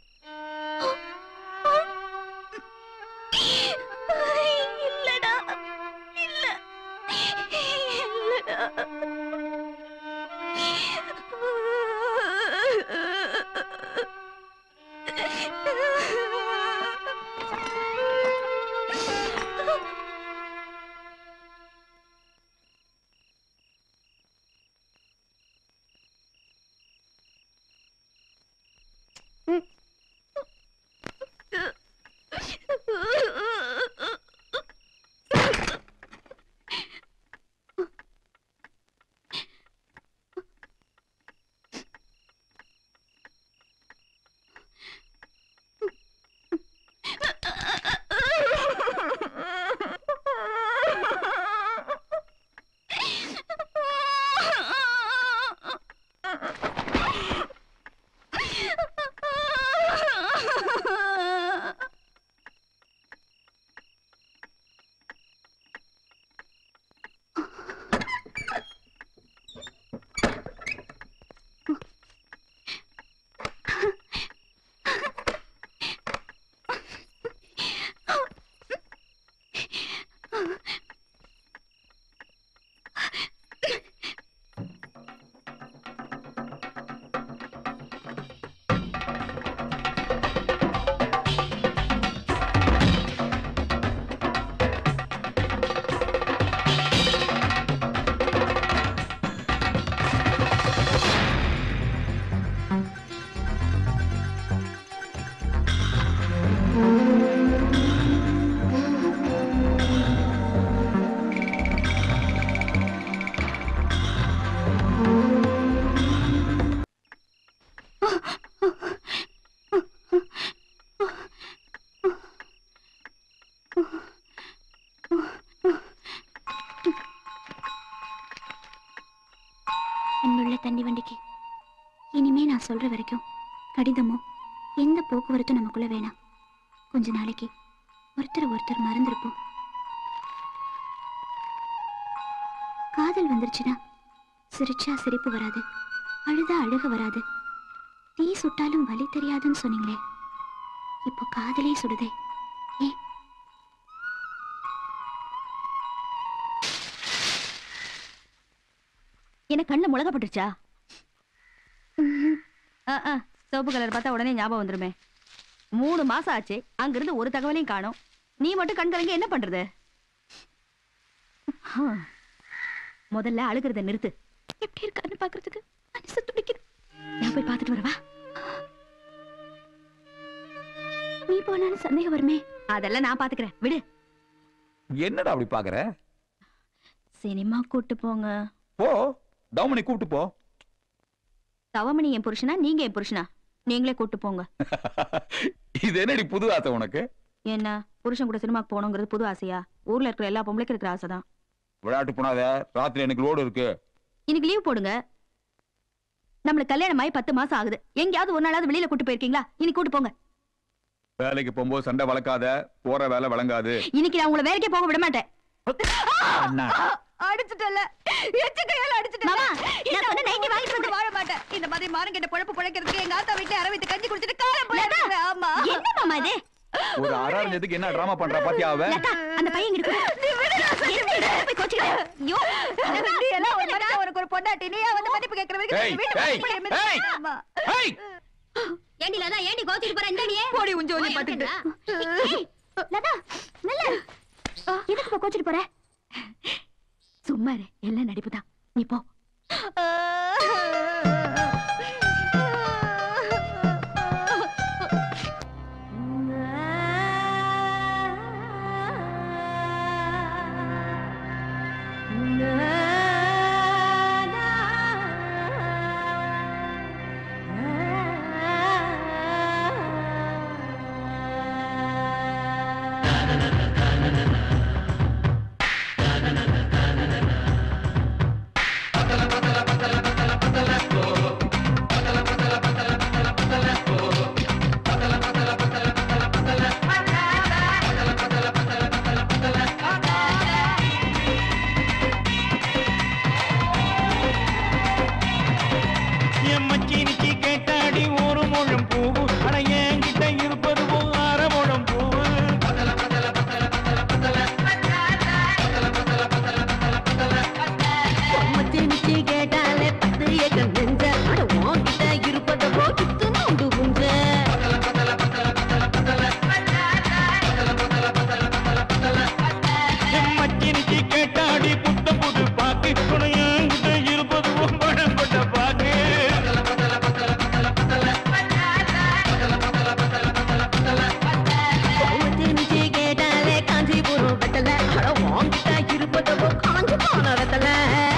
இல்லடா இல்ல இல்லடா அன்புள்ள தண்ணி வண்டிக்கு இனிமே நான் சொல்ற வரைக்கும் கடிதமோ எந்த போக்குவரத்தும் நமக்குள்ள வேணாம் கொஞ்ச நாளைக்கு ஒருத்தர் ஒருத்தர் மறந்துருப்போம் காதல் வந்துருச்சுன்னா சிரிச்சா சிரிப்பு வராது அழுதா அழுக வராது தீ சுட்டாலும் வலி தெரியாதுன்னு சொன்னீங்களே இப்போ காதலே சுடுதே ஏன் என்ன கண்ணுல முளக பட்டுருச்சா சிவப்பு கலர் பார்த்தா உடனே ஞாபகம் வந்துருமே மூணு மாசம் ஆச்சு அங்கிருந்து ஒரு தகவலையும் காணோம் நீ மட்டும் கண் கலங்கி என்ன பண்றது ஹம். முதல்ல அழுகிறத நிறுத்து எப்படி இருக்காருன்னு பாக்குறதுக்கு மனசு துடிக்குது நான் போய் பார்த்துட்டு வரவா நீ போனாலும் சந்தேகம் வருமே அதெல்லாம் நான் பாத்துக்கிறேன் விடு என்னடா அப்படி பாக்குற சினிமா கூட்டு போங்க போ டவுமணி கூப்பிட்டு போ தவமணி என் புருஷனா நீங்க என் புருஷனா நீங்களே கூட்டு போங்க இது என்னடி புது ஆசை உனக்கு என்ன புருஷன் கூட சினிமாக்கு போகணுங்கிறது புது ஆசையா ஊர்ல இருக்கிற எல்லா பொம்பளைக்கும் இருக்கிற ஆசைதான் விளையாட்டு போனாத ராத்திரி எனக்கு லோடு இருக்கு இன்னைக்கு லீவ் போடுங்க நம்மளுக்கு கல்யாணம் ஆகி பத்து மாசம் ஆகுது எங்கேயாவது ஒரு நாளாவது வெளியில கூட்டு போயிருக்கீங்களா இன்னைக்கு கூட்டு போங்க வேலைக்கு போகும்போது சண்டை வளர்க்காத போற வேலை வழங்காது இன்னைக்கு நான் உங்களை வேலைக்கே போக விட மாட்டேன் அண்ணா. அடிச்சுட்டல எச்ச கையால அடிச்சுட்டல மாமா, இந்த நான் வந்து நைட்டி வாங்கி கொண்டு வாழ மாட்டேன் இந்த மாதிரி மானங்கிட்ட பொழப்பு பொழைக்கிறதுக்கு எங்க ஆத்தா வீட்டுல அரை வைத்து கஞ்சி குடிச்சிட்டு காலம் போயிடுறேன் ஆமா என்ன மாமா இது ஒரு அறாஞ்சதுக்கு என்ன டிராமா பண்றா பாத்தியா அவ லதா அந்த பையன் இங்க நீ விடுடா, என்ன போய் கோச்சிக்கிற ஐயோ நீ எல்லாம் ஒரு மனுஷன் உனக்கு ஒரு பொண்டாட்டி நீ வந்து மன்னிப்பு கேட்கிற வரைக்கும் ஏய், இந்த வீட்டை ஏய், விட்டு போயிடு. ஏய். ஆமா. ஏண்டி லதா ஏண்டி கோச்சிட்டு போற இந்த நீ போடி உஞ்ச உஞ்ச பாத்துக்கிட்டு லதா நல்ல எதுக்கு இப்ப கோச்சிட்டு போற சும்மா இரு எல்லாம் நடிப்பு தான் நீ போ என் மச்சினிக்கு கேட்டாடி ஒரு முழம் பூவு அட என்கிட்ட இருப்பது போ அரை முழம் பூவு மச்சினிச்சி கேட்டாலே பத்து ஏக்கர் நெஞ்ச அட உன்கிட்ட இருப்பத போக்கித்து நோண்டு குஞ்ச என் மச்சினிக்கு கேட்டாடி புத்த புது பாக்கு துணை என்கிட்ட இருப்பது போ பழம் கொண்ட பாக்கு மச்சினிச்சி கேட்டாலே காஞ்சிபுரம் வெத்தல அட உன்கிட்ட இருப்பத போ காஞ்சி போன வெத்தல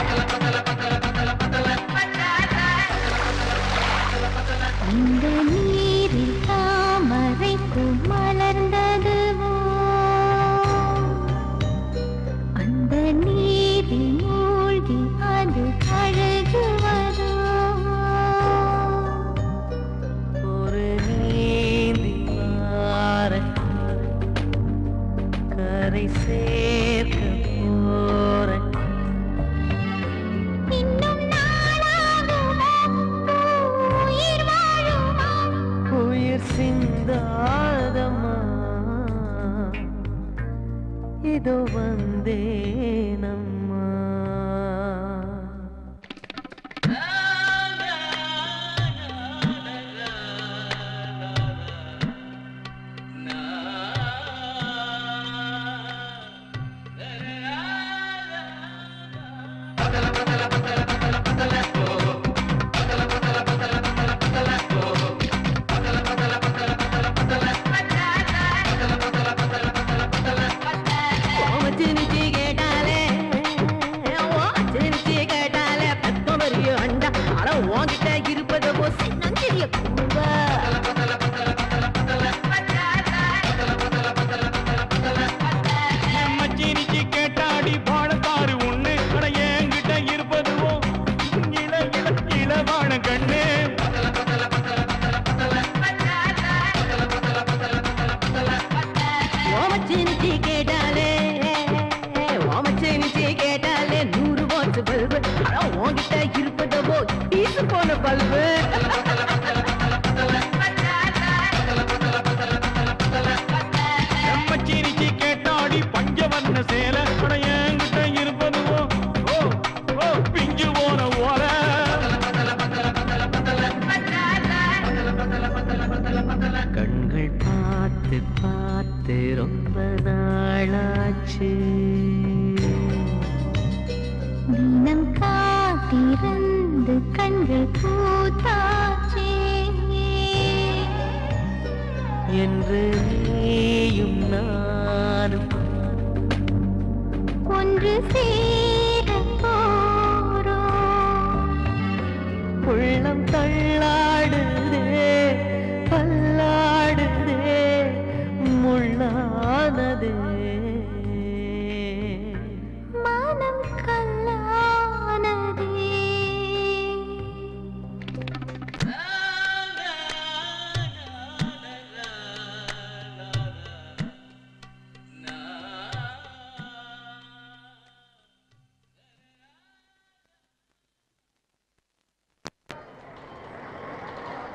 அந்த நீரில் தாமரைக்கு மலர்ந்ததுவோ அந்த நீரில் மூழ்கி அது கழுகுவதோ ஒரு நீந்தி வார கரை சேர்க்க போற இன்னும் நாளாகுமா உயிர் வாழுமா உயிர் சிந்தாதம்மா இதோ வந்தேனம்மா மச்சினிச்சி கேட்டாலே மச்சினிச்சி கேட்டாலே பத்தமரிய அண்டா அட உன்கிட்ட இருப்பத போ சின்னஞ்சிறிய பூவா என் மச்சினிக்கு கேட்டாடி பாடத்தாறு ஒண்ணு அட என்கிட்ட இருப்பது போ இள இள இளவான கண்ணு ஓமச்சினிச்சி கேட்டாலே ஓமச்சினிச்சி கேட்டாலே நூறு வாட்ஸ் பல்பு அட உன்கிட்ட இருப்பத போ ஈசு போன பல்பு என் மச்சினிக்கு கேட்டாடி பஞ்சவர்ண சேலை அட என்கிட்ட இருப்பது போ ஓ ஓ பிஞ்சு போன ஓர கண்கள் பார்த்து பார்த்து ரொம்ப நாளாச்சு தினம் காத்திருந்து கண்கள் பூத்தாச்சே என்று நீயும் நானும் ஒன்று சேர போறோம் உள்ளம் தள்ளாடுதே பல்லாடுதே முள்ளானதே மனம் கல்லானதே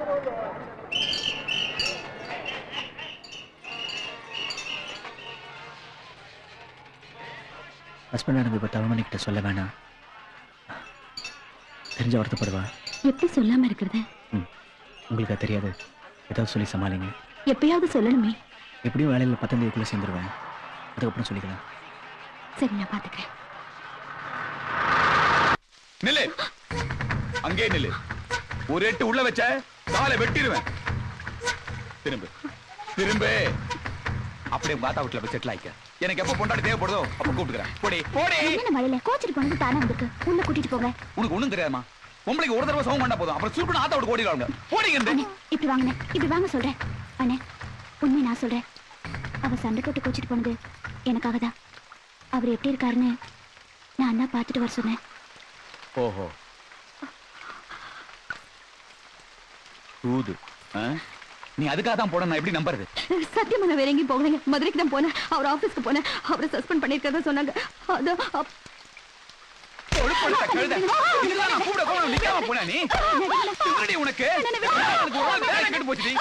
ஹஸ்பண்ட் நடந்து இப்போ தவமணி கிட்ட சொல்ல வேணாம் தெரிஞ்ச வருத்தப்படுவா எப்படி சொல்லாம இருக்கிறது உங்களுக்கு அது தெரியாது ஏதாவது சொல்லி சமாளிங்க எப்பயாவது சொல்லணுமே எப்படியும் வேலையில் பத்தாம் தேதிக்குள்ளே சேர்ந்துருவேன் அதுக்கப்புறம் சொல்லிக்கலாம் சரி நான் பாத்துக்கிறேன் நில்லு அங்கே நில்லு ஒரு எட்டு உள்ள வச்ச காலை வெட்டிடுவேன் திரும்ப திரும்ப அப்படியே பாத்தா வீட்டுல போய் செட்டில் ஆயிக்க எனக்கு எப்ப பொண்டாடி தேவைப்படுதோ அப்ப கூப்பிட்டுக்கிறேன் போடி போடி என்ன மழையில கோச்சிட்டு போனது தானே வந்திருக்கு உள்ள கூட்டிட்டு போங்க உனக்கு ஒண்ணும் தெரியாதுமா பொம்பளைக்கு ஒரு தடவை சவுண்ட் பண்ணா போதும் அப்புறம் சுருக்குன்னு ஆத்தா விட்டு ஓடிடுவாங்க ஓடிங்க அண்ணே இப்படி வாங்கண்ணே இப்படி வாங்க சொல்றேன் அண்ணே உண்மை நான் சொல்றேன் அவ சண்டை போட்டு கோச்சிட்டு போனது எனக்காக தான் அவர் எப்படி இருக்காருன்னு நான் தான் பார்த்துட்டு வர சொன்னேன் ஓஹோ தூது ஆ? நீ அதுக்காக தான் போட நான் எப்படி நம்புறது சத்தியமா நான் வேற எங்கேயும் போகலைங்க மதுரைக்கு தான் போனேன் அவர் ஆபீஸ்க்கு போனேன் அவரை சஸ்பெண்ட் பண்ணிருக்கதா சொன்னாங்க அதான் அப்- ஒழுப்பட்ட கழுதை. இதுதான் நான் கூப்பிட கூப்பிட நிக்காம போனா நீ திருடி உனக்கு எனக்கு ஒரு நாள் வேலை கெட்டு போச்சுடி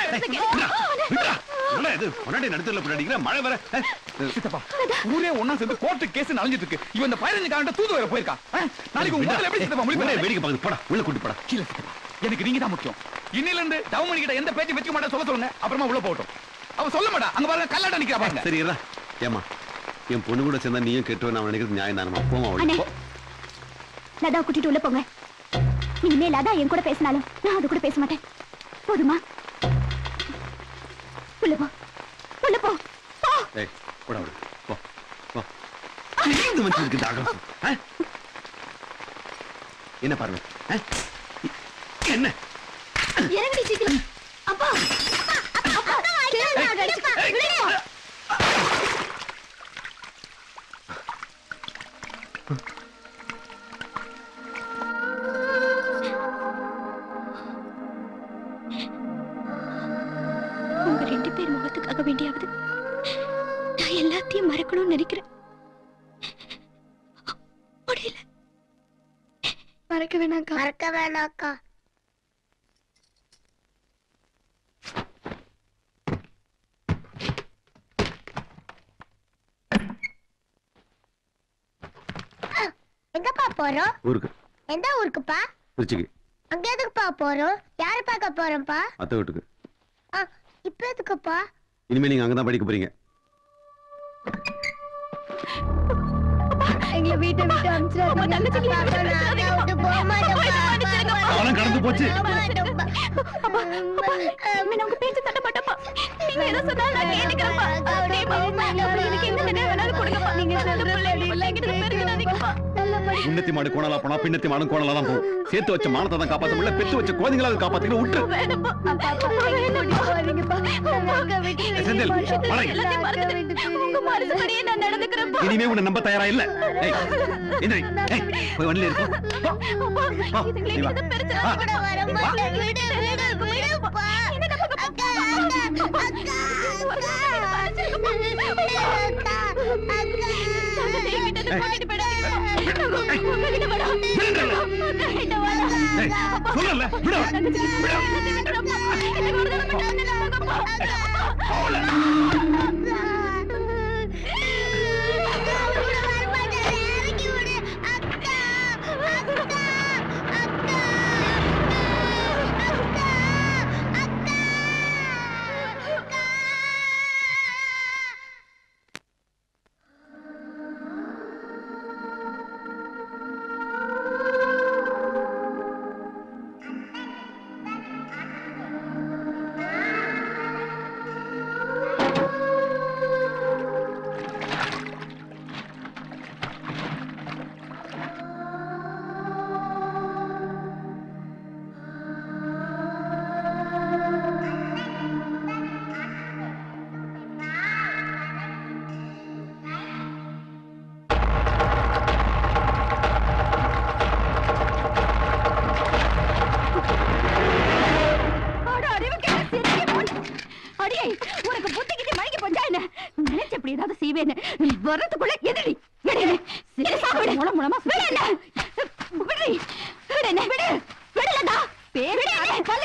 என்ன இது முன்னாடி நடுத்தல பின்னாடிக்கிற மழை வர சித்தப்பா ஊரே ஒண்ணா சேர்ந்து கோர்ட்டு கேஸ் நடந்துட்டு இருக்கு இவன் இந்த பதினஞ்சு காரண்ட தூது வர போயிருக்கா ஆ? நாளைக்கு உங்க முதல்ல எப்படி சித்தப்பா முடிவு உடனே வேடிக்கை பார்க்குது போடா உள்ள கூட்டு போடா இல்ல சித்தப்பா எனக்கு நீங்க தான் முக்கியம் இன்னில இருந்து தவமணி கிட்ட எந்த பேச்சு வச்சுக்க மாட்டேன் சொல்ல சொல்லுங்க அப்புறமா உள்ள போகட்டும் அவ சொல்ல மாட்டா அங்க பாருங்க கல்லாட்ட நிக்கிறா பாருங்க சரி இருடா ஏமா என் பொண்ணு கூட சேர்ந்தா நீயும் கெட்டுவேன் நான் நினைக்கிறது நியாயம் தானமா போமா அண்ணே அவளுக்கு போ. லதா கூட்டிட்டு உள்ள போங்க இனிமே லதா என் கூட பேசினாலும் நான் அது கூட பேச மாட்டேன் போதுமா உள்ள போ உள்ள போ போ ஏய் போடா அவளு போ போ இந்த மனுஷன் இருக்கு தாகம் ஆ? என்ன பாருங்க ஆ? என்ன இறங்கடி சீக்கிரம் அப்பா அப்பா அப்பா அப்பா கேளுடா, விடுப்பா, விடுப்பா. உங்க ரெண்டு பேர் முகத்துக்காக வேண்டியாவது நான் எல்லாத்தையும் மறக்கணும்னு நினைக்கிறேன் முடியல மறக்க வேணாக்கா மறக்க வேணாக்கா எங்கப்பா போறோம் ஊருக்கு எந்த ஊருக்குப்பா திருச்சிக்கு அங்க எதுக்குப்பா போறோம் யார பார்க்க போறோம்ப்பா அத்தை வீட்டுக்கு ஆ, இப்ப எதுக்குப்பா இனிமே நீங்க அங்கதான் படிக்க போறீங்க எங்களை வீட்டை விட்டு அனுப்பிச்சிடாதீங்க விட்டு போக மாட்டேன்ப்பா காலம் கடந்து போச்சு உங்க பேச்சு தட்ட மாட்டப்பா நீங்க எதை சொன்னாலும் நான் கேட்டுக்கிறேன்ப்பா அப்படியே பாவமா எனக்கு எந்த தடவை வேணாலும் கொடுங்கப்பா நீங்க சொல்ற பிள்ளைங்க பிள்ளைங்கிட்ட பெருகிடாதீங்கப்பா முன்னத்தி மாடு கோணலா போனா பின்னத்தி மாடும் கோணலா தான் போகும் சேர்த்து வச்ச மானத்தை தான் காப்பாத்த முடியல பெத்து வச்ச குழந்தைங்களாவது காப்பாத்திக்கல விட்டுரு வேணாம்ப்பா அப்பா அப்பா என்ன போறீங்கப்பா உங்க வீட்டுல செந்தில், வணக்கம். எல்லாத்தையும் மறந்துட்டு உங்க மனசுபடியே நான் நடந்துக்கிறேன்ப்பா இனிமே உன்னை நம்ப தயாரா இல்ல ஏய், எந்திரி. ஏய், போய் வண்டியில இருக்கும் நீ வா. ஆ. கூட வர மாட்டேன் விடு விடு விடுப்பா அக்கா அக்கா அக்கா ஏய், சொல்லல விடு அட, அறிவுக்கேட சிரிக்க போன. அடியே, உனக்கு புத்தி கிட்டி மயங்கி போச்சா என்ன? நினைச்ச இப்படி ஏதாவது செய்வேன்னு. வர்றதுக்குள்ள எதிரி. எடு என்ன. சிறுசா விடு. முழம் முழமா விடு என்ன. விடுடி. விடு என்ன. விடு. விடுலடா. பேரு என்ன? பல்லுக்கில உடைச்சு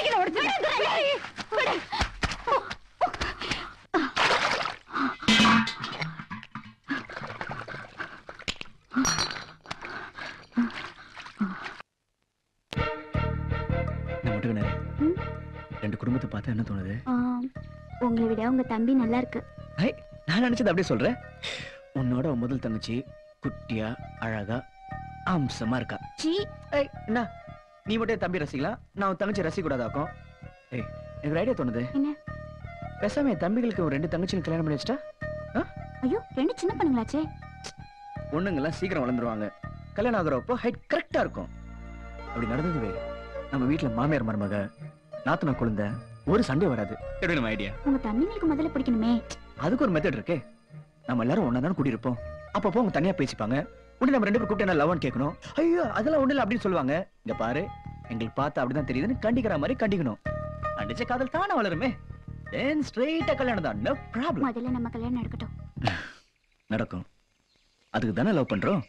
நான் மட்டும் ரெண்டு குடும்பத்தை பார்த்தா என்ன தோணுது ஆம், உங்களை விட உங்க தம்பி நல்லா இருக்கு ஐ நான் நினைச்சது அப்படியே சொல்றேன் உன்னோட உன் முதல் தங்கச்சி குட்டியா அழகா அம்சமா இருக்கா சீ ஏய் என்ன நீ மட்டும் என் தம்பி ரசிக்கலாம் நான் உன் தங்கச்சி ரசிக்க கூடாதாக்கும் ஏய் எனக்கு ஒரு ஐடியா தோணுது என்ன பேசாம என் தம்பிகளுக்கு ஒரு ரெண்டு தங்கச்சியும் கல்யாணம் பண்ணி வச்சிட்டா ஐயோ ரெண்டு சின்ன பண்ணுங்களாச்சே பொண்ணுங்கெல்லாம் சீக்கிரம் வளர்ந்துருவாங்க கல்யாணம் ஆகுறப்போ ஹைட் கரெக்டா இருக்கும் அப்படி நடந்ததுவே நம்ம வீட்ல மாமியார் மருமக நாத்தனா குழந்தை ஒரு சண்டே வராது எப்படி நம்ம ஐடியா உங்க தம்பிங்களுக்கு முதல்ல பிடிக்கணுமே அதுக்கு ஒரு மெத்தட் இருக்கே நம்ம எல்லாரும் ஒன்னா தானே கூடியிருப்போம் அப்பப்போ அவங்க தனியா பேசிப்பாங்க உடனே நம்ம ரெண்டு பேரும் கூப்பிட்டு என்ன லவன் கேட்கணும் ஐயோ அதெல்லாம் ஒண்ணு இல்ல அப்படின்னு சொல்லுவாங்க இங்க பாரு எங்களுக்கு பார்த்தா அப்படிதான் தெரியுதுன்னு கண்டிக்கிற மாதிரி கண்டிக்கணும் அடிச்ச காதல் தானே வளருமே தென் ஸ்ட்ரெயிட்டா கல்யாணம் தான் நோ ப்ராப்ளம் முதல்ல நம்ம கல்யாணம் நடக்கட்டும் நடக்கும் அதுக்கு தானே லவ் பண்றோம்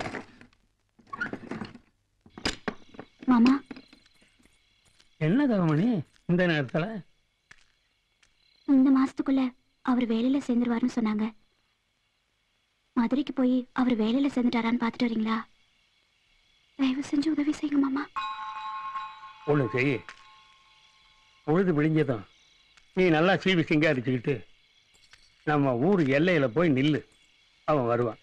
மாமா என்ன தவமணி இந்த நேரத்துல இந்த மாசத்துக்குள்ள அவர் வேலையில சேர்ந்துருவாருன்னு சொன்னாங்க மதுரைக்கு போய் அவர் வேலையில சேர்ந்துட்டாரான்னு பார்த்துட்டு வரீங்களா தயவு செஞ்சு உதவி செய்யுங்க மாமா ஒண்ணு செய் பொழுது விடிஞ்சதும் நீ நல்லா சீவி சிங்காரிச்சுக்கிட்டு நம்ம ஊர் எல்லையில போய் நில்லு அவன் வருவான்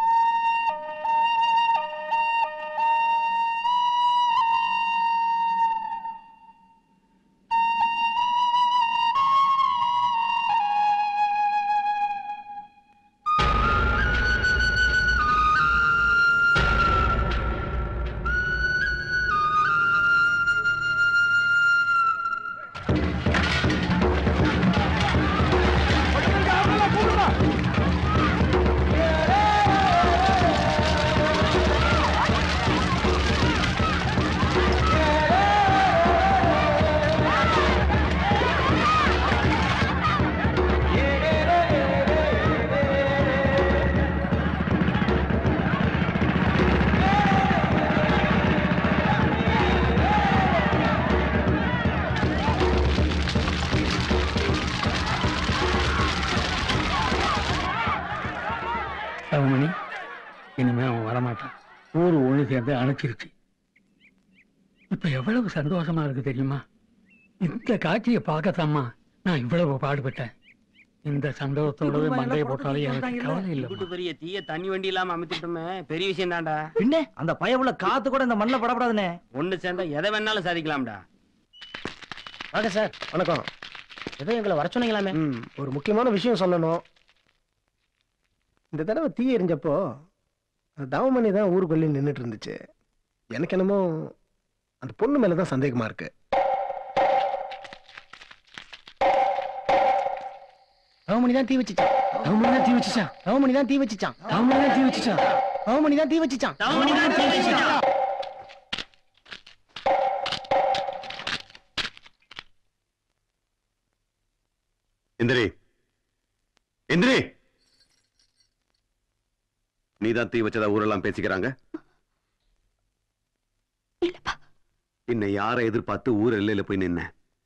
தவமணி இனிமே அவன் வரமாட்டான் ஊர் ஒண்ணு சேர்ந்து அணைச்சிருச்சு இப்ப எவ்வளவு சந்தோஷமா இருக்கு தெரியுமா இந்த காட்சியை பார்க்கத்தாம்மா நான் இவ்வளவு பாடுபட்டேன் இந்த சந்தோஷத்தோட மண்டையை போட்டாலும் எனக்கு கவலை இல்லை இவ்வளவு பெரிய தீய தண்ணி வண்டி இல்லாம அமைத்துட்டோமே பெரிய விஷயம் தான்டா பின்ன அந்த பயவுள்ள காத்து கூட இந்த மண்ணில் படப்படாதுனே ஒண்ணு சேர்ந்தா எதை வேணாலும் சாதிக்கலாம்டா வாங்க சார் வணக்கம் ஏதோ எங்களை வர சொன்னீங்களாமே ஒரு முக்கியமான விஷயம் சொல்லணும் இந்த தடவை தீ எரிஞ்சப்போ அந்த தவமணி தான் ஊருக்குள்ளே நின்றுட்டு இருந்துச்சு எனக்கு என்னமோ அந்த பொண்ணு மேல தான் சந்தேகமா இருக்கு தவமணி தான் தீ வச்சுச்சான் தவமணி தான் தீ வச்சுச்சான் தவமணி தான் தீ வச்சுச்சான் தவமணி தான் தீ வச்சுச்சான் தவமணி தான் தீ வச்சுச்சான் தவமணி தான் தீ வச்சுச்சான் எந்திரி எந்திரி நீதான் தீ வச்சதா ஊரெல்லாம் பேசிக்கிறாங்க என்னை யாரை எதிர்பார்த்து ஊர் எல்லையில போய் நின்ன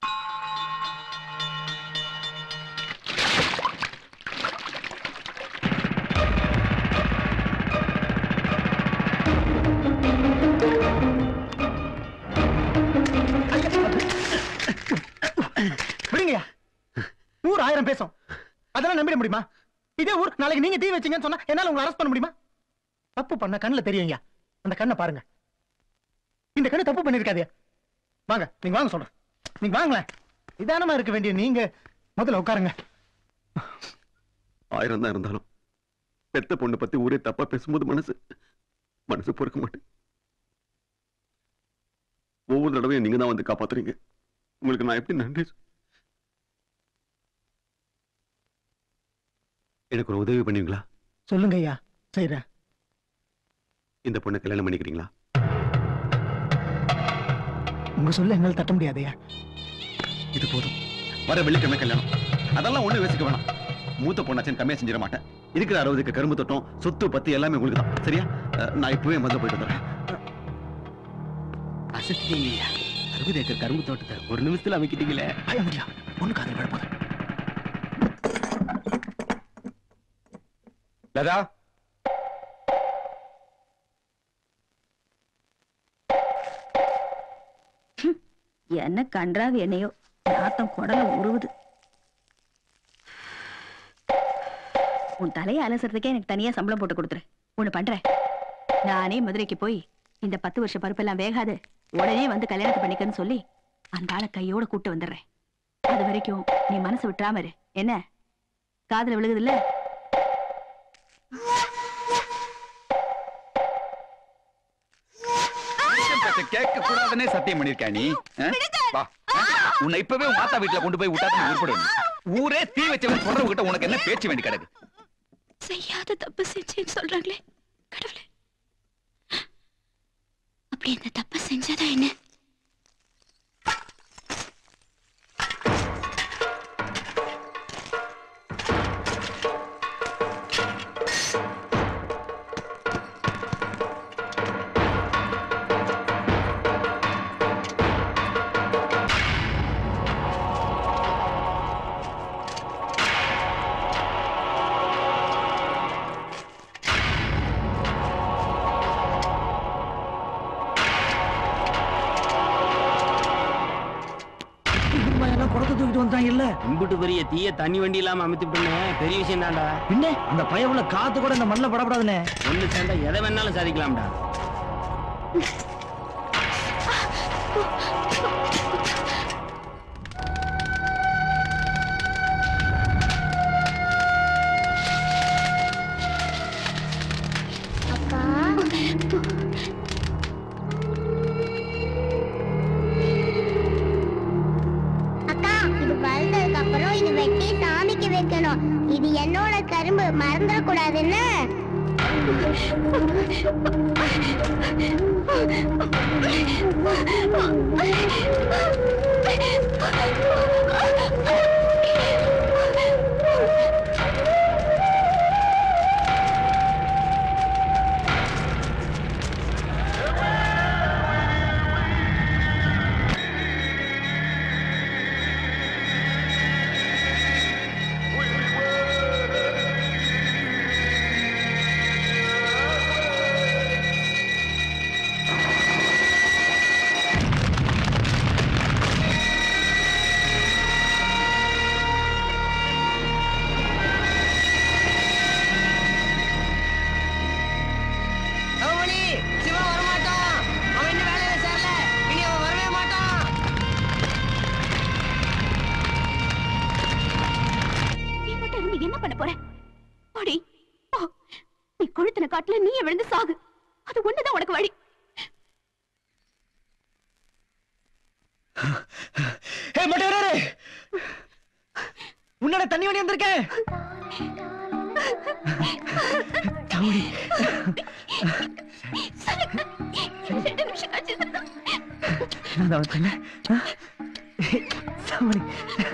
விடுங்கய்யா ஊர் ஆயிரம் பேசும் அதெல்லாம் நம்பிட முடியுமா இதே ஊர் நாளைக்கு நீங்க தீ வச்சீங்கன்னு சொன்னா என்னால உங்களை அரெஸ்ட் பண்ண முடியுமா தப்பு பண்ண கண்ணுல தெரியுங்க அந்த கண்ணை பாருங்க இந்த கண்ணு தப்பு பண்ணிருக்காதே வாங்க நீங்க வாங்க சொல்றேன் நீங்க வாங்களேன் நிதானமா இருக்க வேண்டிய நீங்க முதல்ல உட்காருங்க ஆயிரம் தான் இருந்தாலும் பெத்த பொண்ணு பத்தி ஊரே தப்பா பேசும்போது மனசு மனசு பொறுக்க மாட்டேன் ஒவ்வொரு தடவையும் நீங்க தான் வந்து காப்பாத்துறீங்க உங்களுக்கு நான் எப்படி நன்றி சொ- எனக்கு ஒரு உதவி பண்ணுவீங்களா சொல்லுங்க ஐயா செய்யறேன் இந்த பொண்ணை கல்யாணம் பண்ணிக்கிறீங்களா உங்க சொல்ல என்னால தட்ட முடியாதையா இது போதும் வர வெள்ளிக்கிழமை கல்யாணம் அதெல்லாம் ஒண்ணு யோசிக்க வேணாம் மூத்த பொண்ணாச்சும் கம்மியா செஞ்சிட மாட்டேன் இருக்கிற அறுபதுக்கு கரும்பு தொட்டம் சொத்து பத்தி எல்லாமே உங்களுக்கு தான் சரியா அஹ், நான் இப்பவே முதல்ல போயிட்டு வந்துடுறேன் அசத்திட்டீங்க அறுபது ஏக்கர் கரும்பு தோட்டத்தை ஒரு நிமிஷத்துல அமைக்கிட்டீங்களே பய முடியா ஒண்ணு காதல் விழப்போது லதா என்ன கன்றாவி என்னையோ நாத்தம் குடல உருவுது உன் தலையை அலசுறதுக்கே எனக்கு தனியா சம்பளம் போட்டு கொடுத்துரு ஒண்ணு பண்றேன் நானே மதுரைக்கு போய் இந்த பத்து வருஷ பருப்பெல்லாம் வேகாது உடனே வந்து கல்யாணத்தை பண்ணிக்கன்னு சொல்லி அந்த ஆளை கையோட கூட்டு வந்துடுறேன் அது வரைக்கும் நீ மனசு விட்டுறாம இரு என்ன காதுல விழுகுதுல்ல கேட்க கூடாதுன்னே சத்தியம் பண்ணிருக்கா நீ ஆ? வா ஆ? உன்னை இப்பவே உன் மாத்தா வீட்டுல கொண்டு போய் விட்டாதான் உருப்படும் ஊரே தீ வச்சவன் சொல்றவங்க உனக்கு என்ன பேச்சு வேண்டி கிடக்கு செய்யாத தப்பு செஞ்சேன்னு சொல்றாங்களே கடவுளே அப்படி இந்த தப்பு செஞ்சதா என்ன குடத்தை தூக்கிட்டு வந்தான் இல்ல இம்புட்டு பெரிய தீய தண்ணி வண்டி இல்லாம அமைத்துட்டோன்னு பெரிய விஷயம் தான்டா பின்ன அந்த பையன் உள்ள காத்து கூட இந்த மண்ணில் படப்படாதுனே ஒண்ணு சேர்ந்தா எதை வேணாலும் சாதிக்கலாம்டா அப்பா அக்கா இது வளர்ந்ததுக்கு அப்புறம் இது வெட்டி சாமிக்கு வைக்கணும் இது என்னோட கரும்பு மறந்துடக்கூடாதுன்னு அவமணி சிவா வரமாட்டான் அவன் இன்னும் வேலையில சேரல இனி அவன் வரவே மாட்டான் நீ மட்டும் இருந்து என்ன பண்ண போற போடி போ நீ கொழுத்தின காட்டுல நீயே விழுந்து சாகு அது ஒண்ணுதான் உனக்கு வழி ஏய் மட்டே உன்னோட தண்ணி வண்டி வந்திருக்கேன் தம்பி ரெண்டு நிமிஷம் கழிச்சு நான் அவன் சொன்னேன் சாமணி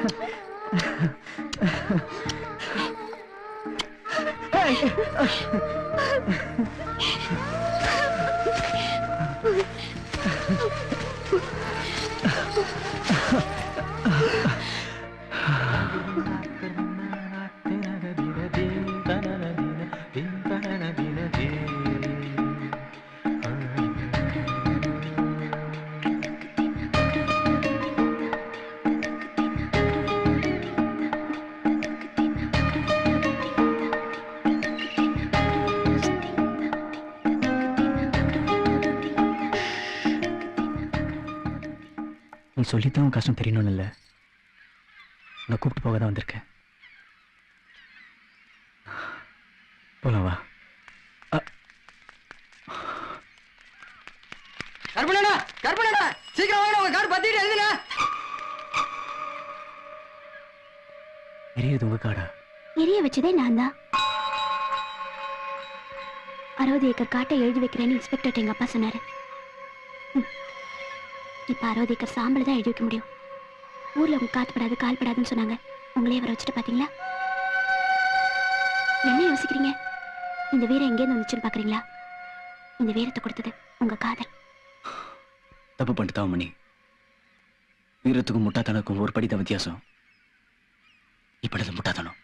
நீ சொல்லித்தான் உன் கஷ்டம் தெரியணும்னு இல்லை நான் கூப்பிட்டு போக தான் வந்திருக்கேன் போலாம் வா கற்பனடா கற்பனடா சீக்கிரம் வாங்க உங்க கார் பத்திட்டு எழுதுங்க எரியுது உங்க காடா எரிய வச்சதே நான் தான் அறுபது ஏக்கர் காட்டை எழுதி வைக்கிறேன்னு இன்ஸ்பெக்டர் எங்க அப்பா சொன்னாரு ம். இப்ப அறுபது ஏக்கர் சாம்பல் தான் எழுதி வைக்க முடியும் ஊர்ல உங்க காத்து படாது கால் படாதுன்னு சொன்னாங்க உங்களே வர வச்சுட்டு பாத்தீங்களா என்ன யோசிக்கிறீங்க இந்த வீரம் எங்கேருந்து வந்துச்சுன்னு பாக்குறீங்களா இந்த வீரத்தை கொடுத்தது உங்க காதல் தப்பு பண்ணிட்டு மணி வீரத்துக்கும் முட்டாத்தனுக்கும் ஒரு படிதான் வித்தியாசம் இப்படி முட்டாத்தனம்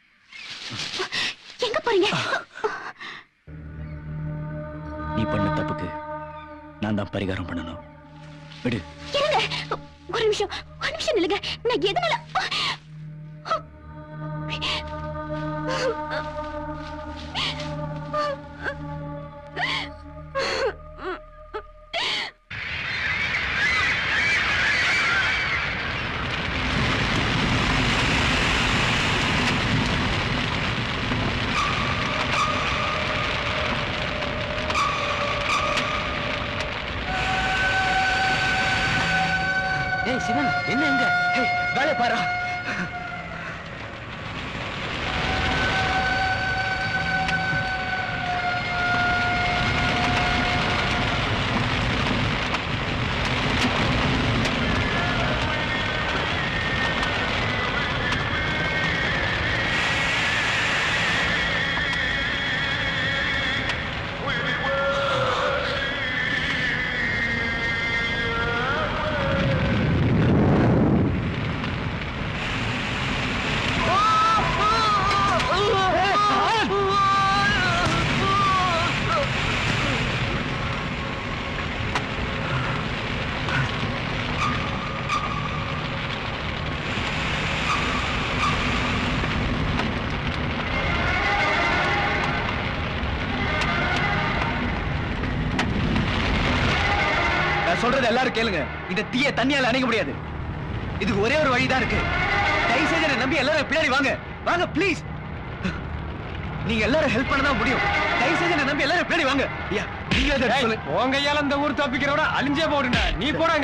எங்க போறீங்க நீ பண்ண தப்புக்கு நான் தான் பரிகாரம் பண்ணணும் விடு இருங்க ஒரு நிமிஷம் ஒரு நிமிஷம் நில்லுங்க நான் எதனால ஏய் சிவன் என்ன எங்க வேலை பாரா நான் சொல்றது எல்லாரும் கேளுங்க இந்த தீய தண்ணியால அணைக்க முடியாது இதுக்கு ஒரே ஒரு வழிதான் இருக்கு தயவு செய்து என்னை நம்பி எல்லாரும் பின்னாடி வாங்க வாங்க ப்ளீஸ் நீங்க எல்லாரும் ஹெல்ப் பண்ண தான் முடியும் தயவு செய்து என்னை நம்பி எல்லாரும் பின்னாடி வாங்க ஐயா நீங்க அதை ஏய், சொல்லுங்க உன் கையால இந்த ஊர் தப்பிக்கிறவட அழிஞ்சே போடுங்க நீ போறாங்க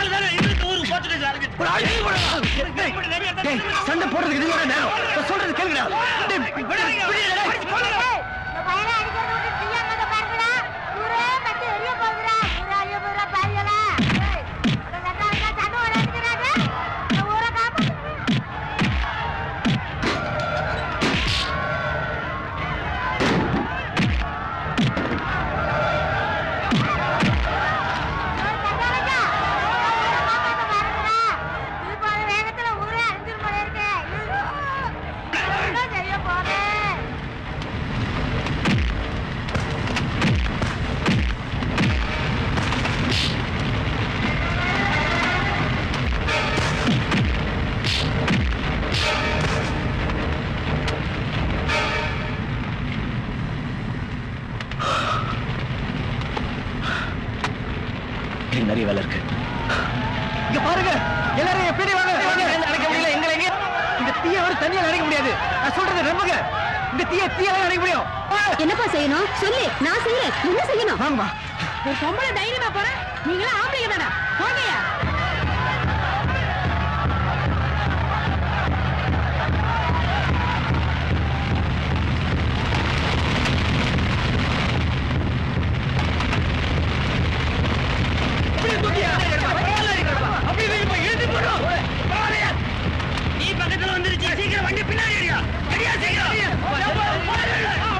டேய், சண்டை போடுறதுக்கு இது ஒரு நேரம் நான் சொல்றது கேளுங்கடா டேய், விடுடா, டேய். எனக்கு நிறைய வேலை இருக்கு இங்க பாருங்க எல்லாரும் என் பின்னாடி வாங்க வாங்க. அணைக்க முடியல எங்களை எங்க இந்த தீய ஒரு தண்ணியால அணைக்க முடியாது நான் சொல்றது நம்புங்க இந்த தீய தீயால அணைக்க முடியும் என்னப்பா செய்யணும் சொல்லு நான் செய்யறேன் என்ன செய்யணும் வாங்கம்மா ஒரு பொம்பளை தைரியமா போற நீங்களும் ஆம்பளைங்க தானே போங்கய்யா நீ பக்கத்துல வந்துருச்சு சீக்கிரம் வண்டி பின்னாடி ஏறியா சரியா சீக்கிரம்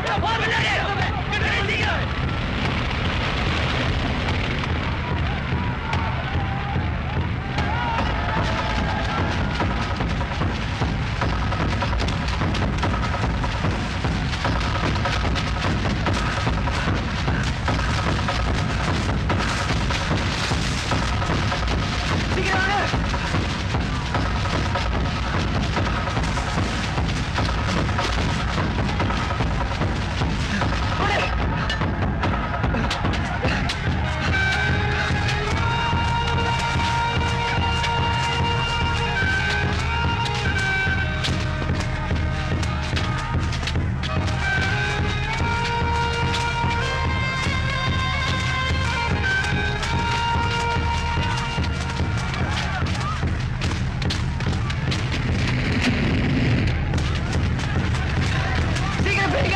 சீக்கிரம் பிடிங்க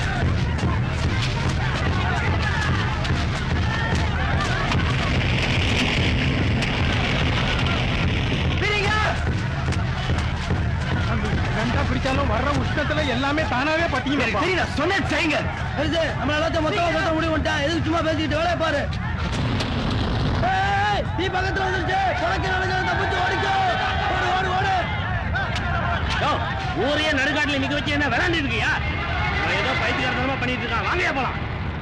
ரெண்டா பிடிச்சாலும் வர்ற உஷ்ணத்துல எல்லாமே தானாவே பத்திங்க தெரியல சொன்னது செய்யுங்க நம்ம எல்லாத்தையும் மொத்தமா மொத்தம் முடிவு பண்ணிட்டான் எதுக்கு சும்மா பேசிக்கிட்டு வேலையை பாரு ஏய், நீ பக்கத்துல வந்துருச்சு உனக்கு நடக்கிற தப்பிச்சு ஓடிக்கோ ஓடு ஓடு ஓடு ஊரையே நடுக்காட்டுல நிக்க வச்சு என்ன விளாண்டு இருக்கியா அவன் ஏதோ பைத்தியக்காரத்தனமா பண்ணிட்டு இருக்கான் வாங்கயா போலாம்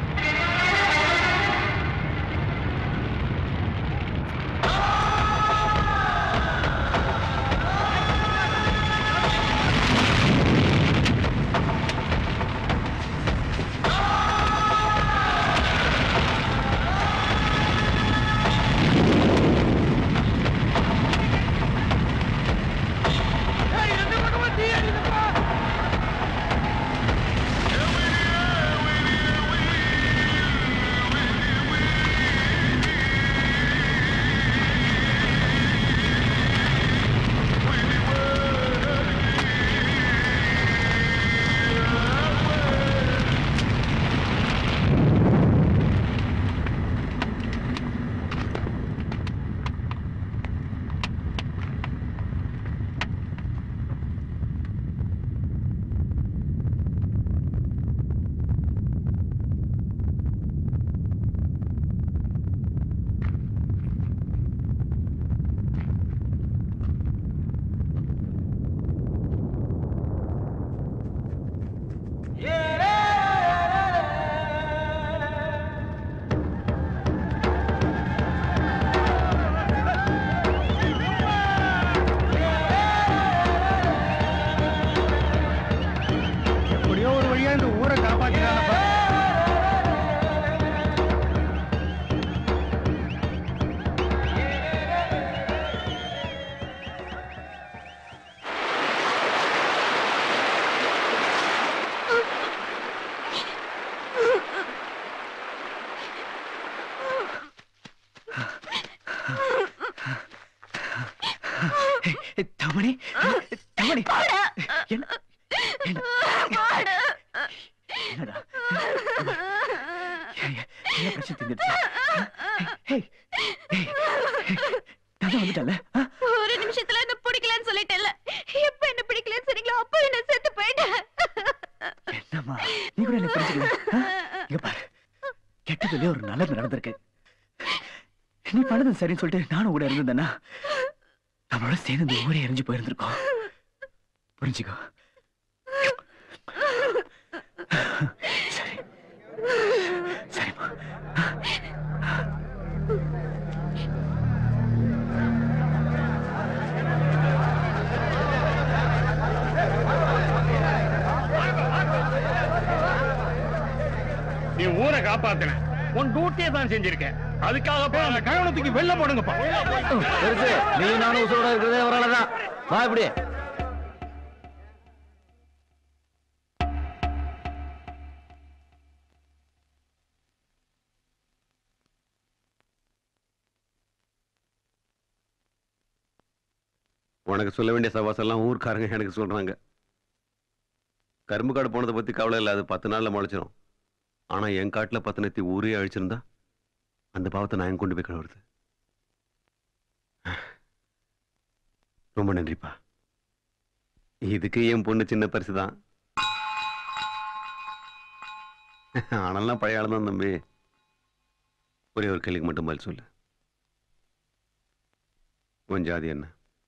எப்படியோ ஒரு வழியா இந்த ஊரை காப்பாத்தினானப்பா தமணி தமணி என்ன என்னடா என்ன பிரச்சனை தெரிஞ்சிருச்சு ஏய், ஏய், நான் தான் வந்துட்டேன்ல ஆ? ஒரு நிமிஷத்துல என்ன பிடிக்கலன்னு சொல்லிட்டேன்ல எப்ப என்ன பிடிக்கலன்னு சொன்னீங்களோ அப்ப என்ன செத்து போயிட்டேன் என்னம்மா நீ கூட என்ன புரிஞ்சுக்கல ஆ? இங்க பாரு கெட்டதுலயே ஒரு நல்லது நடந்திருக்கு நீ பண்ணது சரின்னு சொல்லிட்டு நானும் கூட இருந்திருந்தேன்னா நம்மளோட சேர்ந்து இந்த ஊரே எரிஞ்சு போயிருந்திருக்கோம் புரிஞ்சுக்கோ சரி சரிம்மா நீ ஊரை காப்பாத்தின உன் டியூட்டியை தான் செஞ்சிருக்க அதுக்காக போய் அந்த கழகத்துக்கு வெளில போடுங்கப்பா பெருசு நீ நானும் உசுரோட இருக்கிறதே ஒரு ஆளதான் வா இப்படி உனக்கு சொல்ல வேண்டிய சவாசெல்லாம் ஊர்க்காரங்க எனக்கு சொல்றாங்க கரும்பு காடு போனதை பத்தி கவலை இல்லை அது பத்து நாள்ல முளைச்சிரும் ஆனா என் காட்டுல பத்து நெத்தி ஊரே அழிச்சிருந்தா அந்த பாவத்தை நான் எங்க கொண்டு போய் கழுவுறது ரொம்ப நன்றிப்பா இதுக்கு என் பொண்ணு சின்ன பரிசு தான் ஆனாலும் பழைய ஆள் தான் தம்பி ஒரே ஒரு கேள்விக்கு மட்டும் பதில் சொல்லு உன் ஜாதி என்ன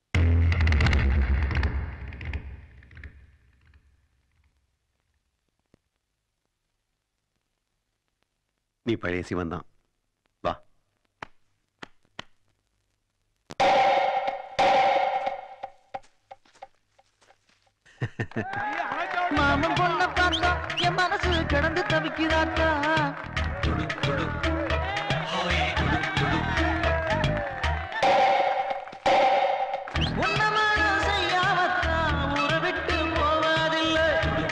நீ பழைய சிவன் தான் வா மாமன் பொண்ண பார்த்தா என் மனசு கிடந்து தவிக்கிறாக்கா உன்னமானம் செய்யாமத்தான் ஊரை விட்டு போவதில்லை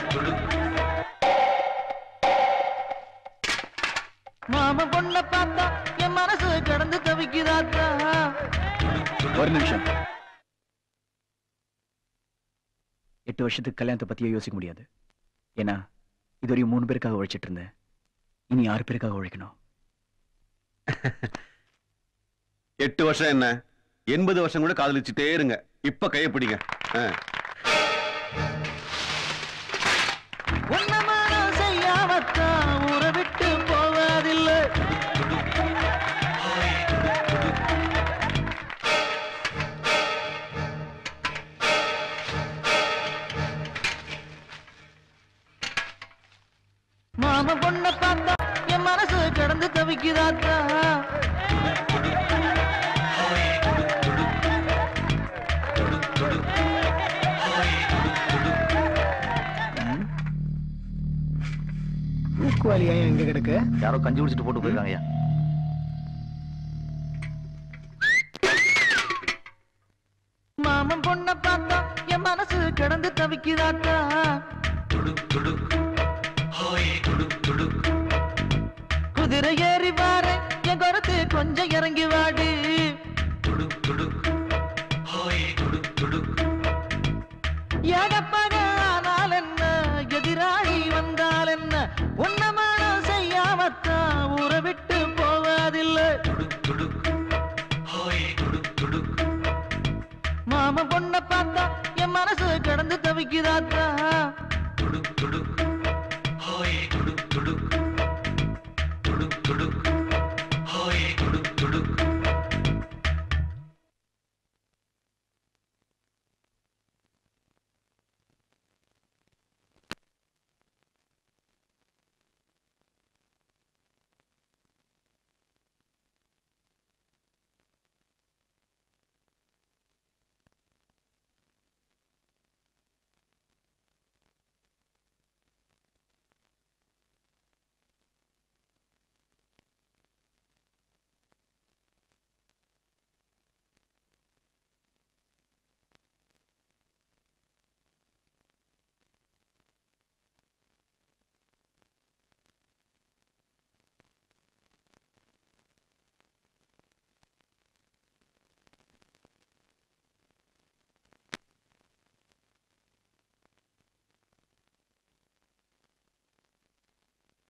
மாமன் பொண்ண பார்த்தா என் மனசு கிடந்து தவிக்கிறாக்கா ஒரு நிமிஷம் எட்டு வருஷத்துக்கு கல்யாணத்தை பத்தியே யோசிக்க முடியாது ஏன்னா இதுவரையும் மூணு பேருக்காக உழைச்சிட்டு இருந்தேன் இனி ஆறு பேருக்காக உழைக்கணும் எட்டு வருஷம் என்ன எண்பது வருஷம் கூட காதலிச்சுட்டே இருங்க இப்ப கையை பிடிங்க ஆ. உன்னமானம் செய்யாமத்தான் ஊரை விட்டு போவதில்லை மாம பொண்ண பார்த்தா என் மனசு கிடந்து தவிக்குதாத்தா தூக்குவாளியா எங்க கிடக்கு யாரோ கஞ்சி குடிச்சிட்டு போட்டு போயிருக்காங்கய்யா மாமன் பொண்ண பார்த்தா என் மனசு கிடந்து தவிக்குதாத்தா குதிரை ஏறி வாரு என் கருத்து கொஞ்சம் இறங்கி வாடு ஏகப்பக ஆனால் என்ன எதிராளி வந்தால் என்ன உன்னமான செய்யாமத்தான் ஊரை விட்டு போவதில்லை மாமன் பொண்ண பார்த்தா என் மனசு கடந்து தவிக்குதாத்தா